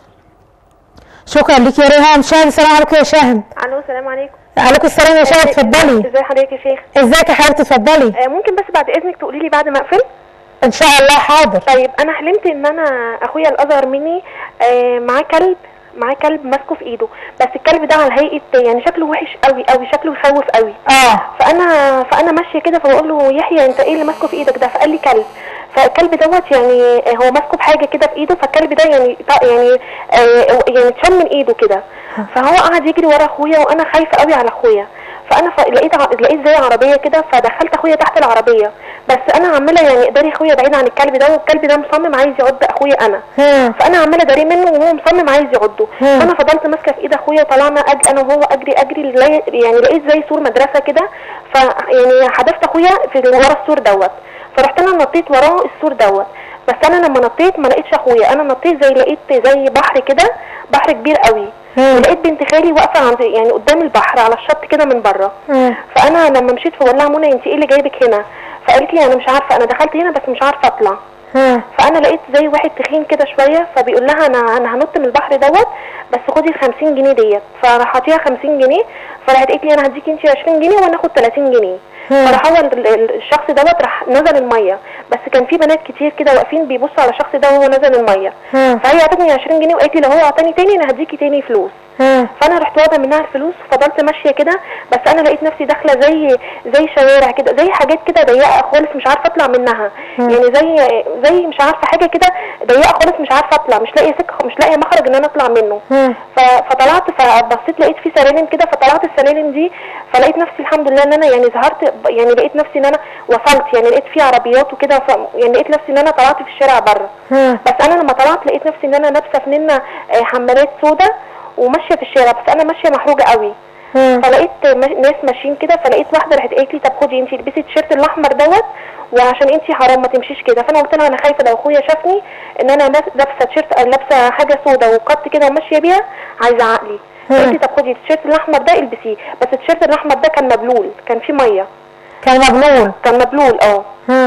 Speaker 2: شكرا لك يا ريهام شاهد السلام عليكم يا شاهد
Speaker 19: الو السلام عليكم
Speaker 2: عليكم السلام يا شاهد اتفضلي
Speaker 19: ازي حضرتك يا شيخ
Speaker 2: ازيك يا حبيبتي اتفضلي
Speaker 19: آه ممكن بس بعد اذنك تقولي لي بعد ما اقفل
Speaker 2: ان شاء الله حاضر
Speaker 19: طيب انا حلمت ان انا اخويا الاصغر مني آه معاه كلب معاه كلب ماسكه في ايده بس الكلب ده على هيئه يعني شكله وحش قوي قوي شكله يخوف قوي
Speaker 2: اه
Speaker 19: فانا فانا ماشيه كده فبقول له يحيى انت ايه اللي ماسكه في ايدك ده فقال لي كلب فالكلب دوت يعني هو ماسكه بحاجه كده في ايده فالكلب ده يعني ط- يعني آه يعني اتشال من ايده كده فهو قعد يجري ورا اخويا وانا خايفه قوي على اخويا فانا ف... لقيت ع... لقيت زي عربيه كده فدخلت اخويا تحت العربيه بس انا عماله يعني اداري اخويا بعيد عن الكلب ده والكلب ده مصمم عايز يعض اخويا انا فانا عماله اداري منه وهو مصمم عايز يعضه فانا فضلت ماسكه في ايد اخويا وطلعنا أجري انا وهو اجري اجري لغاية- يعني لقيت زي سور مدرسه كده ف يعني حدفت اخويا في ورا السور دوت فرحت انا نطيت وراه السور دوت بس انا لما نطيت ما لقيتش اخويا انا نطيت زي لقيت زي بحر كده بحر كبير قوي ولقيت بنت خالي واقفه عند يعني قدام البحر على الشط كده من بره فانا لما مشيت فبقول لها منى انت ايه اللي جايبك هنا فقالت لي انا مش عارفه انا دخلت هنا بس مش عارفه اطلع فانا لقيت زي واحد تخين كده شويه فبيقول لها انا انا هنط من البحر دوت بس خدي ال 50 جنيه ديت فراح اعطيها 50 جنيه فراحت قالت لي انا هديكي انت 20 جنيه وانا اخد 30 جنيه فراح هو ال- ال- الشخص دوت راح نزل الميه بس كان في بنات كتير كده واقفين بيبصوا على الشخص ده وهو نزل الميه فهي اعطتني 20 جنيه وقالت لي لو هو اعطاني تاني انا هديكي تاني فلوس فانا رحت واخده منها الفلوس وفضلت ماشيه كده بس انا لقيت نفسي داخله زي زي شوارع كده زي حاجات كده ضيقه خالص مش عارفه اطلع منها يعني زي زي مش عارفه حاجه كده ضيقه خالص مش عارفه اطلع مش لاقيه سكه مش لاقيه مخرج ان انا اطلع منه ف- فطلعت فبصيت لقيت في سلالم كده فطلعت السلالم دي فلقيت نفسي الحمد لله ان انا يعني ظهرت ب- يعني لقيت نفسي ان انا وصلت يعني لقيت في عربيات وكده ف- يعني لقيت نفسي ان انا طلعت في الشارع بره بس انا لما طلعت لقيت نفسي ان انا لابسه فنانه آه، حمالات سودا وماشيه في الشارع بس انا ماشيه محروجه قوي فلقيت ما- ناس ماشيين كده فلقيت واحده راحت قالت لي طب خدي انت البسي التيشيرت الاحمر دوت وعشان انت حرام ما تمشيش كده فانا قلت لها انا خايفه لو اخويا شافني ان انا لاس- لابسه تيشيرت لابسه حاجه سودا وقط كده وماشيه بيها هيزعق لي قالت لي طب خدي التيشيرت الاحمر ده البسيه بس التيشيرت الاحمر ده كان مبلول كان فيه ميه
Speaker 2: كان مبلول
Speaker 19: كان مبلول اه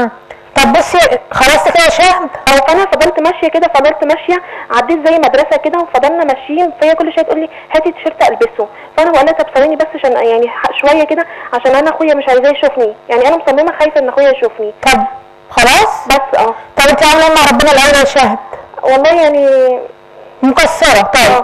Speaker 2: طب بصي خلاص كده يا شهد
Speaker 19: اه فانا فضلت ماشيه كده فضلت ماشيه عديت زي مدرسه كده وفضلنا ماشيين فهي كل شويه تقول لي هاتي التيشيرت البسه فانا بقول لها طب ثواني بس عشان يعني ح- شويه كده عشان انا اخويا مش عايزاه يشوفني يعني انا مصممه خايفه ان اخويا يشوفني
Speaker 2: طب خلاص
Speaker 19: بس اه
Speaker 2: طب انت عامله ايه مع ربنا الاول يا شهد
Speaker 19: والله يعني
Speaker 2: مكسره طيب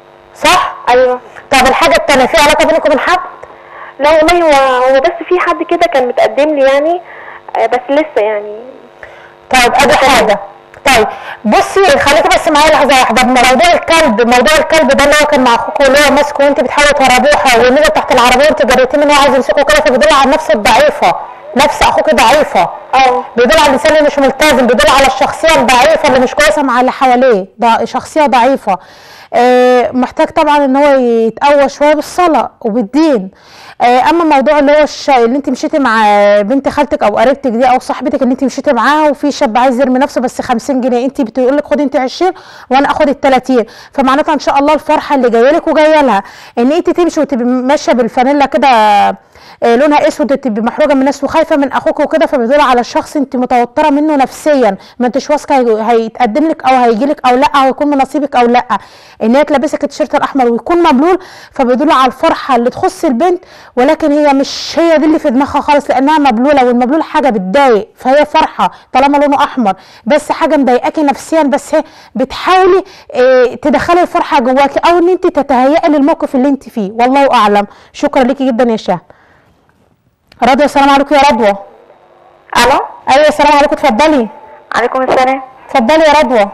Speaker 2: صح
Speaker 19: ايوه
Speaker 2: طب الحاجه التانيه في علاقه بينك وبين حد
Speaker 19: لا والله هو هو بس في حد كده كان متقدم لي يعني آه، بس لسه يعني
Speaker 2: طيب ادي حاجه طيب بصي خليكي بس معايا لحظه واحده موضوع الكلب موضوع الكلب ده اللي هو كان مع اخوك واللي هو ماسكه وانت بتحاولي تهربوها ونزل تحت العربيه وانت جريتيه منه وعايز يمسكه كده فبيدل على النفس الضعيفه نفس اخوك ضعيفه
Speaker 19: اه
Speaker 2: بيدل على الانسان اللي مش ملتزم بيدل على الشخصيه الضعيفه اللي مش كويسه مع اللي حواليه ده شخصيه ضعيفه آه، محتاج طبعا ان هو يتقوى شويه بالصلاه وبالدين آه، اما موضوع اللي هو الش... اللي انت مشيتي مع بنت خالتك او قريبتك دي او صاحبتك اللي انت مشيتي معاها وفي شاب عايز يرمي نفسه بس 50 جنيه انت بتقول لك خدي انت 20 وانا اخد ال 30 فمعناتها ان شاء الله الفرحه اللي جايه لك وجايه لها ان انت تمشي وتبقي ماشيه بالفانيلا كده آه، لونها اسود وتبقي محروجه من الناس وخايفه من اخوك وكده فبيدل على الشخص انت متوتره منه نفسيا ما انتش واثقه هي- هيتقدم لك او هيجي لك او لا او هيكون من نصيبك او لا ان هي تلبسك التيشيرت الاحمر ويكون مبلول فبيدل على الفرحه اللي تخص البنت ولكن هي مش هي دي اللي في دماغها خالص لانها مبلوله والمبلول حاجه بتضايق فهي فرحه طالما لونه احمر بس حاجه مضايقاكي نفسيا بس هي بتحاولي اه تدخلي الفرحه جواكي او ان انت تتهيئي للموقف اللي انت فيه والله اعلم شكرا ليكي جدا يا شهد رضوى السلام عليكم يا رضوى
Speaker 20: الو
Speaker 2: ايوه السلام عليكم اتفضلي
Speaker 20: عليكم السلام
Speaker 2: اتفضلي يا رضوى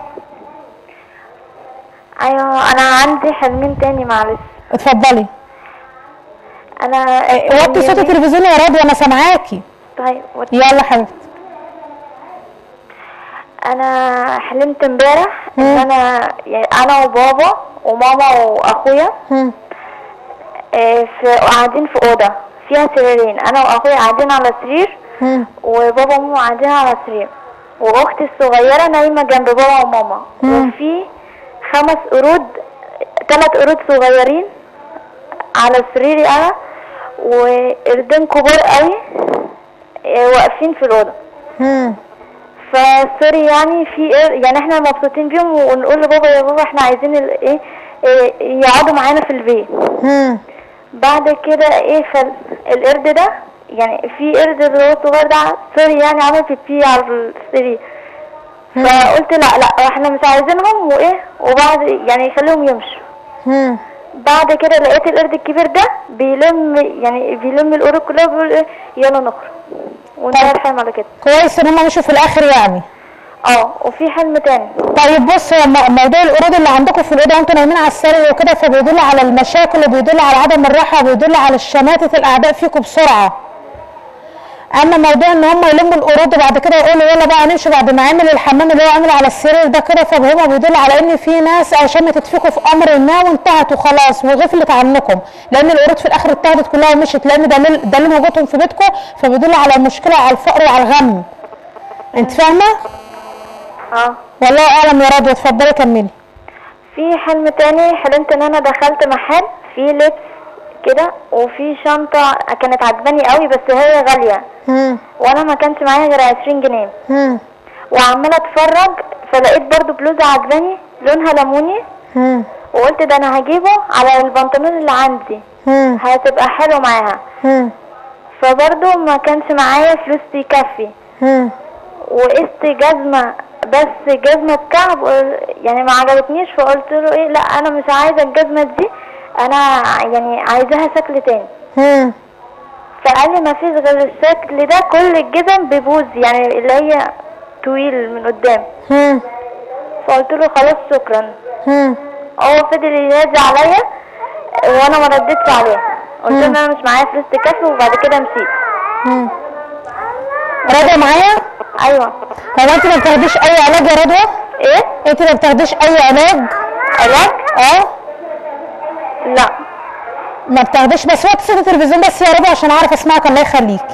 Speaker 20: ايوه انا عندي حلمين تاني معلش
Speaker 2: اتفضلي
Speaker 20: انا
Speaker 2: وطي صوت التلفزيون يا رضوى انا سامعاكي
Speaker 20: طيب وط-
Speaker 2: يلا حبيبتي
Speaker 20: انا حلمت امبارح ان انا يعني انا وبابا وماما واخويا آه، في قاعدين في اوضه فيها سريرين انا واخويا قاعدين على سرير وبابا وماما قاعدين على سرير واختي الصغيره نايمه جنب بابا وماما وفي خمس قرود ثلاث قرود صغيرين على سريري انا وقردين كبار قوي آه، واقفين في الاوضه فسوري يعني في قر- يعني احنا مبسوطين بيهم ونقول لبابا يا بابا احنا عايزين ال- ايه إيه، يقعدوا معانا في البيت بعد كده ايه فالقرد ده يعني في قرد اللي هو الصغير ده سوري يعني عمل بيبي على السرير فقلت لا لا احنا مش عايزينهم وايه وبعد يعني خليهم يمشوا بعد كده لقيت القرد الكبير ده بيلم يعني بيلم القرود كلها وبيقول ايه يلا نخرج وانتهى الحلم على كده
Speaker 2: كويس ان هم مشوا في الاخر يعني
Speaker 20: اه وفي حلم تاني
Speaker 2: طيب بص هو مو- موضوع القرود اللي عندكم في الاوضه وانتوا نايمين على السرير وكده فبيدل على المشاكل وبيدل على عدم الراحه وبيدل على الشماتة الاعداء فيكم بسرعه اما موضوع ان هم يلموا القرود وبعد كده يقولوا يلا بقى نمشي بعد ما عمل الحمام اللي هو عامل على السرير ده كده فهو بيدل على ان في ناس او شمتت فيكم في امر ما وانتهت وخلاص وغفلت عنكم لان القرود في الاخر اتاخدت كلها ومشت لان دليل دليل وجودهم في بيتكم فبيدل على المشكله على الفقر وعلى الغم انت فاهمه؟
Speaker 20: اه
Speaker 2: والله اعلم يا رضوى اتفضلي كملي
Speaker 20: في حلم تاني حلمت ان انا دخلت محل فيه لبس كده وفي شنطة كانت عجباني قوي بس هي غالية وانا ما كانش معايا غير عشرين جنيه وعمالة اتفرج فلقيت برضو بلوزة عجباني لونها ليموني وقلت ده انا هجيبه على البنطلون اللي عندي هتبقى حلو معاها فبرضو ما كانش معايا فلوس تكفي وقست جزمة بس جزمة بكعب وقل- يعني ما عجبتنيش فقلت له ايه لا انا مش عايزة الجزمة دي انا يعني عايزاها شكل تاني فقال لي ما فيش غير الشكل ده كل الجزم ببوز يعني اللي هي طويل من قدام فقلت له خلاص شكرا هو فضل ينادي عليا وانا ما ردتش عليه قلت له ان انا مش معايا فلوس تكفي وبعد كده مشيت
Speaker 2: رضوى معايا؟
Speaker 20: ايوه
Speaker 2: هو انت ما بتاخديش اي علاج يا رضوى؟
Speaker 20: ايه؟
Speaker 2: انت ما بتاخديش اي علاج؟
Speaker 20: علاج؟
Speaker 2: اه
Speaker 20: لا
Speaker 2: ما بتاخديش بس وقت صوت التلفزيون بس يا رضوى عشان اعرف اسمعك الله يخليك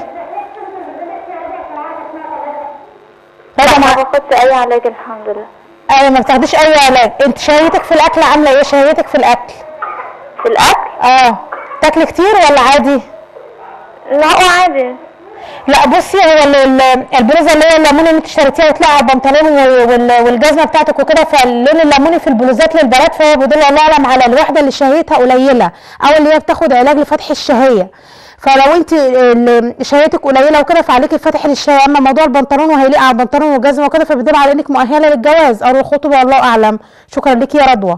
Speaker 20: لا ما باخدش اي علاج الحمد لله
Speaker 2: ايوه ما بتاخديش اي علاج انت شهيتك في الاكل عامله ايه شهيتك في الاكل
Speaker 20: في الاكل
Speaker 2: اه تاكلي كتير ولا عادي
Speaker 20: لا هو عادي
Speaker 2: لا بصي هو ال- ال- البلوزه اللي هي الليموني اللي انت اشتريتيها وتلاقي على البنطلون وال- وال- والجزمه بتاعتك وكده فاللون الليموني في البلوزات للبنات فهو بيدل الله اعلم على الواحده اللي شهيتها قليله او اللي هي بتاخد علاج لفتح الشهيه فلو انت ال- شهيتك قليله وكده فعليكي فتح للشهيه اما موضوع البنطلون وهيليق على البنطلون والجزمه وكده فبيدل على انك مؤهله للجواز او للخطوبه والله اعلم شكرا ليكي يا رضوى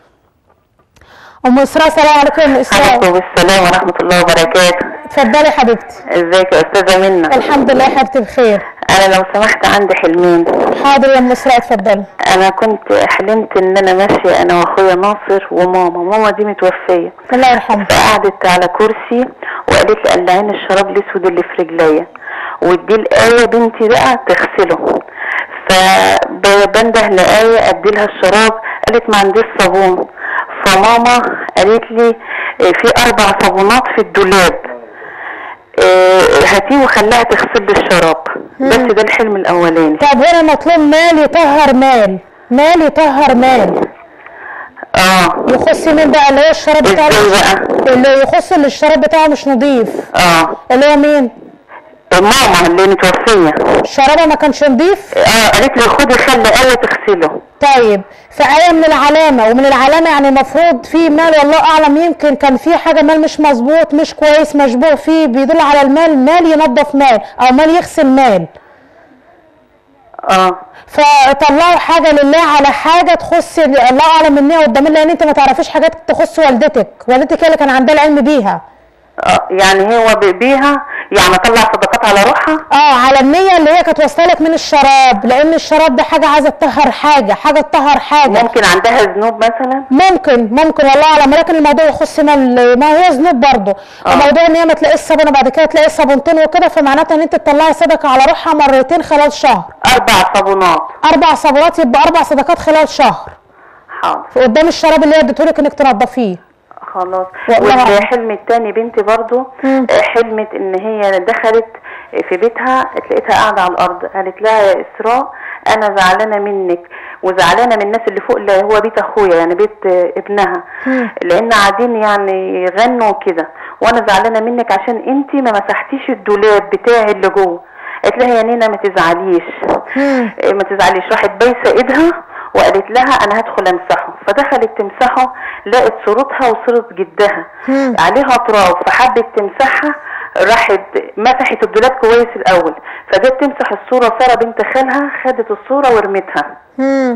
Speaker 2: ام اسراء السلام عليكم يا ام اسراء
Speaker 21: عليكم السلام ورحمة الله وبركاته
Speaker 2: اتفضلي يا حبيبتي
Speaker 21: ازيك يا استاذة منى
Speaker 2: الحمد لله يا حبيبتي بخير
Speaker 21: انا لو سمحت عندي حلمين
Speaker 2: حاضر يا ام اسراء اتفضلي
Speaker 21: انا كنت حلمت ان انا ماشية انا واخويا ناصر وماما ماما دي متوفية
Speaker 2: الله يرحمها
Speaker 21: فقعدت على كرسي وقالت لي قلعين الشراب الاسود اللي في رجليا ودي الآية بنتي بقى تغسله فبنده لآية ادي لها الشراب قالت ما عنديش صابون فماما قالت لي آه، في اربع صابونات في الدولاب آه، هاتيه وخليها تغسل لي الشراب بس ده الحلم الاولاني
Speaker 2: طب هنا مطلوب مال يطهر مال مال يطهر مال
Speaker 21: اه
Speaker 2: يخص مين بقى اللي هو الشراب بتاعه اللي يخص اللي الشراب بتاعه مش نظيف
Speaker 21: اه
Speaker 2: اللي هو مين
Speaker 21: ماما اللي متوفية
Speaker 2: الشرابه ما كانش نظيف
Speaker 21: اه قالت لي خدي خلي آية تغسله
Speaker 2: طيب فآية من العلامة ومن العلامة يعني المفروض في مال والله أعلم يمكن كان في حاجة مال مش مظبوط مش كويس مشبوه فيه بيدل على المال مال ينظف مال أو مال يغسل مال
Speaker 21: اه
Speaker 2: فطلعوا حاجة لله على حاجة تخص الله أعلم إن هي قدام لأن أنت ما تعرفيش حاجات تخص والدتك والدتك هي اللي كان عندها العلم بيها
Speaker 21: اه يعني هو ب- بيها يعني اطلع صدقات على روحها
Speaker 2: اه على النية اللي هي كانت واصله لك من الشراب لأن الشراب ده حاجة عايزة تطهر حاجة حاجة تطهر حاجة
Speaker 21: ممكن عندها ذنوب مثلا
Speaker 2: ممكن ممكن والله اعلم ولكن الموضوع يخص مال ما هو ذنوب برضه وموضوع ان هي ما تلاقيش صابونه بعد كده تلاقي صابونتين وكده فمعناتها ان انت تطلعي صدقه على روحها مرتين خلال شهر
Speaker 21: اربع صابونات
Speaker 2: اربع صابونات يبقى اربع صدقات خلال شهر
Speaker 21: حاضر
Speaker 2: قدام الشراب اللي هي اديتهولك انك تنضفيه
Speaker 21: خلاص
Speaker 2: والله أعلم.
Speaker 21: والحلم التاني بنتي برضو
Speaker 2: مم.
Speaker 21: آه، حلمت ان هي دخلت في بيتها لقيتها قاعدة على الارض قالت لها يا اسراء انا زعلانة منك وزعلانة من الناس اللي فوق اللي هو بيت اخويا يعني بيت آه، ابنها لان قاعدين يعني يغنوا كده وانا زعلانة منك عشان انتي ما مسحتيش الدولاب بتاعي اللي جوه قالت لها يا نينا ما تزعليش إيه ما تزعليش راحت بايسه ايدها وقالت لها انا هدخل امسحه فدخلت تمسحه لقت صورتها وصورة جدها عليها تراب فحبت تمسحها راحت مسحت الدولاب كويس الاول فجت تمسح الصورة سارة بنت خالها خدت الصورة ورمتها
Speaker 2: مم.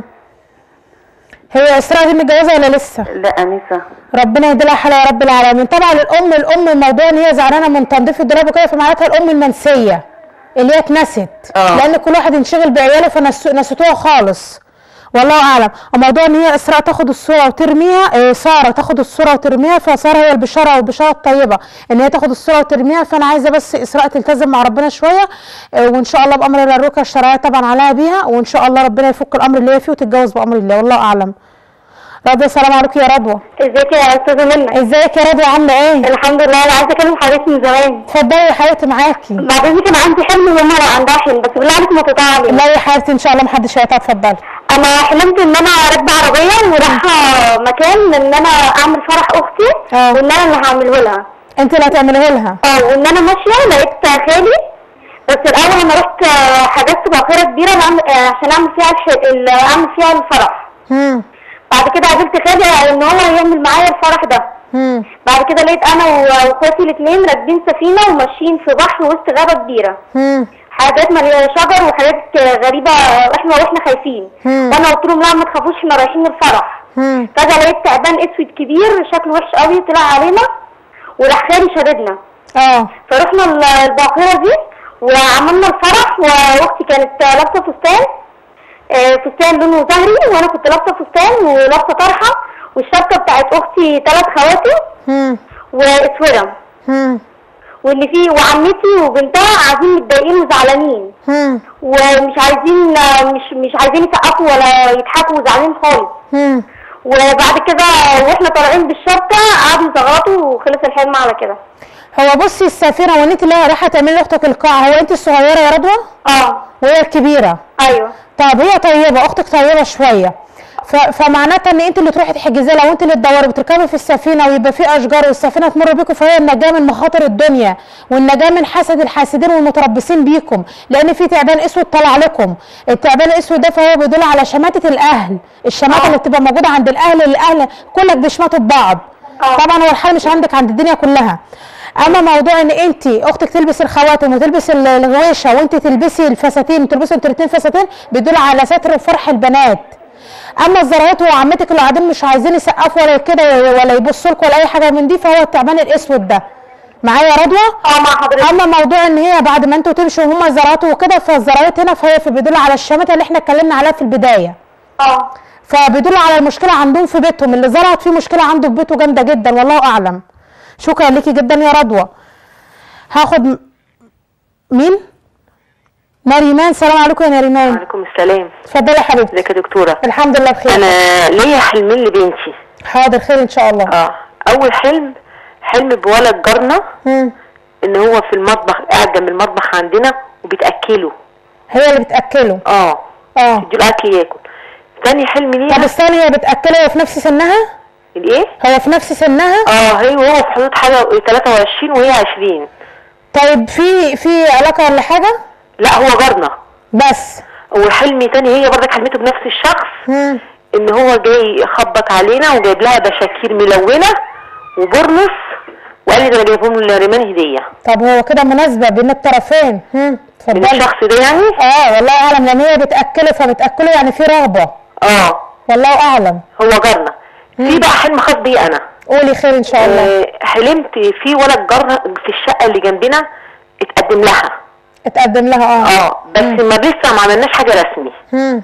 Speaker 2: هي اسراء دي متجوزه ولا لسه
Speaker 21: لا انسة
Speaker 2: ربنا يديلها حالها يا رب العالمين طبعا الام الام الموضوع ان هي زعلانه من تنظيف الدولاب وكده فمعناتها الام المنسيه اللي هي اتنست لان كل واحد ينشغل بعياله فنسيتوها خالص والله اعلم الموضوع ان هي اسراء تاخد الصوره وترميها إيه ساره تاخد الصوره وترميها فساره هي البشاره والبشاره الطيبه ان هي تاخد الصوره وترميها فانا عايزه بس اسراء تلتزم مع ربنا شويه إيه وان شاء الله بامر الله الركعه الشرعيه طبعا عليها بيها وان شاء الله ربنا يفك الامر اللي هي فيه وتتجوز بامر الله والله اعلم رضوى السلام عليكم يا رضوى
Speaker 11: ازيك يا استاذه منى
Speaker 2: ازيك يا رضوى عامله ايه
Speaker 11: الحمد لله انا عايزه اكلم حضرتك من زمان
Speaker 2: اتفضلي يا حبيبتي معاكي
Speaker 11: بعدين كان عندي حلم وماما عندها حلم بس بالله عليك ما تقطعي
Speaker 2: لا يا حبيبتي ان شاء الله محدش هيقطع اتفضلي
Speaker 11: انا حلمت ان انا راكبه عربيه ورايحه مكان ان انا اعمل فرح اختي وان انا اللي هعمله لها
Speaker 2: انت اللي هتعمليه لها
Speaker 11: اه وان انا ماشيه لقيت خالي بس الاول انا رحت آه، حجزت باخره كبيره لأعمل- آه، عشان اعمل فيها الح... ال- اعمل فيها الفرح
Speaker 2: مم.
Speaker 11: بعد كده قابلت خالي ان هو يعمل معايا الفرح ده
Speaker 2: مم.
Speaker 11: بعد كده لقيت انا و- واخواتي الاثنين راكبين سفينه وماشيين في بحر وسط غابه كبيره
Speaker 2: مم.
Speaker 11: حاجات مليانه شجر وحاجات آه، غريبه احنا واحنا خايفين
Speaker 2: مم.
Speaker 11: وانا قلت لهم لا ما تخافوش احنا رايحين الفرح
Speaker 2: مم.
Speaker 11: فجاه لقيت تعبان اسود كبير شكله وحش قوي طلع علينا وراح خالي شددنا
Speaker 2: اه
Speaker 11: فرحنا ال- الباخره دي وعملنا الفرح واختي كانت لابسه فستان آه، فستان لونه زهري وانا كنت لابسه فستان ولابسه طرحه والشبكه بتاعت اختي ثلاث خواتم
Speaker 2: مم.
Speaker 11: واسوره
Speaker 2: مم.
Speaker 11: واللي فيه وعمتي وبنتها قاعدين متضايقين وزعلانين
Speaker 2: مم.
Speaker 11: ومش عايزين مش مش عايزين يسقفوا ولا يضحكوا وزعلانين خالص
Speaker 2: مم.
Speaker 11: وبعد كده واحنا طالعين بالشبكه قعدوا يزغرطوا وخلص الحلم على كده
Speaker 2: هو بصي السفينه وان انت اللي رايحه تعملي لاختك القاعه هو انت الصغيره يا رضوى
Speaker 11: اه
Speaker 2: وهي الكبيره
Speaker 11: ايوه
Speaker 2: طب هي طيبه اختك طيبه شويه ف... فمعناتها ان انت اللي تروحي تحجزي لها وانت اللي تدوري وتركبي في السفينه ويبقى في اشجار والسفينه تمر بيكم فهي النجاه من مخاطر الدنيا والنجاه من حسد الحاسدين والمتربصين بيكم لان في تعبان اسود طلع لكم التعبان الاسود ده فهو بيدل على شماته الاهل الشماته اللي بتبقى موجوده عند الاهل الاهل كلك بيشمتوا ببعض طبعا هو الحال مش عندك عند الدنيا كلها اما موضوع ان انت اختك تلبس الخواتم وتلبس ال- الغويشه وانت تلبسي الفساتين وتلبسي انتوا الاثنين فساتين بيدل على ستر وفرح البنات اما الزرايات وعمتك اللي قاعدين مش عايزين يسقفوا ولا كده ولا يبصوا لكم ولا اي حاجه من دي فهو التعبان الاسود ده معايا يا رضوى
Speaker 11: اه مع حضرتك
Speaker 2: اما موضوع ان هي بعد ما انتوا تمشوا وهم زرعتوا وكده فالزرايات هنا فهي في بيدل على الشماتة اللي احنا اتكلمنا عليها في البدايه
Speaker 11: اه
Speaker 2: فبيدل على المشكله عندهم في بيتهم اللي زرعت فيه مشكله عنده في بيته جامده جدا والله اعلم شكرا ليكي جدا يا رضوى هاخد م- مين نريمان سلام عليكم يا نريمان
Speaker 4: وعليكم السلام
Speaker 2: اتفضلي يا حبيبتي
Speaker 4: ازيك يا دكتوره
Speaker 2: الحمد لله بخير
Speaker 4: انا ليا حلمين لبنتي
Speaker 2: حاضر خير ان شاء الله
Speaker 4: اه اول حلم حلم بولد جارنا ان هو في المطبخ قاعد جنب المطبخ عندنا وبتاكله
Speaker 2: هي اللي بتاكله
Speaker 4: اه
Speaker 2: اه
Speaker 4: تديله اكل ياكل تاني حلم ليها
Speaker 2: طب استني هي بتاكله هي في نفس سنها
Speaker 4: الايه
Speaker 2: هو في نفس سنها
Speaker 4: اه هي وهو في حدود حاجه 23 وهي 20
Speaker 2: طيب في في علاقه ولا حاجه
Speaker 4: لا هو جارنا
Speaker 2: بس
Speaker 4: وحلم تاني هي برضك حلمته بنفس الشخص ان هو جاي يخبط علينا وجايب لها بشاكير ملونه وبرنس وقال لي ده انا جايبهم لريمان هديه
Speaker 2: طب هو كده مناسبه بين الطرفين هم اتفضلي
Speaker 4: من الشخص ده يعني
Speaker 2: اه والله اعلم لان هي بتاكله فبتاكله يعني في رغبه
Speaker 4: اه
Speaker 2: والله اعلم
Speaker 4: هو جارنا في بقى حلم خاص بي انا
Speaker 2: قولي خير ان شاء الله
Speaker 4: آه، حلمت في ولد جارنا في الشقه اللي جنبنا اتقدم لها
Speaker 2: اتقدم لها اه
Speaker 4: اه بس ما لسه ما عملناش حاجه رسمي
Speaker 2: هم.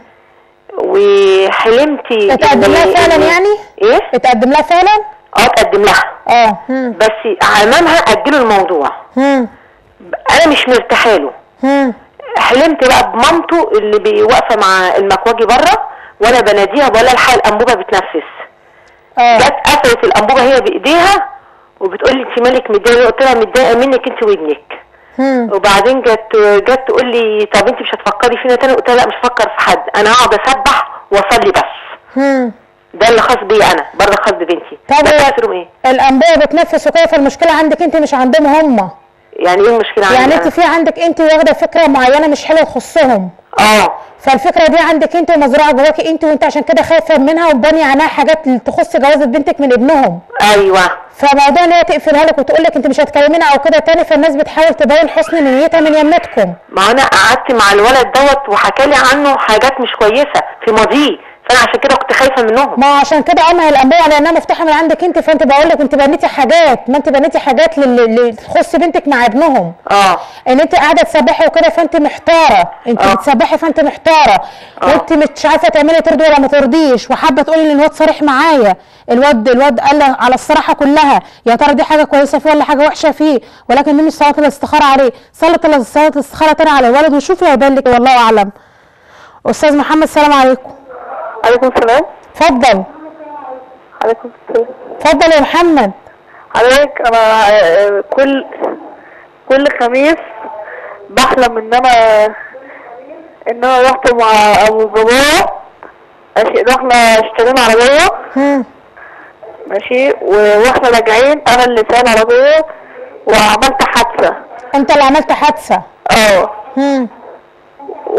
Speaker 4: وحلمت
Speaker 2: اتقدم لها
Speaker 4: إن-
Speaker 2: فعلا
Speaker 4: إن-
Speaker 2: يعني
Speaker 4: ايه
Speaker 2: اتقدم لها فعلا
Speaker 4: اه اتقدم لها
Speaker 2: اه هم.
Speaker 4: بس عمامها اجلوا الموضوع
Speaker 2: هم.
Speaker 4: انا مش مرتاحه له
Speaker 2: هم.
Speaker 4: حلمت بقى بمامته اللي بي- واقفه مع المكواجي بره وانا بناديها بقول لها الحق الانبوبه بتنفس جت قفلت الانبوبه هي بايديها وبتقول لي انت مالك متضايقه قلت لها متضايقه منك انت وابنك وبعدين جت جت تقول لي طب انت مش هتفكري فينا تاني قلت لها لا مش هفكر في حد انا هقعد اسبح واصلي بس ده اللي خاص بيا انا برضه خاص ببنتي
Speaker 2: طب
Speaker 4: ده تاثيرهم ايه
Speaker 2: الانبوبه بتنفس وكده فالمشكله عندك انت مش عندهم هم
Speaker 4: يعني ايه المشكله عندي
Speaker 2: يعني
Speaker 4: أنا؟
Speaker 2: انت في عندك انت واخده فكره معينه مش حلوه تخصهم
Speaker 4: اه
Speaker 2: فالفكره دي عندك انت ومزروعه جواكي انت وانت عشان كده خايفه منها وبانيه عنها حاجات تخص جوازه بنتك من ابنهم
Speaker 4: ايوه
Speaker 2: فموضوع ان هي تقفلها لك وتقول لك انت مش هتكلمينا او كده تاني فالناس بتحاول تبين حسن نيتها من يمتكم
Speaker 4: ما انا قعدت مع الولد دوت وحكى لي عنه حاجات مش كويسه في ماضيه فانا عشان كده كنت خايفه منهم
Speaker 2: ما عشان كده اه ما هي الانبوبه لانها مفتوحه من عندك انت فانت بقول لك انت بنيتي حاجات ما انت بنيتي حاجات لل- اللي تخص بنتك مع ابنهم
Speaker 4: اه
Speaker 2: ان انت قاعده تسبحي وكده فانت محتاره انت
Speaker 4: آه.
Speaker 2: بتسبحي فانت محتاره وانت مش عارفه تعملي ترضي ولا ما ترضيش وحابه تقولي ان الواد صريح معايا الواد الواد قال لي على الصراحه كلها يا ترى دي حاجه كويسه فيه ولا حاجه وحشه فيه ولكن دي مش صلاه الاستخاره عليه صلاه صلاه الاستخاره تاني على الولد وشوفي هيبان لك والله اعلم استاذ محمد السلام عليكم
Speaker 7: عليكم السلام
Speaker 2: اتفضل
Speaker 7: عليكم السلام
Speaker 2: اتفضل يا محمد
Speaker 7: حضرتك انا آه، كل كل خميس بحلم ان انا ان انا رحت مع ابو بابا ماشي رحنا اشترينا عربية ماشي و- واحنا راجعين انا اللي سايق العربية وعملت حادثة
Speaker 2: انت اللي عملت حادثه
Speaker 7: اه و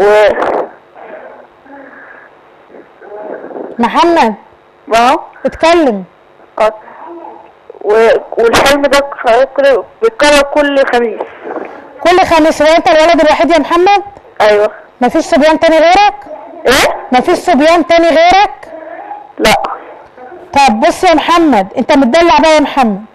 Speaker 2: محمد
Speaker 7: ما
Speaker 2: اتكلم
Speaker 7: اه و... والحلم ده كل- بيتكرر كل خميس
Speaker 2: كل خميس هو انت الولد الوحيد يا محمد
Speaker 7: ايوه
Speaker 2: مفيش صبيان تاني غيرك
Speaker 7: ايه
Speaker 2: مفيش صبيان تاني غيرك
Speaker 7: لا
Speaker 2: طب بص يا محمد انت متدلع بقى يا محمد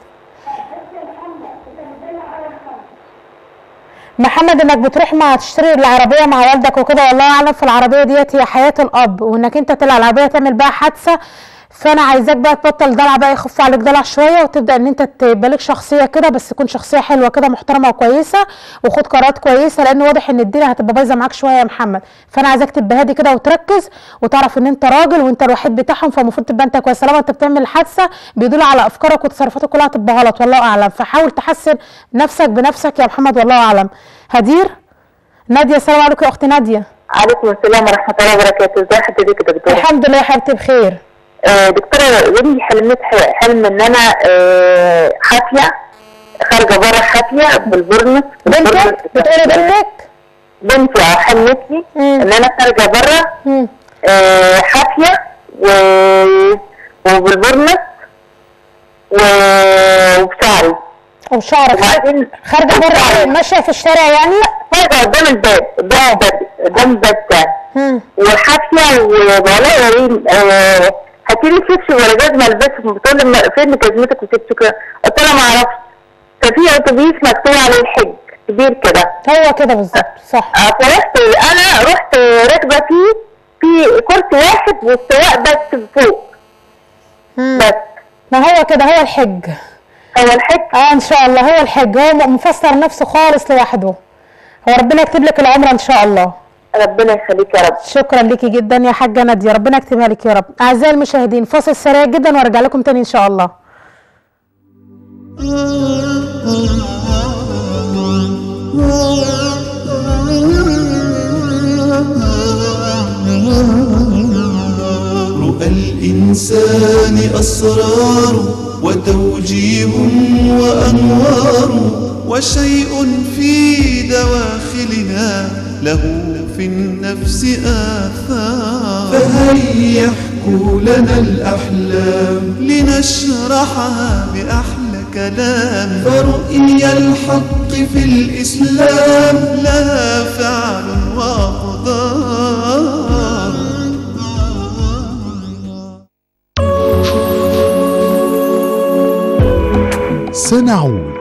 Speaker 2: محمد انك بتروح مع تشتري العربيه مع والدك وكده والله اعلم في العربيه ديت هي حياه الاب وانك انت تطلع العربيه تعمل بقى حادثه فانا عايزاك بقى تبطل دلع بقى يخف عليك دلع شويه وتبدا ان انت تبقى لك شخصيه كده بس تكون شخصيه حلوه كده محترمه وكويسه وخد قرارات كويسه لان واضح ان الدنيا هتبقى بايظه معاك شويه يا محمد فانا عايزاك تبقى هادي كده وتركز وتعرف ان انت راجل وانت الوحيد بتاعهم فالمفروض تبقى انت كويس طالما انت بتعمل حادثه بيدل على افكارك وتصرفاتك كلها هتبقى غلط والله اعلم فحاول تحسن نفسك بنفسك يا محمد والله اعلم هدير ناديه السلام عليكم يا اختي ناديه
Speaker 21: عليكم السلام ورحمة الله وبركاته ازي حضرتك يا دكتورة
Speaker 2: الحمد لله يا حبيبتي بخير
Speaker 21: آه دكتورة ابني حلمت ح- حلم ان انا آه حافية خارجة بره حافية بالبرنس
Speaker 2: بنتك بتقولي بنتك
Speaker 21: بنتي اه حلمتني ان انا خارجة بره آه حافية و... وبالبرنس و... وبشعري
Speaker 2: وبشعرك خارجه بره ماشيه في الشارع يعني
Speaker 21: خارجة قدام الباب قدام الباب قدام الباب بتاعي وحافية وبقولها ايه آه، هاتيلي شبشب ولا جزمة البسهم بتقول لي ما- فين جزمتك وشبشب قلت لها ما اعرفش ففي اتوبيس مكتوب عليه الحج كبير كده
Speaker 2: هو كده بالظبط صح
Speaker 21: فرحت انا رحت راكبه فيه في كرسي واحد والسواق بس فوق
Speaker 2: بس ما هو كده هو الحج
Speaker 21: هو الحج
Speaker 2: اه ان شاء الله هو الحج هو مفسر نفسه خالص لوحده هو ربنا يكتب لك العمره ان شاء الله
Speaker 21: ربنا يخليك يا رب
Speaker 2: شكرا ليكي جدا يا حاجه ناديه ربنا يكتبها لك يا رب اعزائي المشاهدين فاصل سريع جدا وارجع لكم تاني ان شاء الله
Speaker 1: رؤى الإنسان أسرار وتوجيه وأنوار وشيء في دواخلنا له في النفس آثار فهيا احكوا لنا الأحلام لنشرحها بأحلى كلام فرؤيا الحق في الإسلام لها فعل وأقدار
Speaker 15: سنعود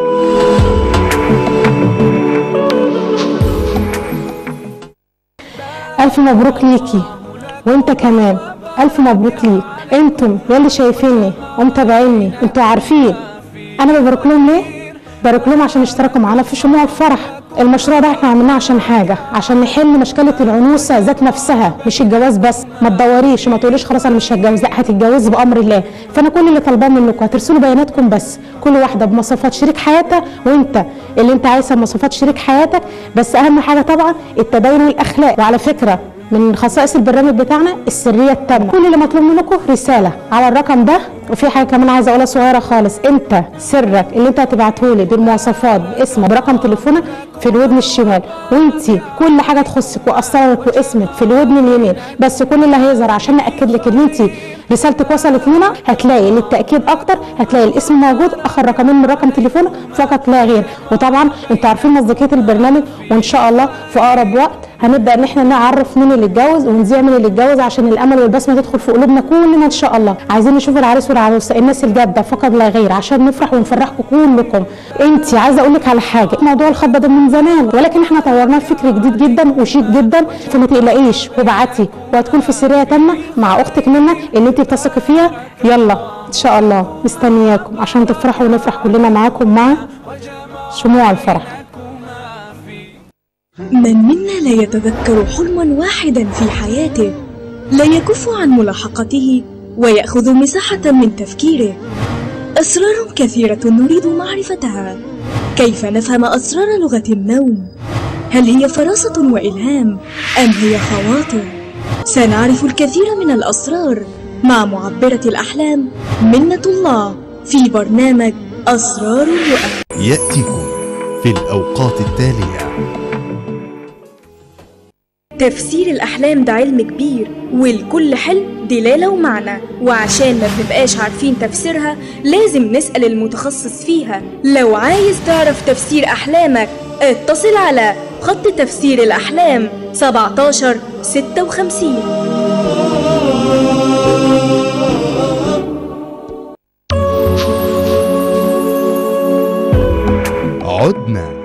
Speaker 2: الف مبروك ليكي وانت كمان الف مبروك ليك انتم يلي شايفيني ومتابعيني انتوا عارفين انا ببارك لهم ليه ببارك لهم عشان اشتركوا معانا في شموع الفرح المشروع ده احنا عملناه عشان حاجه عشان نحل مشكله العنوسه ذات نفسها مش الجواز بس ما تدوريش ما تقوليش خلاص انا مش هتجوز لا هتتجوزي بامر الله فانا كل اللي طالباه منكم هترسلوا بياناتكم بس كل واحده بمواصفات شريك حياتها وانت اللي انت عايزها بمواصفات شريك حياتك بس اهم حاجه طبعا التدين والاخلاق وعلى فكره من خصائص البرنامج بتاعنا السريه التامه كل اللي مطلوب منكم رساله على الرقم ده وفي حاجه كمان عايزه اقولها صغيره خالص انت سرك اللي انت هتبعته لي بالمواصفات باسمك برقم تليفونك في الودن الشمال وانت كل حاجه تخصك واسرارك واسمك في الودن اليمين بس كل اللي هيظهر عشان ناكد لك ان انت رسالتك وصلت لنا هتلاقي للتاكيد اكتر هتلاقي الاسم موجود اخر رقمين من رقم تليفونك فقط لا غير وطبعا انتوا عارفين مصداقيه البرنامج وان شاء الله في اقرب وقت هنبدا ان احنا نعرف مين اللي اتجوز ونذيع مين اللي اتجوز عشان الامل والبسمه تدخل في قلوبنا كلنا ان شاء الله عايزين نشوف العريس والعروسه الناس الجاده فقط لا غير عشان نفرح ونفرحكم كلكم انت عايزه اقول لك على حاجه موضوع الخطبه ده من زمان ولكن احنا طورناه بفكر جديد جدا وشيك جدا فما تقلقيش وابعتي وهتكون في سريه تامه مع اختك منى اللي انت بتثقي فيها يلا ان شاء الله مستنياكم عشان تفرحوا ونفرح كلنا معاكم مع شموع الفرح
Speaker 16: من منا لا يتذكر حلما واحدا في حياته لا يكف عن ملاحقته ويأخذ مساحة من تفكيره أسرار كثيرة نريد معرفتها كيف نفهم أسرار لغة النوم؟ هل هي فراسة وإلهام أم هي خواطر؟ سنعرف الكثير من الأسرار مع معبرة الأحلام منة الله في برنامج أسرار الرؤى
Speaker 15: يأتيكم في الأوقات التالية
Speaker 16: تفسير الأحلام ده علم كبير ولكل حلم دلالة ومعنى وعشان ما بنبقاش عارفين تفسيرها لازم نسأل المتخصص فيها لو عايز تعرف تفسير أحلامك اتصل على خط تفسير الأحلام 17 56
Speaker 15: عدنا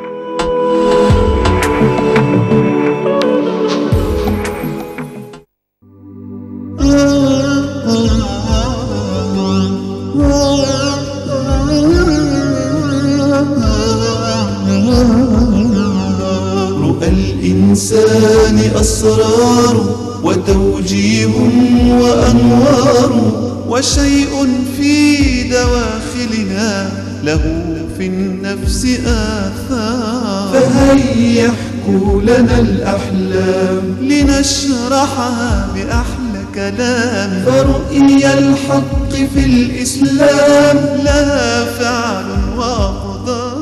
Speaker 1: رؤى الإنسان أسرار وتوجيه وأنوار وشيء في دواخلنا له في النفس آثار فهيا احكوا لنا الأحلام لنشرحها بأحلى كلام فرؤيا الحق في الإسلام لها فعل وأقدار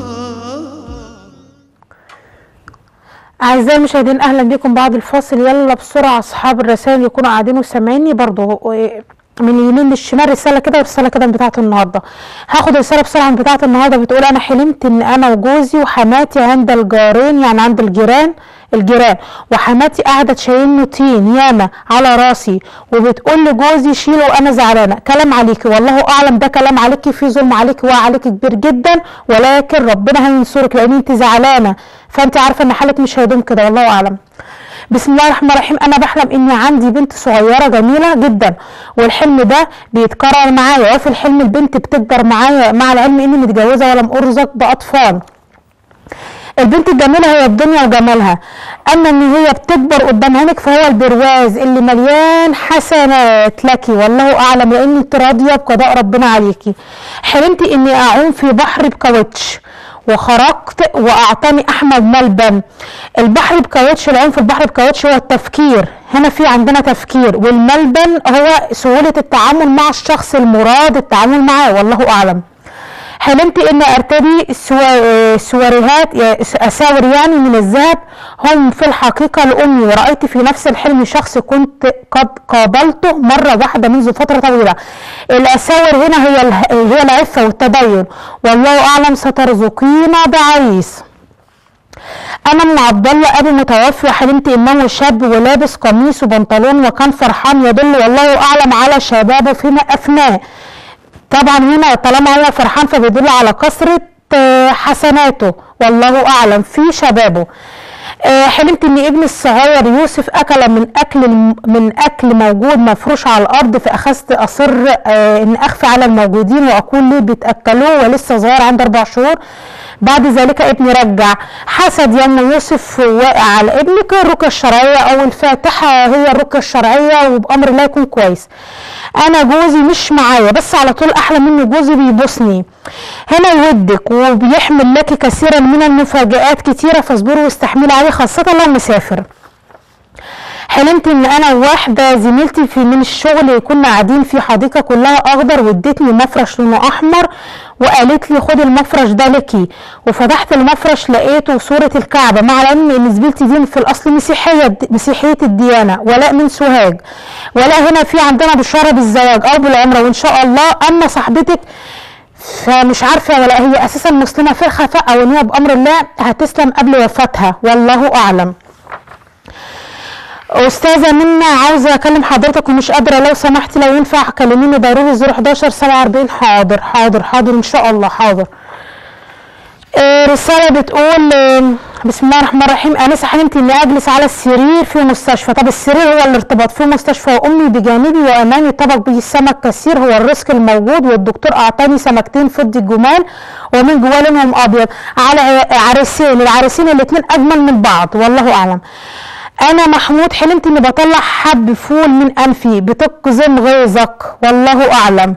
Speaker 2: أعزائي المشاهدين أهلا بكم بعد الفاصل يلا بسرعة أصحاب الرسائل يكونوا قاعدين وسامعيني برضو من اليمين للشمال رسالة كده ورسالة كده من بتاعة النهاردة هاخد رسالة بسرعة من بتاعة النهاردة بتقول أنا حلمت إن أنا وجوزي وحماتي عند الجارين يعني عند الجيران الجيران وحماتي قاعدة تشيلني طين ياما على راسي وبتقول لجوزي شيله وأنا زعلانة كلام عليكي والله أعلم ده كلام عليكي في ظلم عليكي وعليكي كبير جدا ولكن ربنا هينصرك لأن أنت زعلانة فأنت عارفة إن حالك مش هيدوم كده والله أعلم بسم الله الرحمن الرحيم انا بحلم اني عندي بنت صغيره جميله جدا والحلم ده بيتكرر معايا وفي الحلم البنت بتكبر معايا مع العلم اني متجوزه ولم ارزق باطفال البنت الجميله هي الدنيا وجمالها اما ان هي بتكبر قدام عينك فهو البرواز اللي مليان حسنات لك والله اعلم لان انت راضيه بقضاء ربنا عليكي حلمت اني اعوم في بحر بكاوتش وخرجت واعطاني احمد ملبن البحر بكاوتش العوم في البحر بكاوتش هو التفكير هنا في عندنا تفكير والملبن هو سهوله التعامل مع الشخص المراد التعامل معاه والله اعلم حلمت ان ارتدي السوا- السواريهات اساور يعني من الذهب هم في الحقيقه لامي ورايت في نفس الحلم شخص كنت قد قابلته مره واحده منذ فتره طويله الاساور هنا هي اله- هي العفه والتدين والله اعلم سترزقينا بعريس انا ام عبد الله ابي متوفي وحلمت انه شاب ولابس قميص وبنطلون وكان فرحان يدل والله اعلم على شبابه فيما افناه طبعا هنا طالما هو فرحان فبيدل على كثرة آه، حسناته والله أعلم في شبابه آه، حلمت ان ابني الصغير يوسف اكل من اكل من اكل موجود مفروش على الارض فاخذت اصر آه، ان اخفي على الموجودين واقول ليه بيتاكلوه ولسه صغير عنده اربع شهور بعد ذلك ابني رجع حسد يا ام يوسف واقع على ابنك الرقيه الشرعيه او الفاتحه هي الرقيه الشرعيه وبامر الله يكون كويس انا جوزي مش معايا بس على طول احلى مني جوزي بيبوسني هنا يودك وبيحمل لك كثيرا من المفاجآت كتيرة فاصبري واستحملي عليه خاصة لو مسافر حلمت ان انا وواحده زميلتي في من الشغل كنا قاعدين في حديقه كلها اخضر وادتني مفرش لونه احمر وقالت لي خدي المفرش ده لكي وفتحت المفرش لقيته صوره الكعبه مع العلم ان زميلتي دي في الاصل مسيحيه مسيحيه الديانه ولاء من سوهاج ولاء هنا في عندنا بشاره بالزواج او بالعمره وان شاء الله اما صاحبتك فمش عارفه ولا هي اساسا مسلمه في الخفاء او ان هي بامر الله هتسلم قبل وفاتها والله اعلم استاذه منى عاوزه اكلم حضرتك ومش قادره لو سمحتي لو ينفع كلميني ضروري 011 47 حاضر حاضر حاضر ان شاء الله حاضر آه، رسالة بتقول آه، بسم الله الرحمن الرحيم أنسة حلمت إني أجلس على السرير في مستشفى طب السرير هو الارتباط في مستشفى وأمي بجانبي وأمامي طبق به السمك كثير هو الرزق الموجود والدكتور أعطاني سمكتين فضي الجمال ومن جواه لونهم أبيض على ع- عريسين العريسين الاتنين أجمل من بعض والله أعلم أنا محمود حلمت إني بطلع حب فول من أنفي بتقزم غيظك والله أعلم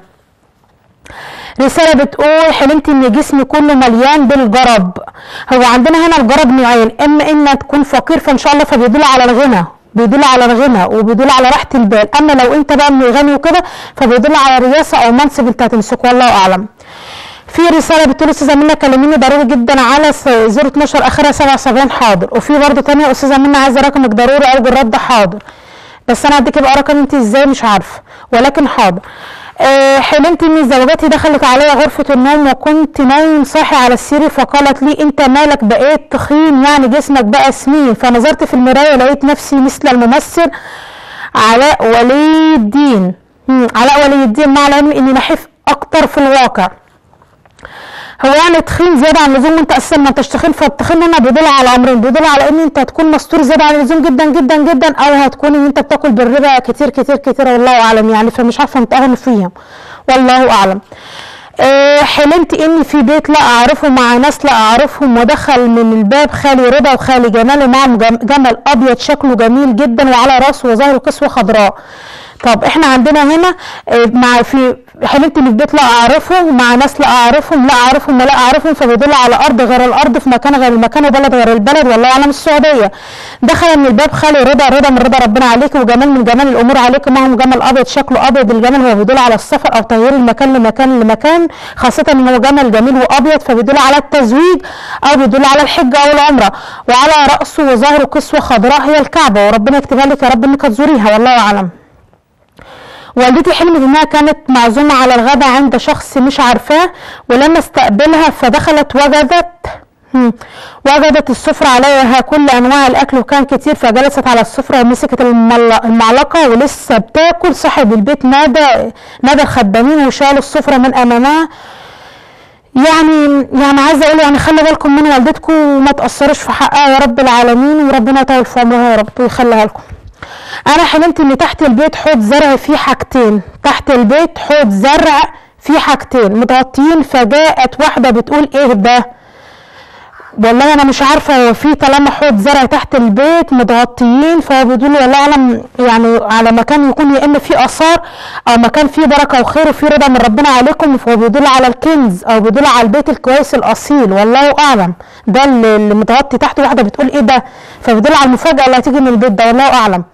Speaker 2: رسالة بتقول حلمت ان جسمي كله مليان بالجرب هو عندنا هنا الجرب نوعين اما ان تكون فقير فان شاء الله فبيدل على الغنى بيدل على الغنى وبيدل على راحة البال اما لو انت بقى من غني وكده فبيدل على رياسة او منصب انت هتمسكه والله اعلم في رسالة بتقول استاذة منى كلميني ضروري جدا على س- 012 اخرها 77 حاضر وفي برضه تانية استاذة منى عايزة رقمك ضروري ارجو الرد حاضر بس انا هديكي بقى رقم انت ازاي مش عارفه ولكن حاضر أه حلمت ان زوجتي دخلت عليا غرفة النوم وكنت نايم صاحي على السرير فقالت لي انت مالك بقيت تخين يعني جسمك بقى سمين فنظرت في المراية لقيت نفسي مثل الممثل علاء ولي الدين مم، علاء ولي الدين مع العلم اني نحيف اكتر في الواقع هو يعني تخين زياده عن اللزوم وانت اساسا ما انتش تخين فالتخين هنا بيدل على امرين بيدل على ان انت هتكون مستور زياده عن اللزوم جدا جدا جدا او هتكون ان انت بتاكل بالربا كتير كتير كتير والله اعلم يعني فمش عارفه متاهل فيهم والله اعلم أه حلمت اني في بيت لا اعرفه مع ناس لا اعرفهم ودخل من الباب خالي رضا وخالي جمال ومعهم جم- جمل ابيض شكله جميل جدا وعلى راسه وظهره كسوه خضراء طب احنا عندنا هنا آه، مع في حلمت ان في بيت لا اعرفه مع ناس لا اعرفهم لا اعرفهم ولا اعرفهم فبيدل على ارض غير الارض في مكان غير المكان وبلد غير البلد والله اعلم السعوديه دخل من الباب خالي رضا رضا من رضا ربنا عليك وجمال من جمال الامور عليك معهم جمل ابيض شكله ابيض الجمل هو بيدل على السفر او تغيير المكان لمكان لمكان خاصه ان هو جمل جميل وابيض فبيدل على التزويج او بيدل على الحج او العمره وعلى راسه وظهره كسوه خضراء هي الكعبه وربنا يكتبها لك يا رب انك تزوريها والله اعلم والدتي حلمت انها كانت معزومة على الغداء عند شخص مش عارفاه ولما استقبلها فدخلت وجدت هم، وجدت السفرة عليها كل انواع الاكل وكان كتير فجلست على السفرة ومسكت المل- المعلقة ولسه بتاكل صاحب البيت نادى نادى الخدامين وشالوا السفرة من امامها يعني يعني عايزه اقول يعني خلي بالكم من والدتكم وما تاثروش في حقها يا رب العالمين وربنا يطول في عمرها يا رب ويخليها لكم انا حلمت ان تحت البيت حوض زرع فيه حاجتين تحت البيت حوض زرع فيه حاجتين متغطيين فجاءت واحده بتقول ايه ده والله انا مش عارفه هو في طالما حوض زرع تحت البيت متغطيين فهو بيدل والله اعلم يعني على مكان يكون يا اما فيه اثار او مكان فيه بركه وخير وفيه رضا من ربنا عليكم فهو بيدل على الكنز او بيدل على البيت الكويس الاصيل والله اعلم ده اللي اللي متغطي تحت واحده بتقول ايه ده فبيدل على المفاجاه اللي هتيجي من البيت ده والله اعلم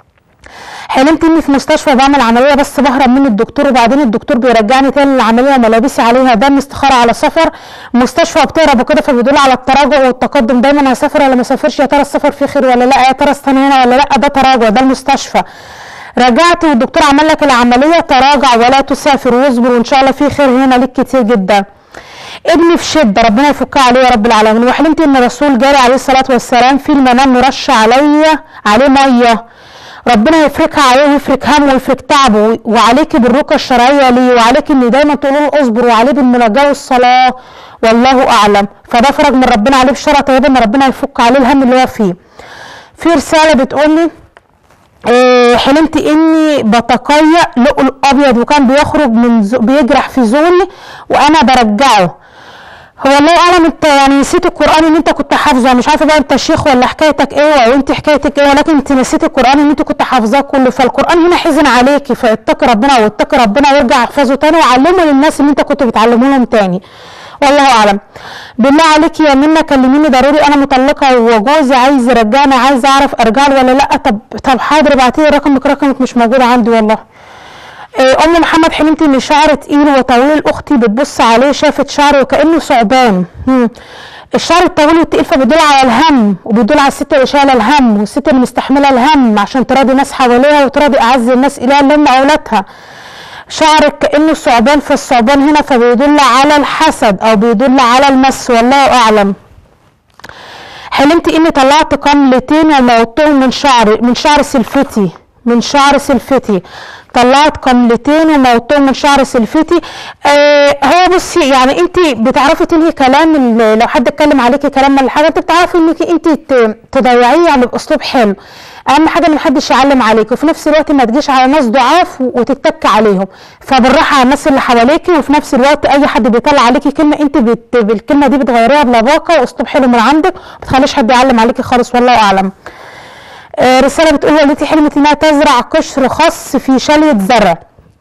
Speaker 2: حلمت اني في مستشفى بعمل عمليه بس بهرب من الدكتور وبعدين الدكتور بيرجعني تاني للعمليه ملابسي عليها دم استخاره على سفر مستشفى بتهرب وكده فبيدل على التراجع والتقدم دايما هسافر ولا ما اسافرش يا ترى السفر فيه خير ولا لا يا ترى استنى هنا ولا لا ده تراجع ده المستشفى رجعت والدكتور عمل لك العمليه تراجع ولا تسافر واصبر وان شاء الله في خير هنا ليك كتير جدا ابني في شده ربنا يفكها عليه يا رب العالمين وحلمت ان الرسول جاري عليه الصلاه والسلام في المنام مرش عليا عليه ميه ربنا يفركها عليه ويفرك همه ويفرك تعبه وعليك بالرقى الشرعيه ليه وعليك ان دايما تقول له اصبر وعليه بالمناجاه والصلاه والله اعلم فده فرج من ربنا عليه بشرى طيبه ان ربنا يفك عليه الهم اللي هو فيه. في رساله بتقول لي آه، حلمت اني بتقيأ لؤلؤ ابيض وكان بيخرج من زو بيجرح في زوري وانا برجعه هو الله اعلم انت يعني نسيت القران اللي انت كنت حافظه مش عارفه بقى انت شيخ ولا حكايتك ايه او انت حكايتك ايه ولكن انت نسيت القران اللي انت كنت حافظاه كله فالقران هنا حزن عليكي فاتقي ربنا واتقي ربنا وارجع احفظه تاني وعلمه للناس اللي انت كنت بتعلمه لهم تاني والله اعلم بالله عليك يا منى كلميني ضروري انا مطلقه وجوزي عايز يرجعني عايز اعرف ارجع له ولا لا طب طب حاضر ابعتي لي رقمك رقمك مش موجود عندي والله آه، ام محمد حلمتي ان شعر تقيل وطويل اختي بتبص عليه شافت شعره وكانه ثعبان مم. الشعر الطويل والتقيل فبيدل على الهم وبيدل على الست اللي شايله الهم والست اللي مستحمله الهم عشان تراضي ناس حواليها وتراضي اعز الناس اليها اللي هم اولادها شعرك كانه ثعبان فالثعبان هنا فبيدل على الحسد او بيدل على المس والله اعلم حلمت اني طلعت قملتين وموتهم من شعر من شعر سلفتي من شعر سلفتي طلعت قملتين وموتهم من شعر سلفتي آه هو بصي يعني انت بتعرفي تنهي كلام ال- لو حد اتكلم عليكي كلام ولا حاجه انت بتعرفي انك انت ت- تضيعيه يعني باسلوب حلو اهم حاجه ان محدش يعلم عليك وفي نفس الوقت ما تجيش على ناس ضعاف و- وتتك عليهم فبالراحه على الناس اللي حواليكي وفي نفس الوقت اي حد بيطلع عليكي كلمه انت بت... بالكلمه دي بتغيريها بلباقه واسلوب حلو من عندك ما تخليش حد يعلم عليكي خالص والله اعلم آه، رسالة بتقول والدتي حلمت انها تزرع قشر خاص في شالية زرع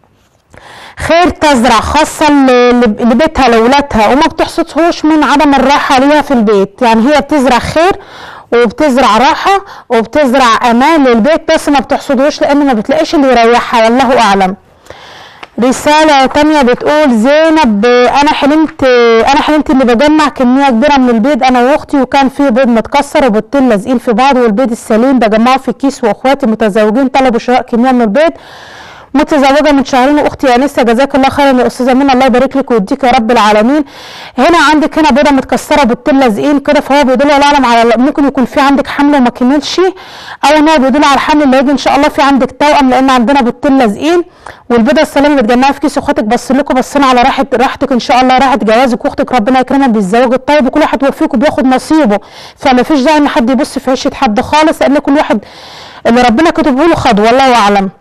Speaker 2: خير تزرع خاصة ل- ل- لبيتها لولادها وما بتحصدهوش من عدم الراحة ليها في البيت يعني هي بتزرع خير وبتزرع راحة وبتزرع امان للبيت بس ما بتحصدهوش لان ما بتلاقيش اللي يريحها والله اعلم رسالة تانية بتقول زينب آه، أنا حلمت آه، أنا حلمت إني بجمع كمية كبيرة من البيض أنا وأختي وكان فيه بيض متكسر وبيضتين لازقين في بعض والبيض السليم بجمعه في كيس وأخواتي متزوجين طلبوا شراء كمية من البيض متزوجة من شهرين واختي انسه جزاك الله خيرا يا استاذة منى الله يبارك لك ويديك يا رب العالمين هنا عندك هنا بيضة متكسرة بالتين لازقين كده فهو بيدل الله اعلم على ممكن يكون في عندك حمل وما كملش او ان هو بيدل على الحمل اللي هيجي ان شاء الله في عندك توأم لان عندنا بالتين لازقين والبيضة السليمة بتجمعها في كيس اخواتك بص لكم بصينا على راحة راحتك ان شاء الله راحة جوازك واختك ربنا يكرمها بالزواج الطيب وكل واحد وفيكم بياخد نصيبه فما فيش داعي ان حد يبص في عيشة حد خالص لان كل واحد اللي ربنا كتبه له خد والله اعلم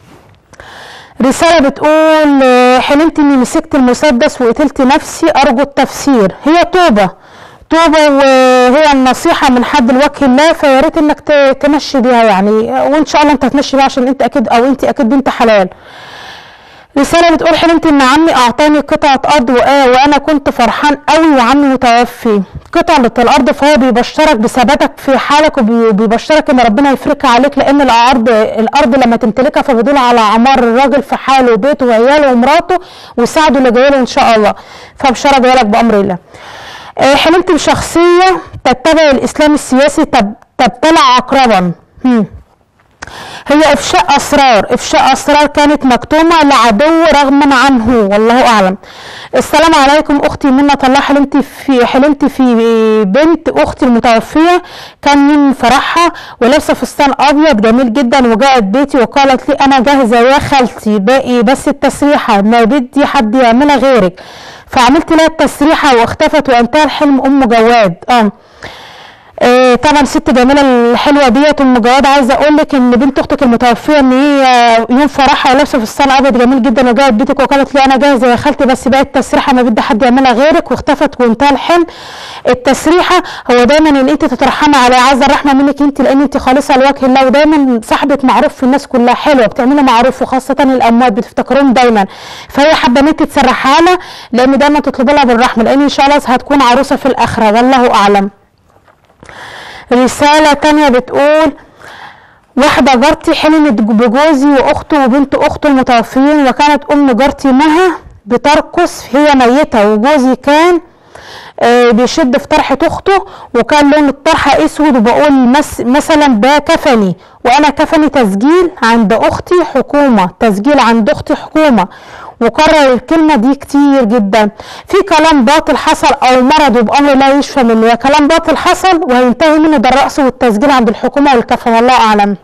Speaker 2: رسالة بتقول آه، حلمت اني مسكت المسدس وقتلت نفسي ارجو التفسير هي توبة توبة وهي النصيحة من حد لوجه الله فيا ريت انك ت- تمشي بيها يعني وان شاء الله انت هتمشي بيها عشان انت اكيد او انت اكيد بنت حلال رسالة بتقول حلمت ان عمي اعطاني قطعة ارض وآه وانا كنت فرحان قوي وعمي متوفي قطعة الارض فهو بيبشرك بثباتك في حالك وبيبشرك ان ربنا يفرجها عليك لان الارض الارض لما تمتلكها فبيدل على عمار الراجل في حاله وبيته وعياله ومراته ويساعده اللي جايله ان شاء الله فبشرة جايلك بامر الله آه، حلمت بشخصية تتبع الاسلام السياسي تب- تبتلع عقربا هم. هي افشاء اسرار افشاء اسرار كانت مكتومه لعدو رغما عنه والله اعلم السلام عليكم اختي منى الله حلمت في حلمت في بنت اختي المتوفيه كان من فرحها ولابسه فستان ابيض جميل جدا وجاءت بيتي وقالت لي انا جاهزه يا خالتي باقي بس التسريحه ما بدي حد يعملها غيرك فعملت لها التسريحه واختفت وانتهى الحلم ام جواد اه آه، طبعا ست جميله الحلوه ديت ام جواد عايزه اقول لك ان بنت اختك المتوفيه ان هي يوم فرحها ولابسه فستان ابيض جميل جدا وجاءت بيتك وقالت لي انا جاهزه يا خالتي بس بقى التسريحه ما بدي حد يعملها غيرك واختفت وانتهى الحلم التسريحه هو دايما ان انت تترحمي عليها عايزه الرحمه منك انت لان انت خالصه لوجه الله ودايما صاحبه معروف في الناس كلها حلوه بتعملي معروف وخاصه الاموات بتفتكرون دايما فهي حابه ان انت تسرحها لها لان دايما تطلبي لها بالرحمه لان ان شاء الله هتكون عروسه في الاخره والله اعلم رسالة تانية بتقول واحدة جارتي حلمت بجوزي وأخته وبنت أخته المتوفيين وكانت أم جارتي مها بترقص هي ميتة وجوزي كان آه، بيشد في طرحة أخته وكان لون الطرحة أسود وبقول مس مثلا ده كفني وأنا كفني تسجيل عند أختي حكومة تسجيل عند أختي حكومة وكرر الكلمة دي كتير جدا في كلام باطل حصل أو مرض وبأمر لا يشفى منه يا كلام باطل حصل وهينتهي منه ده الرأس والتسجيل عند الحكومة والكفن والله أعلم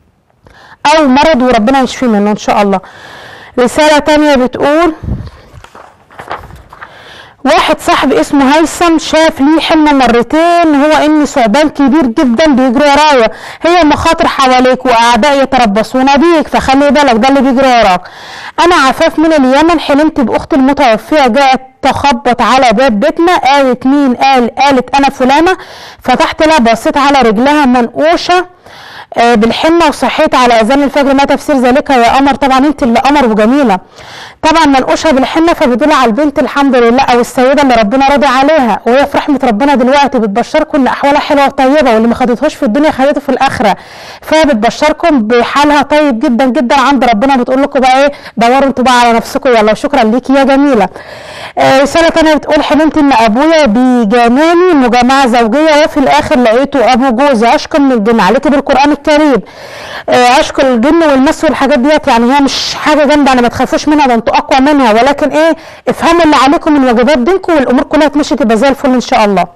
Speaker 2: أو مرض وربنا يشفيه منه إن شاء الله رسالة تانية بتقول واحد صاحب اسمه هيثم شاف لي حلم مرتين هو ان ثعبان كبير جدا بيجري ورايا هي مخاطر حواليك واعداء يتربصون بيك فخلي بالك ده اللي بيجري وراك انا عفاف من اليمن حلمت باختي المتوفيه جاءت تخبط على باب بيتنا قالت مين قال قالت انا فلانه فتحت لها بصيت على رجلها منقوشه آه، بالحنه وصحيت على اذان الفجر ما تفسير ذلك يا قمر طبعا انت اللي قمر وجميله طبعا منقوشه بالحنه فبيدل على البنت الحمد لله او السيده اللي ربنا راضي عليها وهي في رحمه ربنا دلوقتي بتبشركم ان احوالها حلوه وطيبه واللي ما خدتهوش في الدنيا خدته في الاخره فبتبشركم بحالها طيب جدا جدا عند ربنا بتقول لكم بقى ايه دوروا انتوا بقى على نفسكم يلا وشكرا ليكي يا جميله آه، رساله تانيه بتقول حلمت ان ابويا بيجامعني مجامعه زوجيه وفي الاخر لقيته ابو جوزي عشق من الجن عليكي بالقران الكريم آه، عشق الجن والمس والحاجات ديت يعني هي مش حاجه جامده يعني ما تخافوش منها ده انتوا اقوى منها ولكن ايه افهموا اللي عليكم من واجبات دينكم والامور كلها تمشي تبقى زي الفل ان شاء الله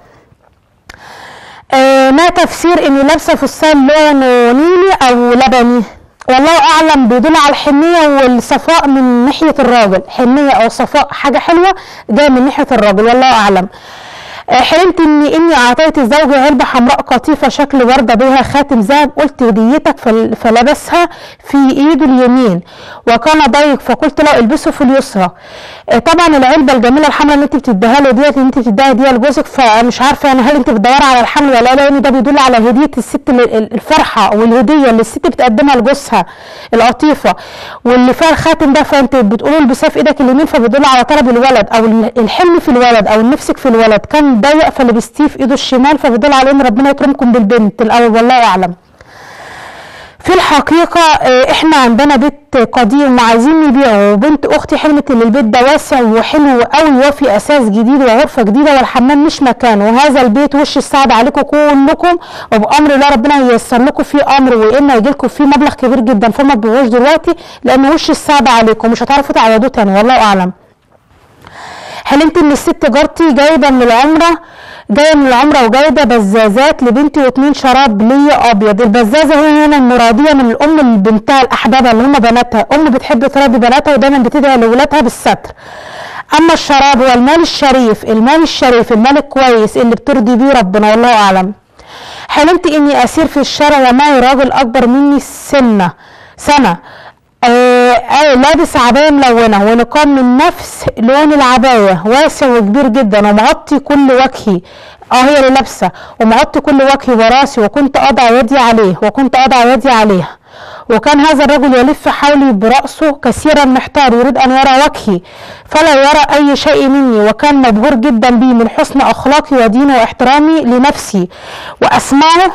Speaker 2: آه ما تفسير اني لابسه فستان لونه نيلي او لبني والله اعلم بيدل على الحنيه والصفاء من ناحيه الراجل حنيه او صفاء حاجه حلوه جايه من ناحيه الراجل والله اعلم آه، حلمت اني اني اعطيت زوجي علبه حمراء قطيفه شكل ورده بها خاتم ذهب قلت هديتك فل- فلبسها في ايده اليمين وكان ضيق فقلت له البسه في اليسرى آه، طبعا العلبه الجميله الحمراء اللي انت بتديها له ديت اللي انت بتديها دي لجوزك فمش عارفه يعني هل انت بتدوري على الحمل ولا لا لان ده بيدل على هديه الست ال- ال- الفرحه والهديه اللي الست بتقدمها لجوزها القطيفه واللي فيها الخاتم ده فانت بتقولي البسها في ايدك اليمين فبيدل على طلب الولد او ال- الحلم في الولد او نفسك في الولد كان ضيق فلبستيه في ايده الشمال فبيدل على ان ربنا يكرمكم بالبنت الاول والله اعلم في الحقيقة آه، احنا عندنا بيت قديم وعايزين نبيعه وبنت اختي حلمت ان البيت ده واسع وحلو قوي وفي اساس جديد وغرفة جديدة والحمام مش مكانه وهذا البيت وش السعد عليكم كلكم وبامر الله ربنا هييسر لكم فيه امر واما يجي لكم فيه مبلغ كبير جدا فما تبيعوش دلوقتي لان وش السعد عليكم مش هتعرفوا تعوضوه تاني والله اعلم حلمت ان الست جارتي جايبه من العمره جايه من العمره وجايبه بزازات لبنتي واتنين شراب ليا ابيض البزازه هي هنا المراديه من الام لبنتها الاحبابه اللي هم بناتها ام بتحب تربي بناتها ودايما بتدعي لاولادها بالستر اما الشراب هو المال الشريف المال الشريف المال الكويس اللي بترضي بيه ربنا والله اعلم حلمت اني اسير في الشارع ومعي راجل اكبر مني سنه سنه آه آه لابس عباية ملونة ونقاب من نفس لون العباية واسع وكبير جدا ومغطي كل وجهي اه هي اللي لابسة ومغطي كل وجهي وراسي وكنت أضع يدي عليه وكنت أضع يدي عليه وكان هذا الرجل يلف حولي برأسه كثيرا محتار يريد أن يرى وجهي فلا يرى أي شيء مني وكان مبهور جدا بي من حسن أخلاقي وديني واحترامي لنفسي وأسمعه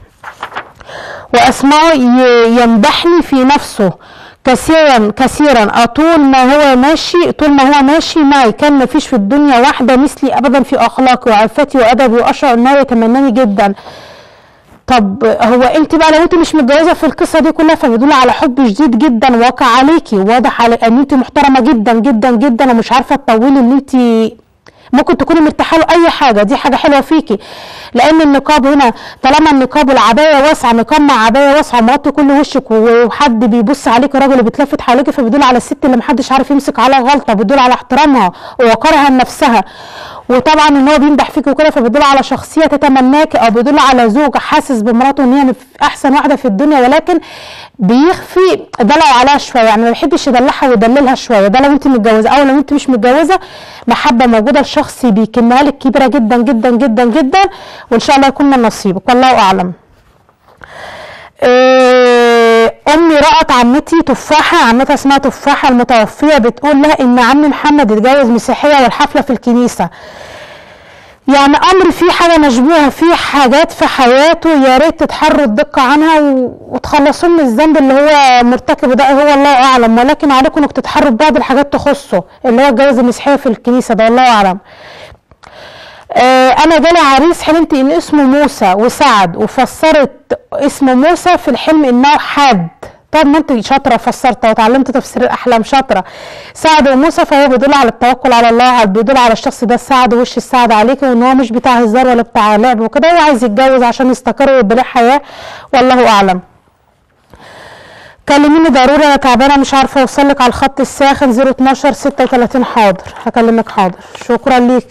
Speaker 2: وأسمعه ي- يمدحني في نفسه كثيرا كثيرا طول ما هو ماشي طول ما هو ماشي معي كان ما فيش في الدنيا واحدة مثلي أبدا في أخلاقي وعفتي وأدبي وأشعر أنه يتمناني جدا طب هو انت بقى لو انت مش متجوزه في القصه دي كلها فبيدل على حب شديد جدا واقع عليكي واضح على ان انت محترمه جدا جدا جدا ومش عارفه تطولي ان انت ممكن تكوني مرتاحه له اي حاجه دي حاجه حلوه فيكي لان النقاب هنا طالما النقاب والعبايه واسعه نقاب مع عبايه واسعه ومغطي كل وشك وحد بيبص عليك راجل بيتلفت حواليك فبيدل على الست اللي محدش عارف يمسك عليها غلطه بيدل على احترامها ووقارها لنفسها وطبعا ان هو بيمدح فيك وكده فبيدل على شخصيه تتمناك او بيدل على زوج حاسس بمراته ان هي احسن واحده في الدنيا ولكن بيخفي دلع عليها شويه يعني ما بيحبش يدلعها ويدللها شويه ده لو انت متجوزه او لو انت مش متجوزه محبه موجوده لشخص بيكنها لك كبيره جدا جدا جدا جدا وان شاء الله يكون من نصيبك والله اعلم إيه، امي رأت عمتي تفاحة عمتها اسمها تفاحة المتوفية بتقول لها ان عمي محمد اتجوز مسيحية والحفلة في الكنيسة يعني امر فيه حاجة مشبوهة فيه حاجات في حياته يا ريت تتحروا الدقة عنها و- وتخلصوه من الذنب اللي هو مرتكبه ده هو الله اعلم ولكن عليكم انك تتحروا ببعض الحاجات تخصه اللي هو الجواز المسيحية في الكنيسة ده الله اعلم آه، انا جالي عريس حلمت ان اسمه موسى وسعد وفسرت اسم موسى في الحلم انه حاد طب ما انت شاطره فسرت وتعلمت تفسير الاحلام شاطره سعد وموسى فهو بيدل على التوكل على الله بيدل على الشخص ده السعد وش السعد عليك وان هو مش بتاع هزار ولا بتاع لعب وكده هو عايز يتجوز عشان يستقر ويبقى له حياه والله اعلم كلميني ضروري انا تعبانه مش عارفه اوصل لك على الخط الساخن 012 36 حاضر هكلمك حاضر شكرا ليك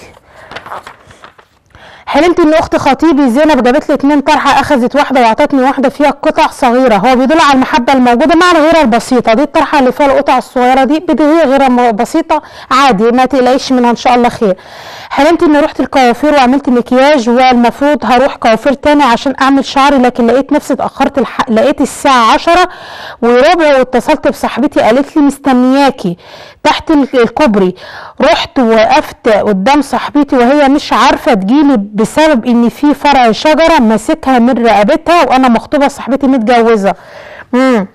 Speaker 2: حلمت ان اخت خطيبي زينب جابت لي اتنين طرحه اخذت واحده واعطتني واحده فيها قطع صغيره هو بيدل على المحبه الموجوده مع الغيره البسيطه دي الطرحه اللي فيها القطع الصغيره دي بدي هي غيره م- بسيطه عادي ما تقلقيش منها ان شاء الله خير حلمت اني رحت الكوافير وعملت مكياج والمفروض هروح كوافير تاني عشان اعمل شعري لكن لقيت نفسي اتاخرت الح... لقيت الساعه 10 وربع واتصلت بصاحبتي قالت لي مستنياكي تحت ال- الكوبري رحت وقفت قدام صاحبتي وهي مش عارفه تجيلي بسبب ان في فرع شجره ماسكها من رقبتها وانا مخطوبه صاحبتي متجوزه امم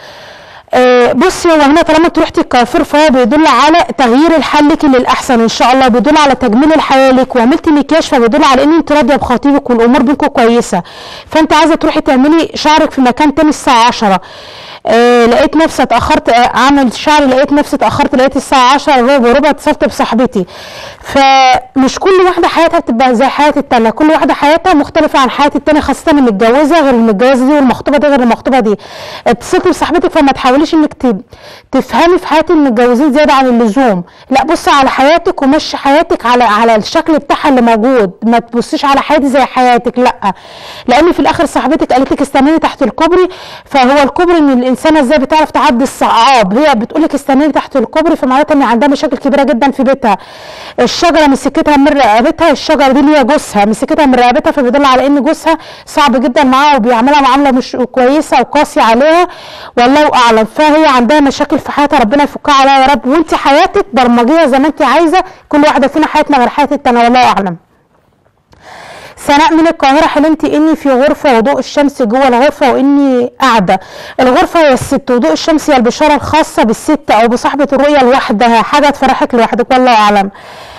Speaker 2: آه، بصي هو هنا طالما انت رحتي الكوافير فهو بيدل على تغيير الحال لك للاحسن ان شاء الله بيدل على تجميل الحياه لك وعملتي مكياج فبيدل على ان انت راضيه بخطيبك والامور بينكم كويسه فانت عايزه تروحي تعملي شعرك في مكان تاني الساعه 10 آه لقيت نفسي اتاخرت آه، اعمل شعري لقيت نفسي اتاخرت لقيت الساعه 10 ربع ربع اتصلت بصاحبتي فمش كل واحده حياتها بتبقى زي حياه التانيه كل واحده حياتها مختلفه عن حياه التانيه خاصه المتجوزه غير المتجوزه دي والمخطوبه دي غير المخطوبه دي اتصلت بصاحبتك فما تحاوليش انك ت- تفهمي في حياه المتجوزين زياده عن اللزوم لا بصي على حياتك ومشي حياتك على على الشكل بتاعها اللي موجود ما تبصيش على حياتي زي حياتك لا لان في الاخر صاحبتك قالت لك استناني تحت الكوبري فهو الكوبري ان الانسانه ازاي بتعرف تعدي الصعاب هي بتقول لك استناني تحت الكوبري فمعناتها ان عندها مشاكل كبيره جدا في بيتها الشجره مسكتها من رقبتها الشجره دي اللي هي جوزها مسكتها من رقبتها فبيدل على ان جوزها صعب جدا معاها وبيعملها معامله مش كويسه وقاسيه عليها والله اعلم فهي عندها مشاكل في حياتها ربنا يفكها عليها يا رب وانت حياتك برمجيه زي ما انت عايزه كل واحده فينا حياتنا غير حياه التانيه والله اعلم سناء من القاهرة حلمت إني في غرفة وضوء الشمس جوه الغرفة وإني قاعدة الغرفة هي الست وضوء الشمس هي البشارة الخاصة بالست أو بصاحبة الرؤية لوحدها حاجة تفرحك لوحدك والله أعلم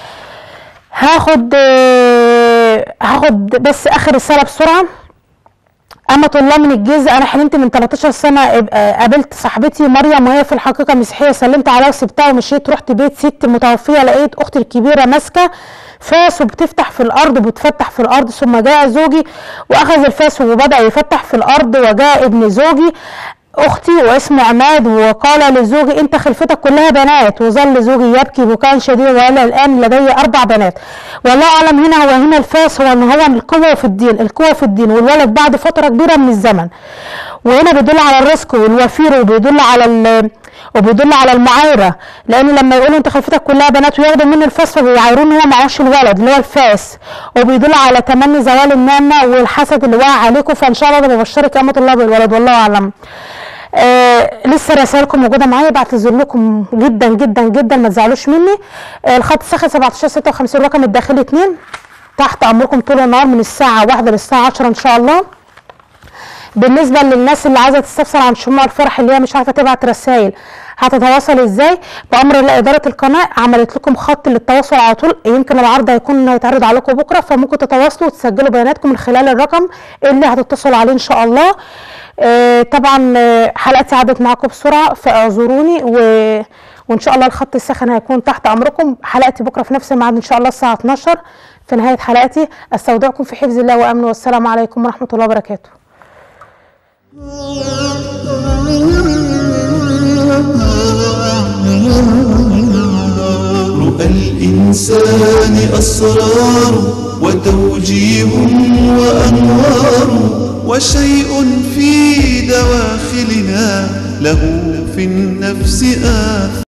Speaker 2: هاخد آه، هاخد بس آخر رسالة بسرعة أمة الله من الجيزة أنا حلمت من 13 سنة آه، قابلت صاحبتي مريم وهي في الحقيقة مسيحية سلمت عليها وسبتها ومشيت رحت بيت ست متوفية لقيت أختي الكبيرة ماسكة فاس وبتفتح في الأرض وبتفتح في الأرض ثم جاء زوجي وأخذ الفاس وبدأ يفتح في الأرض وجاء ابن زوجي اختي واسمه عماد وقال لزوجي انت خلفتك كلها بنات وظل زوجي يبكي بكاء شديدا والى الان لدي اربع بنات والله اعلم هنا هو هنا الفاس هو ان هو القوه في الدين القوه في الدين والولد بعد فتره كبيره من الزمن وهنا بيدل على الرزق والوفير وبيدل على ال وبيدل على المعايره لان لما يقولوا انت خلفتك كلها بنات وياخدوا منه الفاس فبيعايرون ان هو معهوش الولد اللي هو الفاس وبيدل على تمني زوال النعمه والحسد اللي وقع عليكم فان شاء الله انا ببشرك امه الله بالولد والله اعلم آه لسه رسائلكم موجوده معايا بعتذر لكم جدا جدا جدا ما تزعلوش مني آه الخط الساخن 17 56 رقم الداخلي 2 تحت امركم طول النهار من الساعه 1 للساعه 10 ان شاء الله بالنسبه للناس اللي عايزه تستفسر عن شموع الفرح اللي هي مش عارفه تبعت رسائل هتتواصل ازاي بامر الله اداره القناه عملت لكم خط للتواصل على طول يمكن العرض هيكون هيتعرض عليكم بكره فممكن تتواصلوا وتسجلوا بياناتكم من خلال الرقم اللي هتتصلوا عليه ان شاء الله آه طبعا آه، حلقتي عدت معاكم بسرعه فاعذروني و... وان شاء الله الخط الساخن هيكون تحت امركم حلقتي بكره في نفس الميعاد ان شاء الله الساعه 12 في نهايه حلقتي استودعكم في حفظ الله وامنه والسلام عليكم ورحمه الله وبركاته
Speaker 1: رؤى الإنسان أسرار وتوجيه وأنوار وشيء في دواخلنا له في النفس آثار